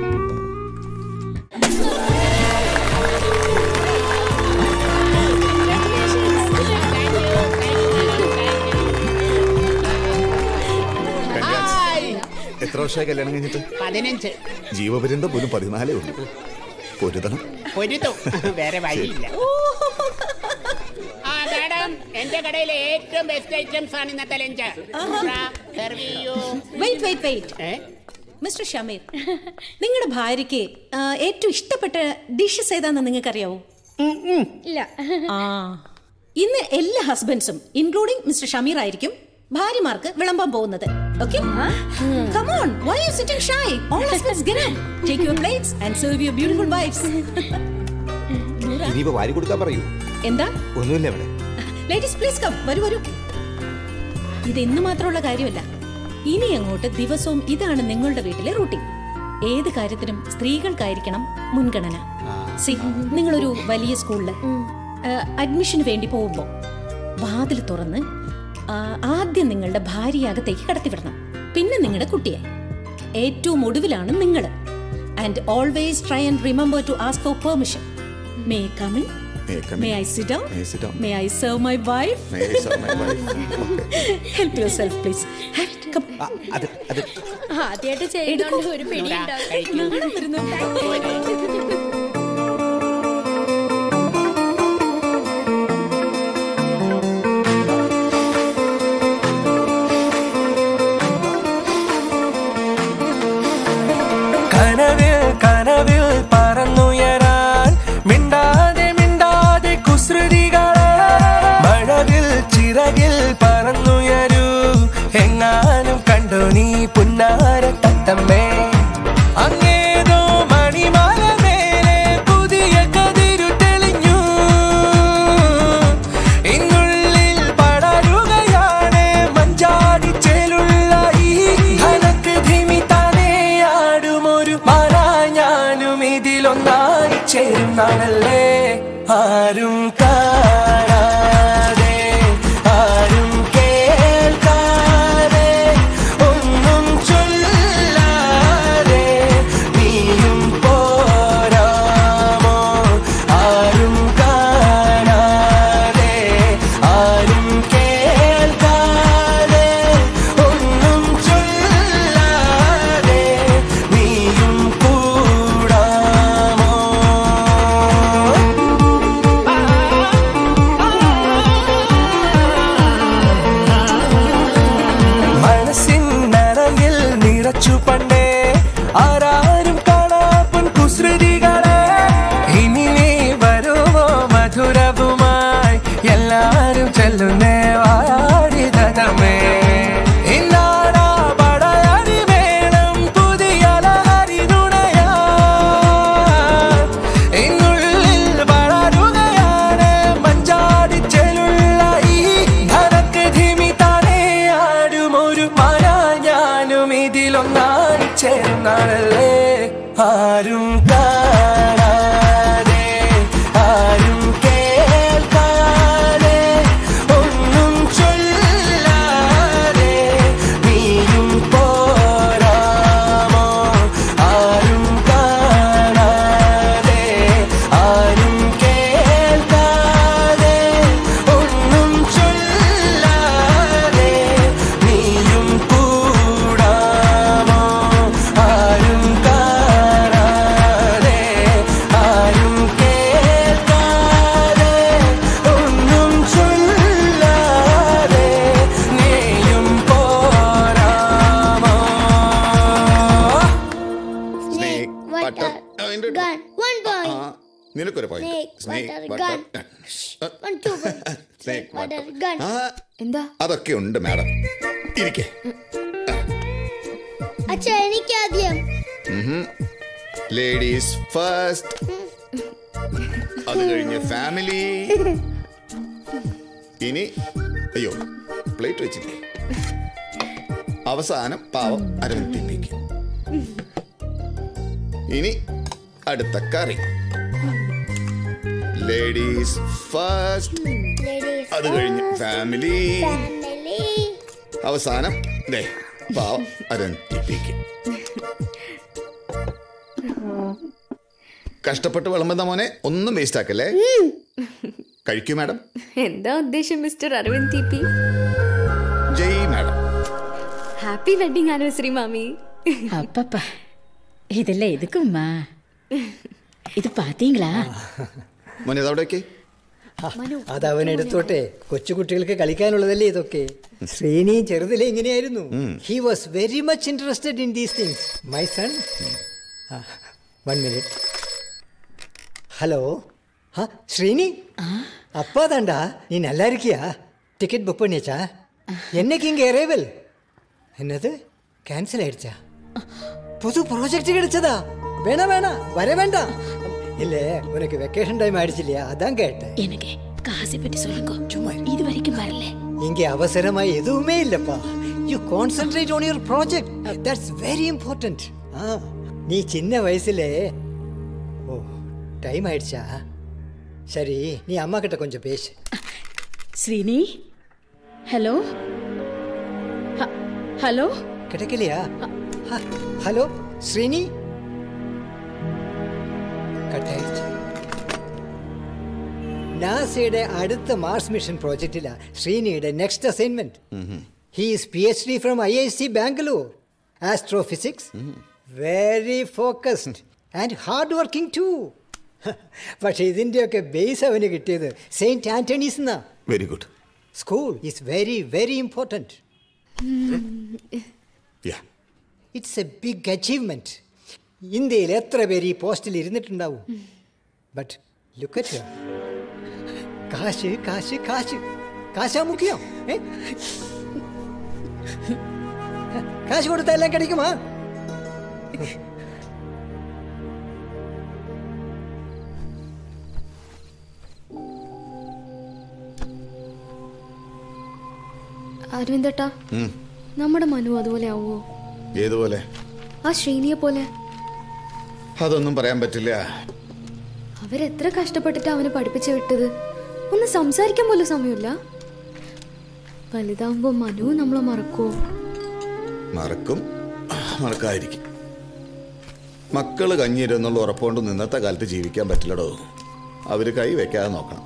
എത്ര വർഷമായി കല്യാണം കഴിഞ്ഞിട്ട് പതിനഞ്ച് ജീവപര്യന്തം പോലും പതിനാലേ ഉള്ളൂ പൊരുതണം പൊരുത്തു വേറെ വഴിയില്ല ആ മാഡം എന്റെ കടയിലെ ഏറ്റവും ബെസ്റ്റ് ഐറ്റംസ് ആണ് ഇന്നത്തെ ലഞ്ച് സെർവ് ചെയ്യൂ wait wait wait Mr Shameer നിങ്ങളുടെ ഭാര്യയ്ക്ക് ആ, ഏറ്റവും ഇഷ്ടപ്പെട്ട ഡിഷസ് ഏതാണെന്ന് നിങ്ങൾക്ക് അറിയാവോ ഇല്ല ആ ഇന്ന് എല്ലാ ഹസ്ബൻഡ്സും ഇൻക്ലൂഡിംഗ് മിസ്റ്റർ ഷമീർ ആയിരിക്കും ഭാര്യമാർക്ക് വിളമ്പാൻ പോകുന്നത് okay come on why you sitting shy all husbands get up take your plates and serve your beautiful wifes ഇനിയിപ്പോ വാരി കൊടുക്കാൻ പറയൂ എന്താ ഒന്നുമില്ല ഇവിടെ ലേഡീസ് പ്ലീസ് കം വരൂ വരൂ ഇത് ഇന്ന് മാത്രമുള്ള കാര്യമല്ല ഇനി അങ്ങോട്ട് ദിവസവും ഇതാണ് നിങ്ങളുടെ വീട്ടിലെ റൂട്ടീൻ ഏത് കാര്യത്തിനും സ്ത്രീകൾക്കായിരിക്കണം മുൻഗണന സി നിങ്ങളൊരു വലിയ സ്കൂളിൽ അഡ്മിഷന് വേണ്ടി പോകുമ്പോൾ വാതിൽ തുറന്ന് ആ, ആദ്യം നിങ്ങളുടെ ഭാര്യയെ അകത്തേക്ക് കടത്തിവിടണം പിന്നെ നിങ്ങളുടെ കുട്ടിയെ ഏറ്റവും ഒടുവിലാണ് നിങ്ങൾ and always try and remember to ask for permission may come in May I come in? May I sit down May I sit down? May I serve my wife May I serve my wife? Help yourself please അത് അത് ആദ്യമായിട്ട് ചെയ്യുന്നുണ്ട് ഒരു പിടി കനവിൽ കനവിൽ പറന്നുയരാൻ മിണ്ടാതെ മിണ്ടാതെ കുസൃതികളെ മഴവിൽ ചിറകിൽ പറന്നുയരൂ എങ്ങാനും കണ്ടു നീ പുന്നാര തത്തമ്മേ അങ്ങേതോ മണിമാല മേലെ പുതിയ കതിരു തെളിഞ്ഞു ഇന്നുള്ളിൽ പടരുകയാണ് മഞ്ചാടി ചേലുള്ള ഈ ധനക്ക് ധിമി താനേ ആടുമൊരു മന ഞാനും ഇതിലൊന്നായി ചേരും നാളല്ലേ ആരും കാണാതെ ആരും കേൾക്കാതെ ഒന്നും ചൊല്ലാതെ നീയും പോരാമോ ആരും കാണാതെ ആരും കേൾക്കാതെ ഒന്നും ചൊല്ലാതെ നീയും കൂടാമോ മനസ്സിൻ നരയിൽ നിറച്ചു പണ്ടേ ആരാരും കാണാപ്പൻ കുസൃതികളെ ഇനി നീ വരുമോ മധുരവുമായി എല്ലാരും ചെല്ലുന്നേ വാടിതമേ ഇന്നാടാ പടയറി വേണം പുതിയ ലഹരി നുണയാ ഇന്നുള്ളിൽ വളരുകയാണ് മഞ്ചാടി ചെലുള്ള ഈ ധനക്ക് ധിമി താനേ ആടുമൊരു മന ഞാനും ഇതിലൊന്നായി ചേർന്നാളല്ലേ ആരും കാണാതെ ആരും കേൾക്കാതെ ഒന്നും ചൊല്ലാതെ നീയും പോരാമോ ആരും കാണാതെ ആരും കേൾക്കാതെ ഒന്നും ചൊല്ലാതെ നീയും കൂടാമോ ആരും കാണാതെ ആരും കേൾക്കാതെ ഒന്നും ചൊല്ലാതെ നീയും പോരാമോ Snake, butter. അതിന്റെ gun. One boy. ആ, നിനക്കൊരു point Snake, snake butter, gun. One, two, one. Snake Butter, gun. എന്താ അതൊക്കെ ഉണ്ട് മാഡം ഇരിക്കേ അച്ഛാ എനിക്ക് ആദ്യം ലേഡീസ് ഫസ്റ്റ് അത് കഴിഞ്ഞ് ഫാമിലി ഇനി അയ്യോ പ്ലേറ്റ് വെച്ചില്ലേ അവസാനം പാവം അരവിന്ദിപ്പിക്കും ഇനി അടുത്ത കറി ലേഡീസ് ഫസ്റ്റ് അത് കഴിഞ്ഞ് ഫാമിലി അവസാനം ദേ പാവം അരൻ ടിപ്പിക്ക് കഷ്ടപ്പെട്ട് വിളമ്പുന്ന മോനെ ഒന്നും വേസ്റ്റ് ആക്കല്ലേ കഴിക്കൂ മാഡം എന്താ ഉദ്ദേശം മിസ്റ്റർ അരവിന്ദ് ടി പി ജയ് മാഡം ഹാപ്പി വെഡിങ് ആനിവേഴ്സറി മാമി அப்பப்பா இதெல்லாம் எதுக்கும்மா இது பாத்தீங்களா മോനെ അതവിടേക്ക് അത് അവൻ എടുത്തോട്ടെ കൊച്ചുകുട്ടികൾക്ക് കളിക്കാനുള്ളതല്ലേ ഇതൊക്കെ ശ്രീനിയും ചെറുതിലെ ഇങ്ങനെയായിരുന്നു he was very much interested in these things my son one minute hello ஆ ஸ்ரீனி அப்பா தாண்டா நீ நல்லா இருக்கியா டிக்கெட் புக் பண்ணியாச்சா என்னைக்கு இங்கே அரைவல் என்னது கேன்சல் ஆயிடுச்சா புது ப்ராஜெக்ட் கிடைச்சதா வேணா வேணா வர வேண்டாம் இல்ல உனக்கு வெக்கேஷன் டைம் ஆயிடுச்சு இல்லையா அதான் கேட்டேன் எனக்கு காசை பற்றி சொல்லுங்க சும்மா இது வரைக்கும் வரல இங்கே அவசரமா எதுவுமே இல்லப்பா you concentrate on your project that's very important ஆ நீ சின்ன வயசுல ஓ டைம் ஆயிடுச்சா சரி நீ அம்மா கிட்ட கொஞ்சம் பேசு ஸ்ரீனி ஹலோ ஹ- ஹலோ கிடைக்கலையா ஹ- ஹலோ ஸ்ரீனி കട്ട് ആയിடுச்சு നാസയുടെ അടുത്ത മാർസ് മിഷൻ പ്രോജക്റ്റിലാ ശ്രീനിയുടെ next assignment he is P H D from I I C Bangalore astrophysics very focused and hard working too പക്ഷേ ഇതിൻ്റെയൊക്കെ ബേസ് അവന് കിട്ടിയത് സെയിൻറ്റ് ആന്റണീസ് എന്നാ very good school is very very important Yeah. It's a big achievement ഇന്ത്യയിൽ എത്ര പേര് ഈ പോസ്റ്റിൽ ഇരുന്നിട്ടുണ്ടാവും ബട്ട് ലുക്കറ്റ് കാശ് കാശ് കാശ് കാശാ മുഖ്യം ഏ? കാശ് കൊടുത്താൽ എല്ലാം கிடைக்குமா അരവിന്ദേട്ടാ ഉം. നമ്മുടെ മനു അതുപോലെ ആവുമോ ഏതുപോലെ ആ ശ്രീനിയെ പോലെ അതൊന്നും പറയാൻ പറ്റില്ല അവരെത്ര കഷ്ടപ്പെട്ടിട്ട് അവനെ പഠിപ്പിച്ചു വിട്ടത് ഒന്ന് സംസാരിക്കാൻ പോലും സമയമില്ല വലുതാവുമ്പോ മനു നമ്മളെ മറക്കുവോ മറക്കും മറക്കാതിരിക്കും മക്കള് കഞ്ഞിരുന്നുള്ള ഉറപ്പുകൊണ്ട് ഇന്നത്തെ കാലത്ത് ജീവിക്കാൻ പറ്റില്ലടോ അവര് കൈ വെക്കാതെ നോക്കണം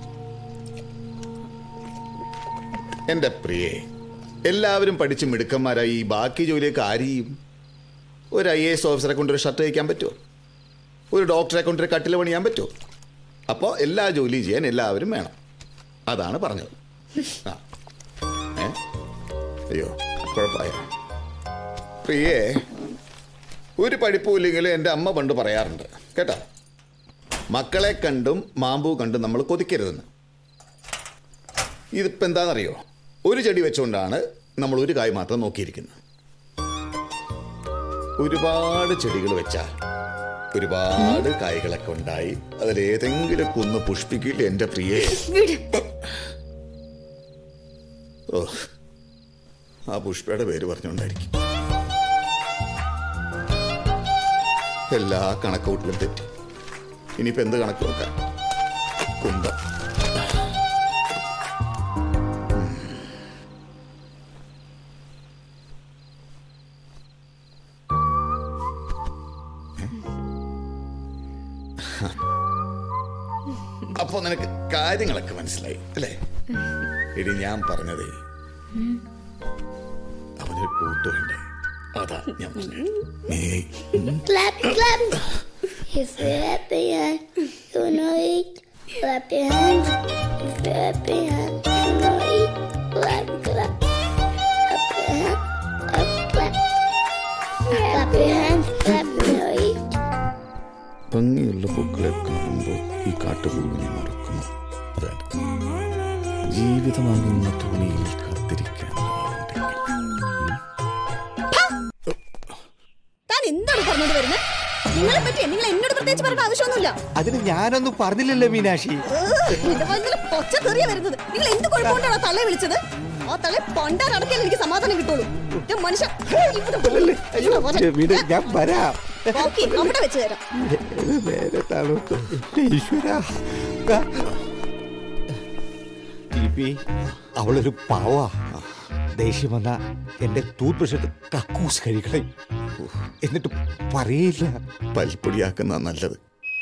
എന്റെ പ്രിയേ എല്ലാവരും പഠിച്ച് മിടുക്കന്മാരായി ഈ ബാക്കി ജോലിയൊക്കെ ആര് ചെയ്യും ഒരു ഐ എസ് ഓഫീസറെ കൊണ്ട് ഒരു ഷർട്ട് തയ്ക്കാൻ പറ്റുമോ ഒരു ഡോക്ടറെ കൊണ്ട് ഒരു കട്ടിൽ പണിയാൻ പറ്റുമോ അപ്പോൾ എല്ലാ ജോലിയും ചെയ്യാൻ എല്ലാവരും വേണം അതാണ് പറഞ്ഞത് ആ ഏ അയ്യോ കുഴപ്പമായ പ്രിയേ ഒരു പഠിപ്പും ഇല്ലെങ്കിലും എൻ്റെ അമ്മ പണ്ട് പറയാറുണ്ട് കേട്ടോ മക്കളെ കണ്ടും മാമ്പൂ കണ്ടും നമ്മൾ കൊതിക്കരുതെന്ന് ഇതിപ്പോൾ എന്താണെന്നറിയോ ഒരു ചെടി വെച്ചുകൊണ്ടാണ് നമ്മൾ ഒരു കായ് മാത്രം നോക്കിയിരിക്കുന്നത് ഒരുപാട് ചെടികൾ വെച്ചാൽ ഒരുപാട് കായ്കളൊക്കെ ഉണ്ടായി അതിലേതെങ്കിലും ഒന്ന് പുഷ്പിക്കില്ല എൻ്റെ പ്രിയേ ഓ ആ പുഷ്പയുടെ പേര് പറഞ്ഞുകൊണ്ടായിരിക്കും എല്ലാ കണക്കൂട്ടിലും തെറ്റി ഇനിയിപ്പോ എന്ത് കണക്ക് നോക്കാൻ കുന്തം അപ്പൊ നിനക്ക് കാര്യങ്ങളൊക്കെ മനസ്സിലായി അല്ലേ ഇനി ഞാൻ പറഞ്ഞതേ അവനൊരു കൂട്ട് വേണ്ടേ അതാ ഞാൻ പറഞ്ഞത് നീ Clap, clap. If you're happy and you know it, clap your hands. If you're happy and you know it, clap, clap. Clap your hands, clap, clap. Clap your hands, clap, you know it. ഭംഗിയുള്ള പൂക്കളെ കാണുമ്പോൾ ഈ കാട്ടുപൂവിനെ മറക്കുന്നു അതാണ് ജീവിതമാകുന്ന തുണിയിൽ കാത്തിരിക്കാൻ താൻ എന്താണ് പറഞ്ഞോണ്ട് വരുന്നത് നിങ്ങളെ പറ്റി നിങ്ങൾ എന്നോട് പ്രത്യേകിച്ച് പറയേണ്ട ആവശ്യമൊന്നുമില്ല അതിന് ഞാനൊന്നും പറഞ്ഞില്ലല്ലോ മീനാക്ഷി എന്റെ വയറ്റില് പൊച്ച തെറിയ വരുന്നത് നിങ്ങൾ എന്ത് കുഴപ്പമുണ്ടാണോ തള്ളെ വിളിച്ചത് ആ തള്ളെ പണ്ടാൻ അടക്കിയാൽ എനിക്ക് സമാധാനം കിട്ടുള്ളൂ ഒറ്റ മനുഷ്യൻ ഇവിടെ പോ. ഇവിടെ പോ. വീട് ഞാൻ വരാം ഓക്കേ, അവിടെ വെച്ച് തരാം ഏത് നേരത്താണോ ഈശ്വര നോക്ക അവളൊരു പാവാ ദേഷ്യം വന്ന എന്റെ ടൂത്ത് ബ്രഷ് കക്കൂസ് കഴികളെ എന്നിട്ട് പറയില്ല പൽപ്പൊടിയാക്കുന്ന നല്ലത്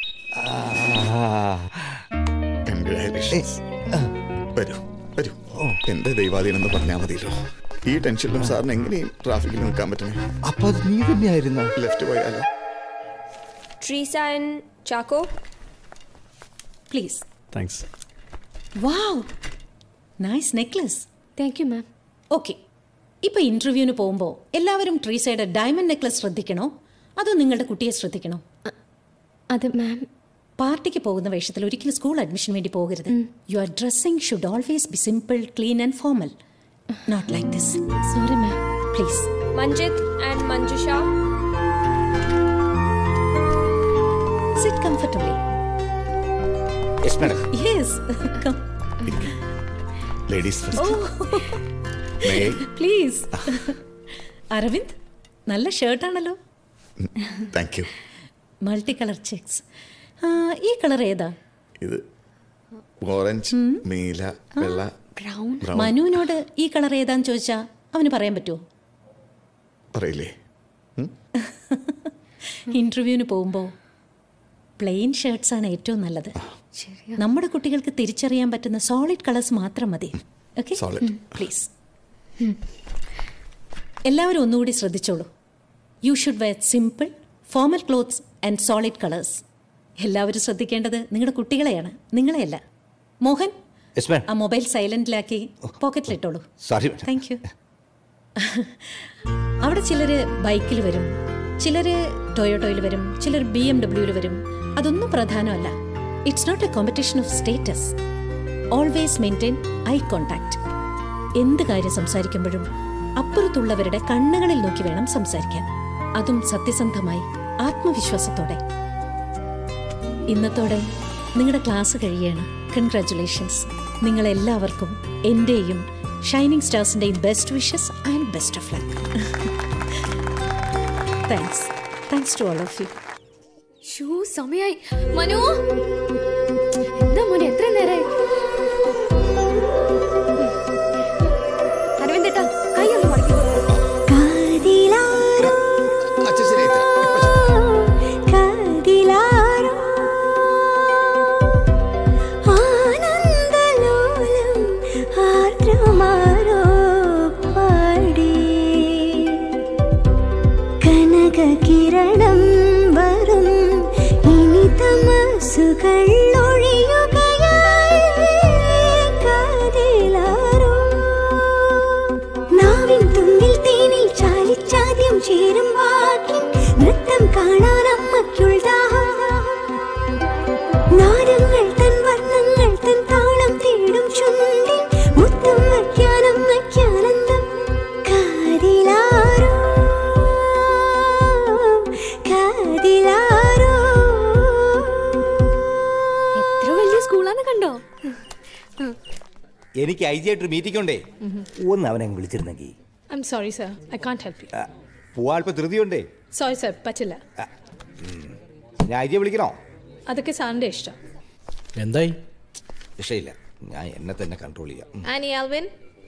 Congratulations. വരൂ വരൂ എന്റെ ദൈവാധീനം എന്ന് പറഞ്ഞാൽ മതിയല്ലോ ഈ ടെൻഷനിലും സാറിന് എങ്ങനെയും ട്രാഫിക്കിൽ നിൽക്കാൻ പറ്റണേ അപ്പൊ അത് നീ തന്നെയായിരുന്ന ലെഫ്റ്റ് പോയാലോ Teresa and Chaco. Please. Thanks Wow! Nice necklace. Thank you ma'am okay ഇപ്പൊ ഇന്റർവ്യൂവിന് പോകുമ്പോൾ എല്ലാവരും ട്രീസയുടെ ഡയമണ്ട് നെക്ലസ് ശ്രദ്ധിക്കണോ അതോ നിങ്ങളുടെ കുട്ടിയെ ശ്രദ്ധിക്കണോ അത് മാം പാർട്ടിക്ക് പോകുന്ന വേഷത്തിൽ ഒരിക്കലും സ്കൂൾ അഡ്മിഷൻ വേണ്ടി പോകരുത് your dressing should always be simple clean and formal not like this sorry ma'am please Manjit and Manjusha. Sit comfortably yes madam yes come ladies oh first please Aravind നല്ല ഷർട്ടാണല്ലോ thank you multi colour checks ഈ colour ഏതാ ഇത് orange നീല വെള്ള brown Brown. മനുവിനോട് ഈ colour ഏതാന്ന് ചോദിച്ചാ അവന് പറയാൻ പറ്റുമോ പറയില്ലേ ഇന്റർവ്യൂവിന് പോകുമ്പോൾ പ്ലെയിൻ ഷർട്ട്സ് ആണ് ഏറ്റവും നല്ലത് നമ്മുടെ കുട്ടികൾക്ക് തിരിച്ചറിയാൻ പറ്റുന്ന സോളിഡ് കളേഴ്സ് മാത്രം മതി ഓക്കെ Solid. പ്ലീസ് എല്ലാവരും ഒന്നുകൂടി ശ്രദ്ധിച്ചോളൂ you should wear simple formal clothes and solid colours എല്ലാവരും ശ്രദ്ധിക്കേണ്ടത് നിങ്ങളുടെ കുട്ടികളെയാണ് നിങ്ങളെയല്ല മോഹൻ യെസ് മാം ആ മൊബൈൽ സൈലന്റിലാക്കി പോക്കറ്റിലിട്ടോളൂ സോറി താങ്ക് യു അവിടെ ചിലർ ബൈക്കിൽ വരും ചിലർ ടൊയോട്ടോയിൽ വരും ചിലർ ബി എം ഡബ്ല്യൂയിൽ വരും അതൊന്നും പ്രധാനമല്ല it's not a competition of status always maintain eye contact എന്ത് കാര്യം സംസാരിക്കുമ്പോഴും അപ്പുറത്തുള്ളവരുടെ കണ്ണുകളിൽ നോക്കി വേണം സംസാരിക്കാൻ അതും സത്യസന്ധമായി ആത്മവിശ്വാസത്തോടെ ഇന്നത്തോടെ നിങ്ങളുടെ ക്ലാസ് കഴിയുകയാണ് കൺഗ്രാറ്റുലേഷൻസ് നിങ്ങളെല്ലാവർക്കും എൻ്റെയും ഷൈനിങ് സ്റ്റാർസിൻ്റെയും best wishes and best of luck thanks thanks to all of you ഷൂ സമയായി മനു എന്താ മോനെ എത്ര നേരായി അരവിന്ദേട്ടാ കൈ ഒന്ന് മടക്കി അച്ഛൻ ശരിയായി കതിലാരോ ആനന്ദലോലം ആർദ്രമാരോ പാടി കനകകിരണം വരും ഇനി തമസുകൾ ഒഴിയുകയായി കതിലാരോ നാവിൻ തുമ്പിൽ തേനിൽ ചാലിച്ചാദ്യം ചേരും വാക്കിൻ നൃത്തം കാണാൻ അമ്മയ്ക്കുൾ ദാഹം നാരങ്ങൾ തൻ വർണ്ണങ്ങൾ തൻ താളം തേടും ചുണ്ടിൽ മുത്തം വയ്ക്കാൻ അമ്മയ്ക്കാനന്ദം കാതിലാരോ കാതിലാരോ എത്ര വലിയ സ്കൂളാന്ന് കണ്ടോ എനിക്ക് ഐ ജി ആയിട്ടൊരു മീറ്റിംഗ് ഉണ്ടേ ഒന്ന് അവനെ അങ്ങ് വിളിച്ചിരുന്നെങ്കിൽ I'm sorry, sir. I can't help you. പോവാൻ അല്പം ധൃതിയുണ്ടേ Sorry, sir. പറ്റില്ല ഞാൻ ഐ ജി വിളിക്കണോ അതൊക്കെ സാറിന്റെ ഇഷ്ടം എന്തായി രക്ഷയില്ല ഞാൻ എന്നെ തന്നെ കൺട്രോൾ ചെയ്യാം ഉം. ആനി ആൽവിൻ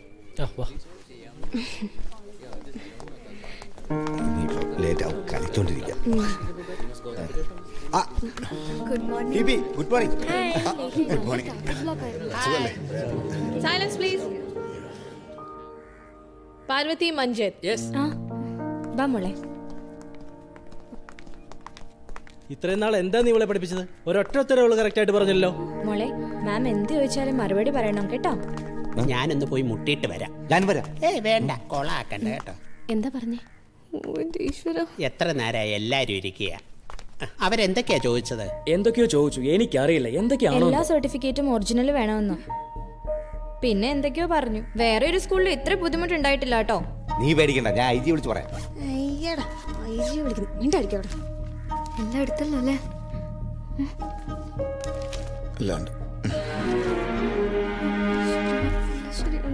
ഇനിയിപ്പോ ലേറ്റ് ആവും കളിച്ചോണ്ടിരിക്കാം good morning Bibi good morning good morning സുഖല്ലേ സൈലൻസ് പ്ലീസ് പാർവതി മഞ്ജിത്ത് ആ വാ മോളെ ഇത്രയും നാൾ എന്താ നീ ഇവളെ പഠിപ്പിച്ചത് ഒരൊറ്റ ഉത്തരവുകൾ കറക്റ്റ് ആയിട്ട് പറഞ്ഞല്ലോ മോളെ മാം എന്ത് ചോദിച്ചാലും മറുപടി പറയണം കേട്ടോ ഞാനൊന്ന് പോയി മുട്ടിയിട്ട് വരാം ഞാൻ വരാം ഏയ് വേണ്ട കൊളാക്കണ്ട കേട്ടോ എന്താ പറഞ്ഞേ എത്ര നേരമായി എല്ലാരും ഇരിക്കുക അവരെന്തൊക്കെയാ ചോദിച്ചത് എന്തൊക്കെയോ ചോദിച്ചു എനിക്കറിയില്ല എന്തൊക്കെയാണോ എല്ലാ സർട്ടിഫിക്കറ്റും ഒറിജിനൽ വേണമെന്ന് പിന്നെ എന്തൊക്കെയോ പറഞ്ഞു വേറെ ഒരു സ്കൂളിൽ ഇത്ര ബുദ്ധിമുട്ടുണ്ടായിട്ടില്ല കേട്ടോ നീ പേടിക്കണ്ട ഞാൻ ഐ ജി വിളിച്ച് പറയാം അയ്യടാ ഐജി വിളിക്കുന്നു മിണ്ടായിരിക്കും അവിടെ എല്ലാം എടുത്തല്ലോ അല്ലേ അല്ലാണ്ട് ശരി ഒന്ന്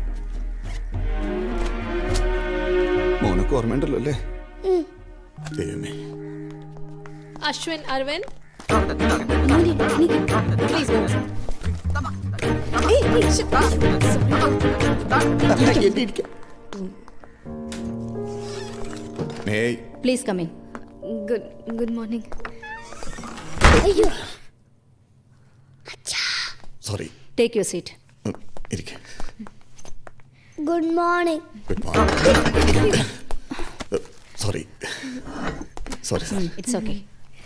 മോനൊക്കെ ഓർമ്മയുണ്ടല്ലോ അല്ലേ ദൈവമേ Ashwin Aravind may please come in good good morning അയ്യോ സോറി ടേക്ക് യുവർ സീറ്റ് ഇരിക്കെ good morning good morning sorry sorry sir It's okay.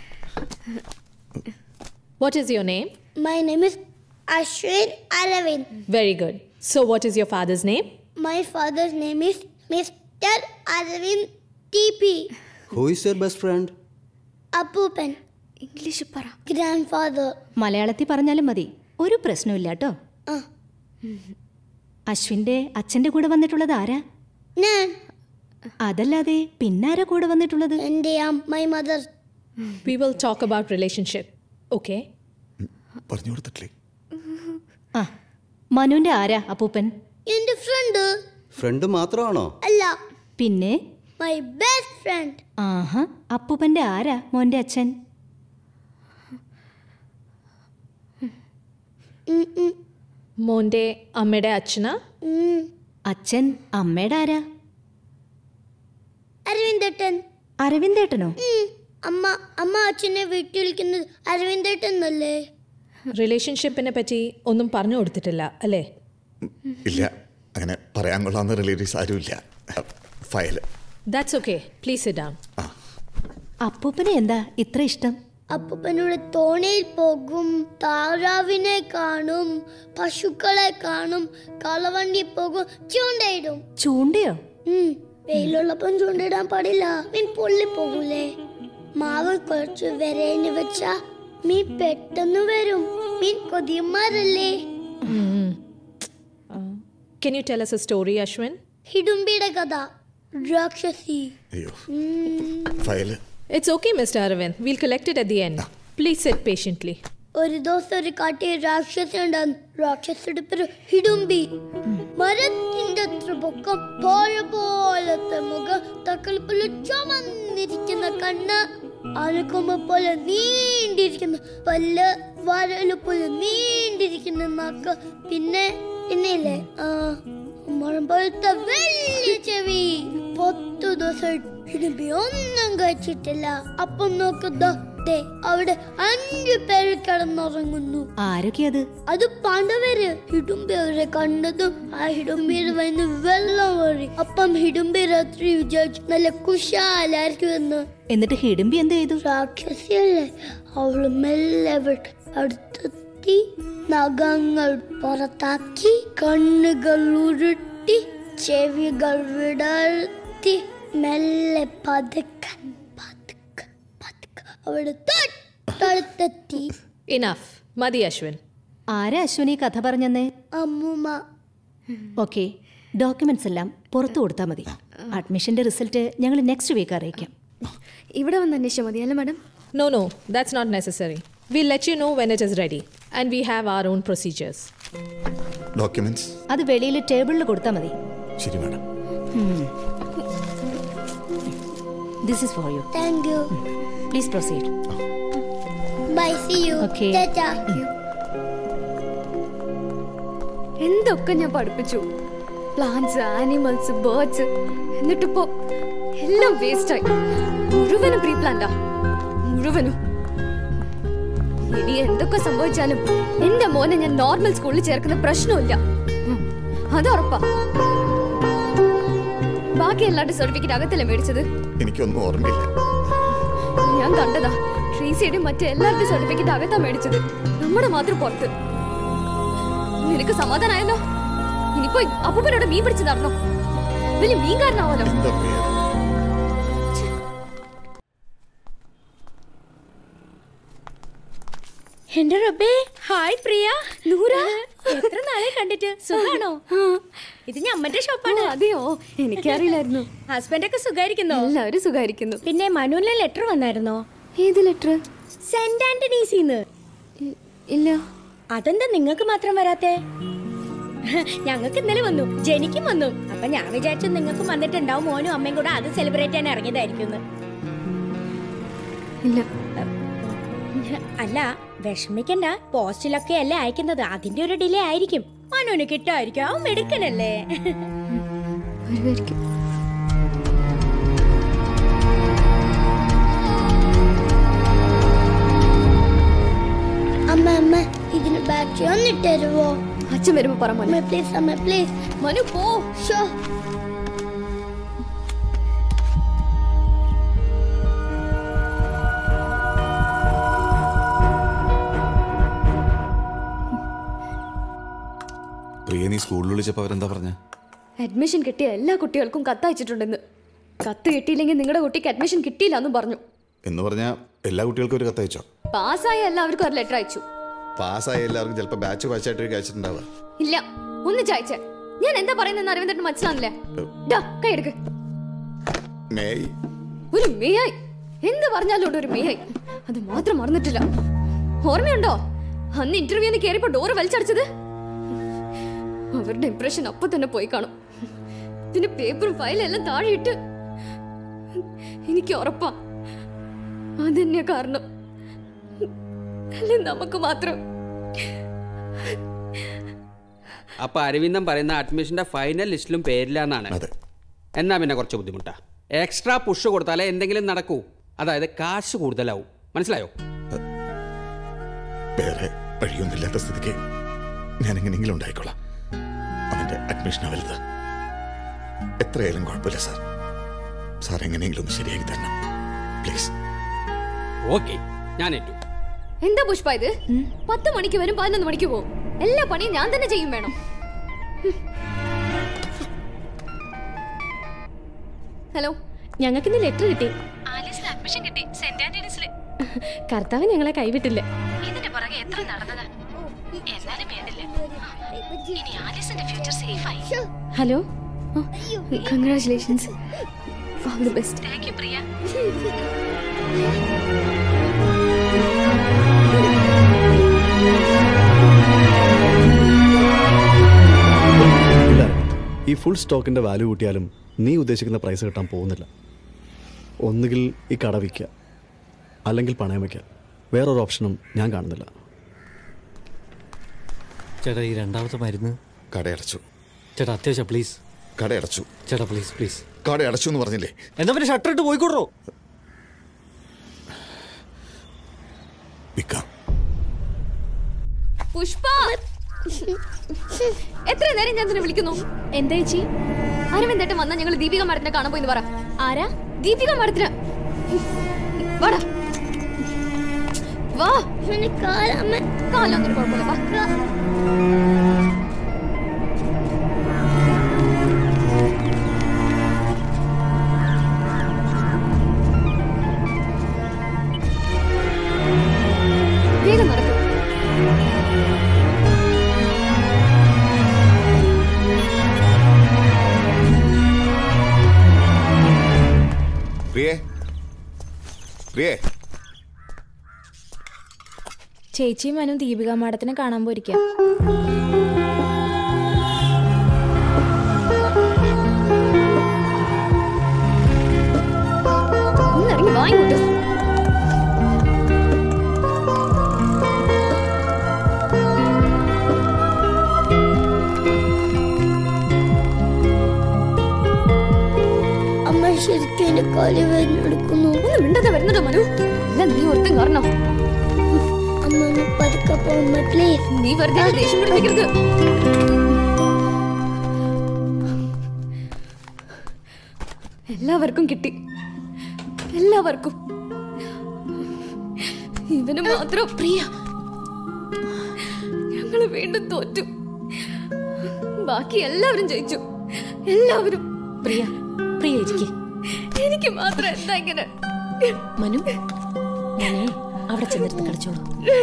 What is your name? My name is Ashwin Aravind. Very good. So, what is your father's name? My father's name is Mr. Aravind TP. Who is your best friend അപ്പൂപ്പൻ English പറ grand മലയാളത്തിൽ പറഞ്ഞാലും മതി ഒരു പ്രശ്നമില്ല കേട്ടോ ആ. അശ്വിന്റെ അച്ഛന്റെ കൂടെ വന്നിട്ടുള്ളത് ആരാ ഞാൻ അതല്ലാതെ പിന്നാരാ കൂടെ വന്നിട്ടുള്ളത് എൻ്റെ my mother We will talk about relationship. Okay? പറഞ്ഞു കൊടുത്തിട്ടില്ലേ ആ മനുവിന്റെ ആരാ അപ്പൂപ്പൻ എൻ്റെ ഫ്രണ്ട് ഫ്രണ്ട് മാത്രമാണോ അല്ല പിന്നെ മൈ ബെസ്റ്റ് ഫ്രണ്ട് ആഹാ അപ്പൂപ്പന്റെ ആരാ മോന്റെ അച്ഛൻ മോന്റെ അമ്മയുടെ അച്ഛനാ അച്ഛൻ അമ്മയുടെ ആരാ അരവിന്ദേട്ടൻ അരവിന്ദേട്ടനോ അമ്മ അമ്മ അച്ഛനെ വീട്ടിൽ വിളിക്കുന്നത് അരവിന്ദേട്ടൻ എന്നല്ലേ റിലേഷൻഷിപ്പിനെ പറ്റി ഒന്നും പറഞ്ഞു കൊടുത്തിട്ടില്ല അല്ലേ ഇല്ല അങ്ങനെ പറയാൻ കൊള്ളാവുന്ന റിലേറ്റീവ്സ് ആരുമില്ല file that's okay please sit down അപ്പൂപ്പനെ എന്താ ഇത്ര ഇഷ്ടം അപ്പൂപ്പനോട് തോണിയിൽ പോകും താറാവിനെ കാണും പശുക്കളെ കാണും കളവണ്ടി പോകും ചൂണ്ടയിടും ചൂണ്ടയോ ഉം, വെയിലുള്ളപ്പം ചൂണ്ടയിടാൻ പാടില്ല മീൻ പൊള്ളി പോകൂലേ മാവ് കുറച്ച് വരേന് വെച്ചാ മീൻ പെട്ടെന്ന് വരും മീൻ കൊതിയന്മാരല്ലേ can you tell us a story Ashwin ഹിഡുംബിയുടെ കഥ രാക്ഷസി അയ്യോ um, file it's okay Mr Aravind will collect it at the end please sit patiently ഒരു ദിവസം ഒരു കാട്ടിൽ രാക്ഷസി ഉണ്ടായിരുന്നു രാക്ഷസിയുടെ പേര് ഹിഡുംബി മരത്തിന്റെ അത്ര പൊക്കം പോഴ പോലത്തെ മുഖം തക്കളിപ്പുള്ള ചുമന്നിരിക്കുന്ന കണ്ണ് ആനക്കൊമ്പ പോലെ നീണ്ടിരിക്കുന്ന പല്ല് വരല് പോലെ നീണ്ടിരിക്കുന്ന നാക്ക് പിന്നെ പിന്നെ ഇല്ലേ ആ മരം പോലത്തെ വലിയ ചെവി പത്തു ദിവസം ഹിഡുംബി ഒന്നും കഴിച്ചിട്ടില്ല അപ്പം നോക്കുന്ന ദേ, അവിടെ അഞ്ചു പേര് കിടന്നുറങ്ങുന്നു ആരൊക്കെയത് അത് പാണ്ഡവര് ഹിഡുംബി അവരെ കണ്ടതും ആ ഹിഡുംബിയുടെ വന്ന് വെള്ളം വഴി അപ്പം ഹിഡുംബി രാത്രി വിചാരിച്ചു നല്ല കുശാലായിരിക്കും എന്ന് എന്നിട്ട് ഹിഡുമ്പി എന്ത് ചെയ്തു രാക്ഷസിയല്ലേ അവള് മെല്ലെ വിട്ട് അടുത്തെത്തി നഖങ്ങൾ പുറത്താക്കി കണ്ണുകൾ ഉരുട്ടി ചെവികൾ വിടർത്തി മെല്ലെ പതുക്കെ പതുക്കെ പതുക്കെ അവിടെ തൊട്ടടുത്തെത്തി ഇനഫ് മതി അശ്വിൻ ആരാ അശ്വിനി കഥ പറഞ്ഞെന്നേ അമ്മൂമ്മ ഓക്കെ ഡോക്യുമെന്റ്സ് എല്ലാം പുറത്തു കൊടുത്താൽ മതി അഡ്മിഷന്റെ റിസൾട്ട് ഞങ്ങൾ നെക്സ്റ്റ് വീക്ക് അറിയിക്കാം ഇവിടെ വന്ന് അന്വേഷിച്ചാൽ മതി അല്ലേ madam No, no, that's not necessary. We'll let you know when it is ready. And we have our own procedures. Documents അത് വെളിയിൽ ടേബിളിൽ കൊടുത്താൽ മതി ശരി madam this is for you thank you please proceed bye see you Okay. ടാറ്റാ എന്തൊക്കെ ഞാൻ പഠിപ്പിച്ചു പ്ലാന്റ്സ് ആനിമൽസ് ബേർഡ്സ് എന്നിട്ടിപ്പോ എല്ലാം വേസ്റ്റായി മുഴുവനും പ്രീ പ്ലാന്റാ മുഴുവനും ഇനി എന്തൊക്കെ സംഭവിച്ചാലും എന്റെ മോനെ ഞാൻ നോർമൽ സ്കൂളിൽ ചേർക്കുന്ന പ്രശ്നമില്ല ഉം, അത് ഉറപ്പാ ബാക്കി എല്ലാവരുടെ സർട്ടിഫിക്കറ്റ് അകത്തല്ലേ മേടിച്ചത് എനിക്കൊന്നും ഓർമ്മയില്ല ഞാൻ കണ്ടതാ ട്രീസിയുടെ മറ്റേ എല്ലാവരുടെ സർട്ടിഫിക്കറ്റ് അകത്താ മേടിച്ചത് നമ്മുടെ മാത്രം പുറത്ത് നിനക്ക് സമാധാനായല്ലോ ഇനിയിപ്പോ അപ്പൂപ്പനോട് മീൻ പിടിച്ച് നടന്നോ വലിയ മീൻകാരനാവല്ലോ എന്താ പേര് എന്റെ റബ്ബേ ഹായ് പ്രിയ നൂറ എത്ര നാളെ കണ്ടിട്ട് സുഖാണോ ഇത് ഞമ്മന്റെ ഷോപ്പാണ് അതെയോ എനിക്കറിയില്ലായിരുന്നു ഹസ്ബൻഡ് ഒക്കെ സുഖായിരിക്കുന്നോ എല്ലാവരും സുഖായിരിക്കുന്നു പിന്നെ മനുവിലെ ലെറ്റർ വന്നായിരുന്നോ ഏത് ലെറ്റർ സെന്റ് ആന്റണീസിന്ന് ഇല്ല അതെന്താ നിങ്ങൾക്ക് മാത്രം വരാത്തെ ഞങ്ങൾക്ക് ഇന്നലെ വന്നു ജനിക്കും വന്നു അപ്പൊ ഞാൻ വിചാരിച്ചു നിങ്ങൾക്ക് വന്നിട്ടുണ്ടാവും മോനും അമ്മയും കൂടെ അത് സെലിബ്രേറ്റ് ചെയ്യാൻ ഇറങ്ങിയതായിരിക്കും ഇല്ല അല്ല വിഷമിക്കണ്ട പോസ്റ്റിലൊക്കെ അല്ലേ അയക്കുന്നത് അതിന്റെ ഒരു ഡിലേ ആയിരിക്കും മനുവിന് കിട്ടായിരിക്കും അവൻ മെടുക്കനല്ലേ അമ്മ അമ്മ ഇതിന് ബാറ്ററി ഒന്ന് ഇട്ടുതരുവോ അച്ഛൻ വരുമ്പോ പറ അമ്മ പ്ലീസ് അമ്മ പ്ലീസ് മനു പോ ഷോ പ്രിയ നീ സ്കൂളിൽ വിളിച്ചപ്പോൾ അവരെന്താ പറഞ്ഞ അഡ്മിഷൻ കിട്ടിയ എല്ലാ കുട്ടികൾക്കും കത്തയച്ചിട്ടുണ്ടെന്ന് കത്ത് കിട്ടിയില്ലെങ്കിൽ നിങ്ങളുടെ കുട്ടിക്ക് അഡ്മിഷൻ കിട്ടിയില്ല എന്നും പറഞ്ഞു എന്ന് പറഞ്ഞാൽ എല്ലാ കുട്ടികൾക്കും ഒരു കത്തയച്ചോ പാസ്സായ എല്ലാവർക്കും ഒരു ലെറ്റർ അയച്ചു പാസ്സായ എല്ലാവർക്കും ചിലപ്പോൾ ബാച്ച് ബാച്ചായിട്ട് അയച്ചിട്ടുണ്ടാവുക ഇല്ല ഒന്നിച്ച് അയച്ചേ ഞാൻ എന്താ പറയുന്നതെന്ന് അരവിന്ദന് മനസ്സിലാവുന്നില്ലേ ഡാ കൈ എടുക്ക് മേയ് ഒരു മേയായി എന്ത് പറഞ്ഞാലും ഇവിടെ ഒരു മേയായി അത് മാത്രം മറന്നിട്ടില്ല ഓർമ്മയുണ്ടോ അന്ന് ഇന്റർവ്യൂന്ന് കയറിയപ്പോ ഡോറ് വലിച്ചടച്ചത് അവരുടെ ഇംപ്രഷൻ അപ്പൊ തന്നെ പോയി കാണും പിന്നെ പേപ്പറും ഫയലും എല്ലാം താഴെ ഇട്ട് എനിക്ക് ഉറപ്പാ അതന്നെയാ കാരണം അല്ലെ നമുക്ക് മാത്രം അപ്പൊ അരവിന്ദൻ പറയുന്ന അഡ്മിഷന്റെ ഫൈനൽ ലിസ്റ്റിലും പേരില്ല എന്നാണ് എന്നാ പിന്നെ കുറച്ച് ബുദ്ധിമുട്ടാ എക്സ്ട്രാ പുഷ് കൊടുത്താലേ എന്തെങ്കിലും നടക്കൂ അതായത് കാശ് കൂടുതലാവും മനസ്സിലായോ വേറെ വഴിയൊന്നുമില്ലാത്ത സ്ഥിതിക്ക് ഞാൻ എങ്ങനെയെങ്കിലും ഉണ്ടായിക്കോളാം അവന്റെ അഡ്മിഷൻ വലുത് എത്രയായാലും കുഴപ്പമില്ല സാർ സാർ എങ്ങനെയെങ്കിലും ഒന്ന് ശരിയാക്കി തരണം പ്ലീസ് ഓക്കെ ഞാൻ ഏറ്റു എന്താ പുഷ്പ ഇത് പത്ത് മണിക്ക് വരും പതിനൊന്ന് മണിക്ക് പോകും എല്ലാ പണിയും ഞാൻ തന്നെ ചെയ്യും വേണം ഹലോ ഞങ്ങൾക്ക് ഇന്ന് ലെറ്റർ കിട്ടി ആലീസിന് അഡ്മിഷൻ കിട്ടി സെന്റ് ആന്റണീസില് കർത്താവ് ഞങ്ങളെ കൈവിട്ടില്ല ഇതിന്റെ പുറകെ എത്ര നടന്നതാ എന്നാലും വേണ്ടില്ല ഇനി ആലീസിന്റെ ഫ്യൂച്ചർ സേഫായി hello congratulations all the best thank you Priya ഇല്ല ഈ ഫുൾ സ്റ്റോക്കിന്റെ വാല്യൂ കൂട്ടിയാലും നീ ഉദ്ദേശിക്കുന്ന പ്രൈസ് കിട്ടാൻ പോകുന്നില്ല ഒന്നുകിൽ ഈ കട വിൽക്കുക അല്ലെങ്കിൽ പണയം വയ്ക്കുക വേറൊരു ഓപ്ഷനും ഞാൻ കാണുന്നില്ല ചേട്ടാ ഈ രണ്ടാമത്തെ മരുന്ന് കടയടച്ചു ചേട്ടാ അത്യാവശ്യം പ്ലീസ് കടയടച്ചു ചേട്ടാ പ്ലീസ് പ്ലീസ് കടയടച്ചു എന്ന് പറഞ്ഞില്ലേ എന്നാ പിന്നെ ഷട്ടർ ഇട്ട് പോയിക്കോട്ടോ വിൽക്കാം പുഷ്പ എത്ര നേരം ഞാൻ നിന്നെ വിളിക്കുന്നു എന്താ ചേച്ചി അരവിന്ദേട്ടൻ വന്നാ ഞങ്ങൾ ദീപിക മരത്തിനെ കാണാൻ പോയി പറ ആരാ ദീപിക മരത്തിന് വാടാ വാ കാലൊന്നും കുഴപ്പമില്ല വാ വേഗം നടക്കും പ്രിയേ പ്രിയേ ചേച്ചിയും മനു ദീപിക മാഡത്തിനെ കാണാൻ പോയിരിക്കാം ഒന്നിറങ്ങി വാങ്ങിട്ട് അമ്മ ശരിക്കും എന്റെ കാല് വേദനെടുക്കുന്നു ഒന്ന് മിണ്ടാതെ വരുന്നുണ്ടോ മനു എല്ലാം നീ ഒരുത്തം കാരണം അമ്മ ഒന്ന് പതുക്കെ പോകുമ്പോ പ്ലീസ് നീ വെറുതെ എന്നെ ദേഷ്യം പിടിപ്പിക്കരുത് എല്ലാവർക്കും കിട്ടി എല്ലാവർക്കും ഇവന് മാത്രം പ്രിയ ഞങ്ങള് വീണ്ടും തോറ്റു ബാക്കി എല്ലാവരും ജയിച്ചു എല്ലാവരും പ്രിയ പ്രിയ ഇരിക്കെ എനിക്ക് മാത്രം എന്താ ഇങ്ങനെ മനു മോനെ അവിടെ ചെന്നിരുന്ന് കളിച്ചോളൂ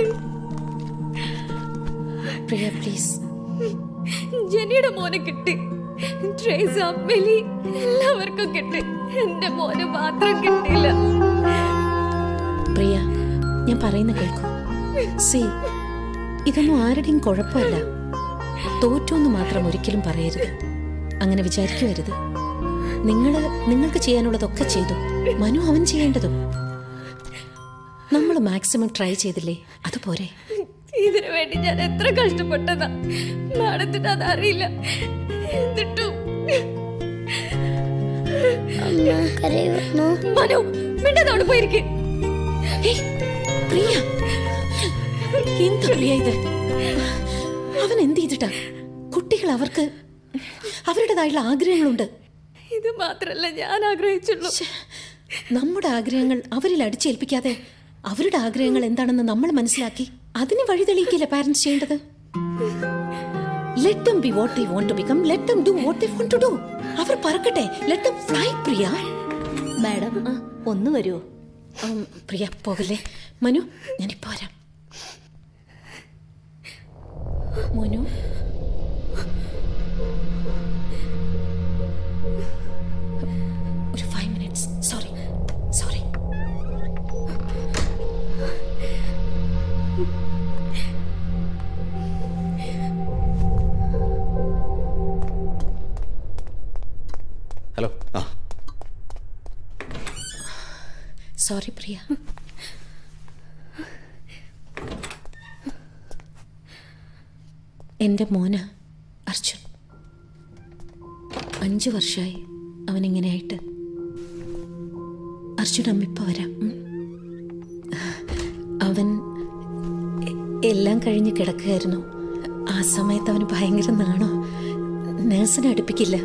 പ്രിയ പ്ലീസ് ജെനിയുടെ മോനെ കിട്ടി ട്രേസ മെലി എല്ലാവർക്കും കിട്ടി എന്റെ മോന് മാത്രം കിട്ടിയില്ല പ്രിയ ഞാൻ പറയുന്ന കേൾക്കൂ സി ഇതൊന്നും ആരുടെയും കുഴപ്പമല്ല തോറ്റോന്ന് മാത്രം ഒരിക്കലും പറയരുത് അങ്ങനെ വിചാരിക്കുവരുത് നിങ്ങൾ നിങ്ങൾക്ക് ചെയ്യാനുള്ളതൊക്കെ ചെയ്തു മനു അവൻ ചെയ്യേണ്ടതും നമ്മൾ മാക്സിമം ട്രൈ ചെയ്തില്ലേ അതുപോരെ ഇതിനു വേണ്ടി ഞാൻ എത്ര കഷ്ടപ്പെട്ടതാ മാഡത്തിന് അതറിയില്ല എന്നിട്ടും മനു മിണ്ടാതെ പോയിരിക്കെ പ്രിയ എന്താ പ്രിയ ഇത് അവൻ എന്ത് ചെയ്തിട്ടാ കുട്ടികൾ അവർക്ക് അവരുടേതായുള്ള ആഗ്രഹങ്ങളുണ്ട് ഇത് മാത്രല്ല ഞാൻ ആഗ്രഹിച്ചുള്ളൂ നമ്മുടെ ആഗ്രഹങ്ങൾ അവരിൽ അടിച്ചേൽപ്പിക്കാതെ അവരുടെ ആഗ്രഹങ്ങൾ എന്താണെന്ന് നമ്മൾ മനസ്സിലാക്കി അതിന് വഴി തെളിയിക്കില്ല പാരന്റ്സ് ചെയ്യേണ്ടത് let them be what they want to become let them do what they want to do അവർ പറക്കട്ടെ let them fly Priya madam ഒന്ന് വരുമോ പ്രിയ പോകല്ലേ മനു ഞാനിപ്പോ വരാം മനു ഒരു five minutes sorry sorry hello ആ സോറി പ്രിയ എൻ്റെ മോന് അർജുൻ അഞ്ചു വർഷമായി അവനിങ്ങനെയായിട്ട് അർജുൻ അമ്മിപ്പ വരാം ഉം. അവൻ എ- എല്ലാം കഴിഞ്ഞ് കിടക്കുകയായിരുന്നു ആ സമയത്ത് അവന് ഭയങ്കര നാണോ നേഴ്സിനെ അടുപ്പിക്കില്ല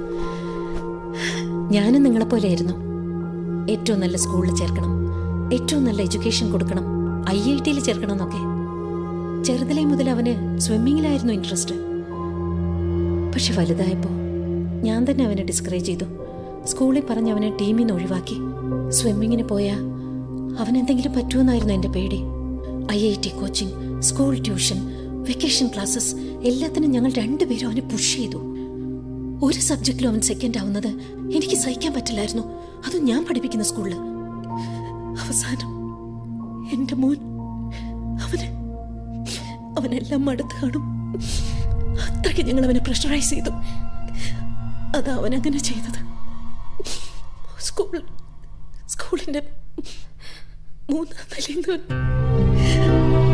ഞാനും നിങ്ങളെപ്പോലെയായിരുന്നു ഏറ്റവും നല്ല സ്കൂളിൽ ചേർക്കണം ഏറ്റവും നല്ല എഡ്യൂക്കേഷൻ കൊടുക്കണം ഐ ഐ ടിയിൽ ചേർക്കണം എന്നൊക്കെ ചെറുതിലേ മുതൽ അവന് സ്വിമ്മിങ്ങിലായിരുന്നു ഇൻട്രസ്റ്റ് പക്ഷെ വലുതായപ്പോൾ ഞാൻ തന്നെ അവനെ ഡിസ്കറേജ് ചെയ്തു സ്കൂളിൽ പറഞ്ഞ് അവനെ ടീമിൽ നിന്ന് ഒഴിവാക്കി സ്വിമ്മിങ്ങിന് പോയാൽ അവനെന്തെങ്കിലും പറ്റുമെന്നായിരുന്നു എൻ്റെ പേടി I I T coaching school tuition vacation classes എല്ലാത്തിനും ഞങ്ങൾ രണ്ടുപേരും അവനെ പുഷ് ചെയ്തു ഒരു സബ്ജക്റ്റിലും അവൻ സെക്കൻഡ് ആവുന്നത് എനിക്ക് സഹിക്കാൻ പറ്റില്ലായിരുന്നു അതും ഞാൻ പഠിപ്പിക്കുന്ന സ്കൂളിൽ അവസാനം എൻ്റെ മോൻ അവന് അവനെല്ലാം മടുത്ത് കാണും അത്രയ്ക്ക് ഞങ്ങൾ അവനെ പ്രഷറൈസ് ചെയ്തു അതാ അവൻ അങ്ങനെ ചെയ്തത് സ്കൂൾ സ്കൂളിന്റെ മൂന്നാം നിലയിൽ നിന്ന്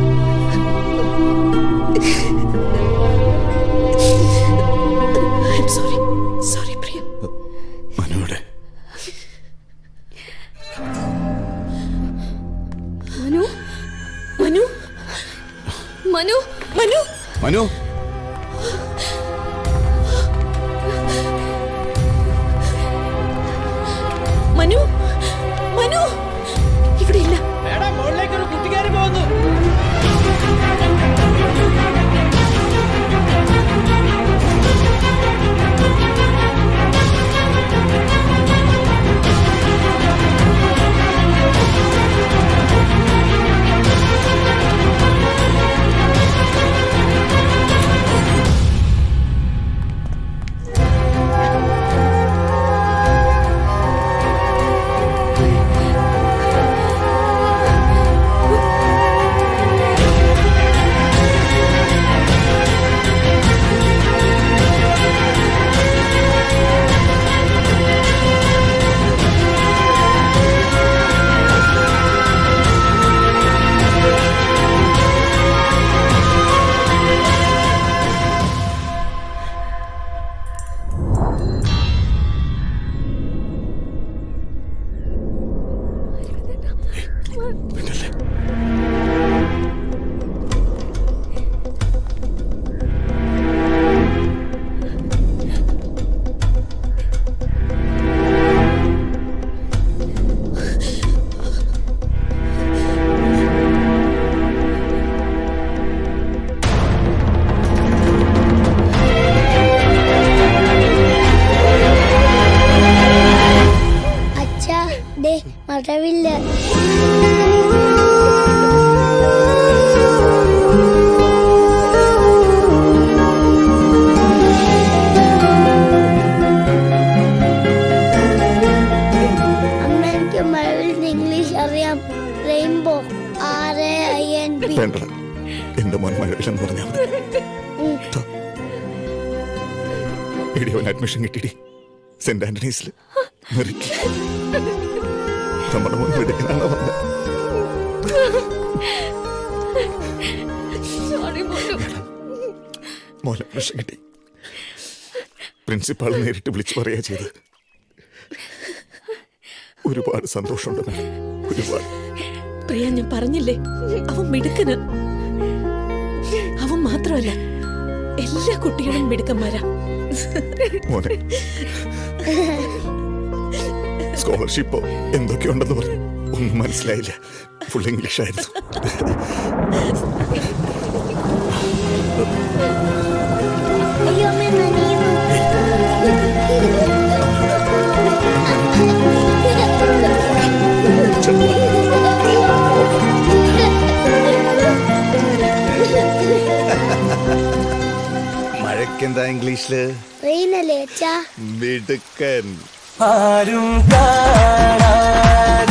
സോറി സോറി പ്രിയ മനുവിടെ മനു മനു മനു മനു മനു മനു മനു ഇവിടെ ഇല്ല മേഡം മുകളിലേക്ക് ഒരു കുട്ടിക്കാരി പോകുന്നു അച്ഛാ ദേ മഴവില്ല അമ്മ എനിക്ക് മഴവിൽ ഇംഗ്ലീഷ് അറിയാം rainbow R A I N B വേണ്ടട എന്റെ മോൻ മഴവില്ലെന്ന് പറഞ്ഞാൽ മതി എടി അവൻ അഡ്മിഷൻ കിട്ടിടി സെന്റ് ആന്റണീസിൽ മെറിറ്റ് നമ്മുടെ മോൻ മിടുക്കനാണ് പറഞ്ഞത് സോറി മോനു മോനെ പ്രശ്നം കിട്ടി പ്രിൻസിപ്പാൾ നേരിട്ട് വിളിച്ചു പറയാ ചെയ്ത് ഒരുപാട് സന്തോഷമുണ്ട് മോനെ. ഒരുപാട് പ്രിയ ഞാൻ പറഞ്ഞില്ലേ അവൻ മിടുക്കന് അവൻ മാത്രമല്ല എല്ലാ കുട്ടികളും മിടുക്കന്മാരാ മോനെ സ്കോളർഷിപ്പോ എന്തൊക്കെയുണ്ടെന്ന് പറഞ്ഞു ഒന്നും മനസ്സിലായില്ല ഫുൾ ഇംഗ്ലീഷ് ആയിരുന്നു അയ്യോ അമ്മ നനയുന്നു മഴക്കെന്താ ഇംഗ്ലീഷില് റെയിനല്ലേ അച്ഛാ മിടുക്കൻ ആരും കാണാതെ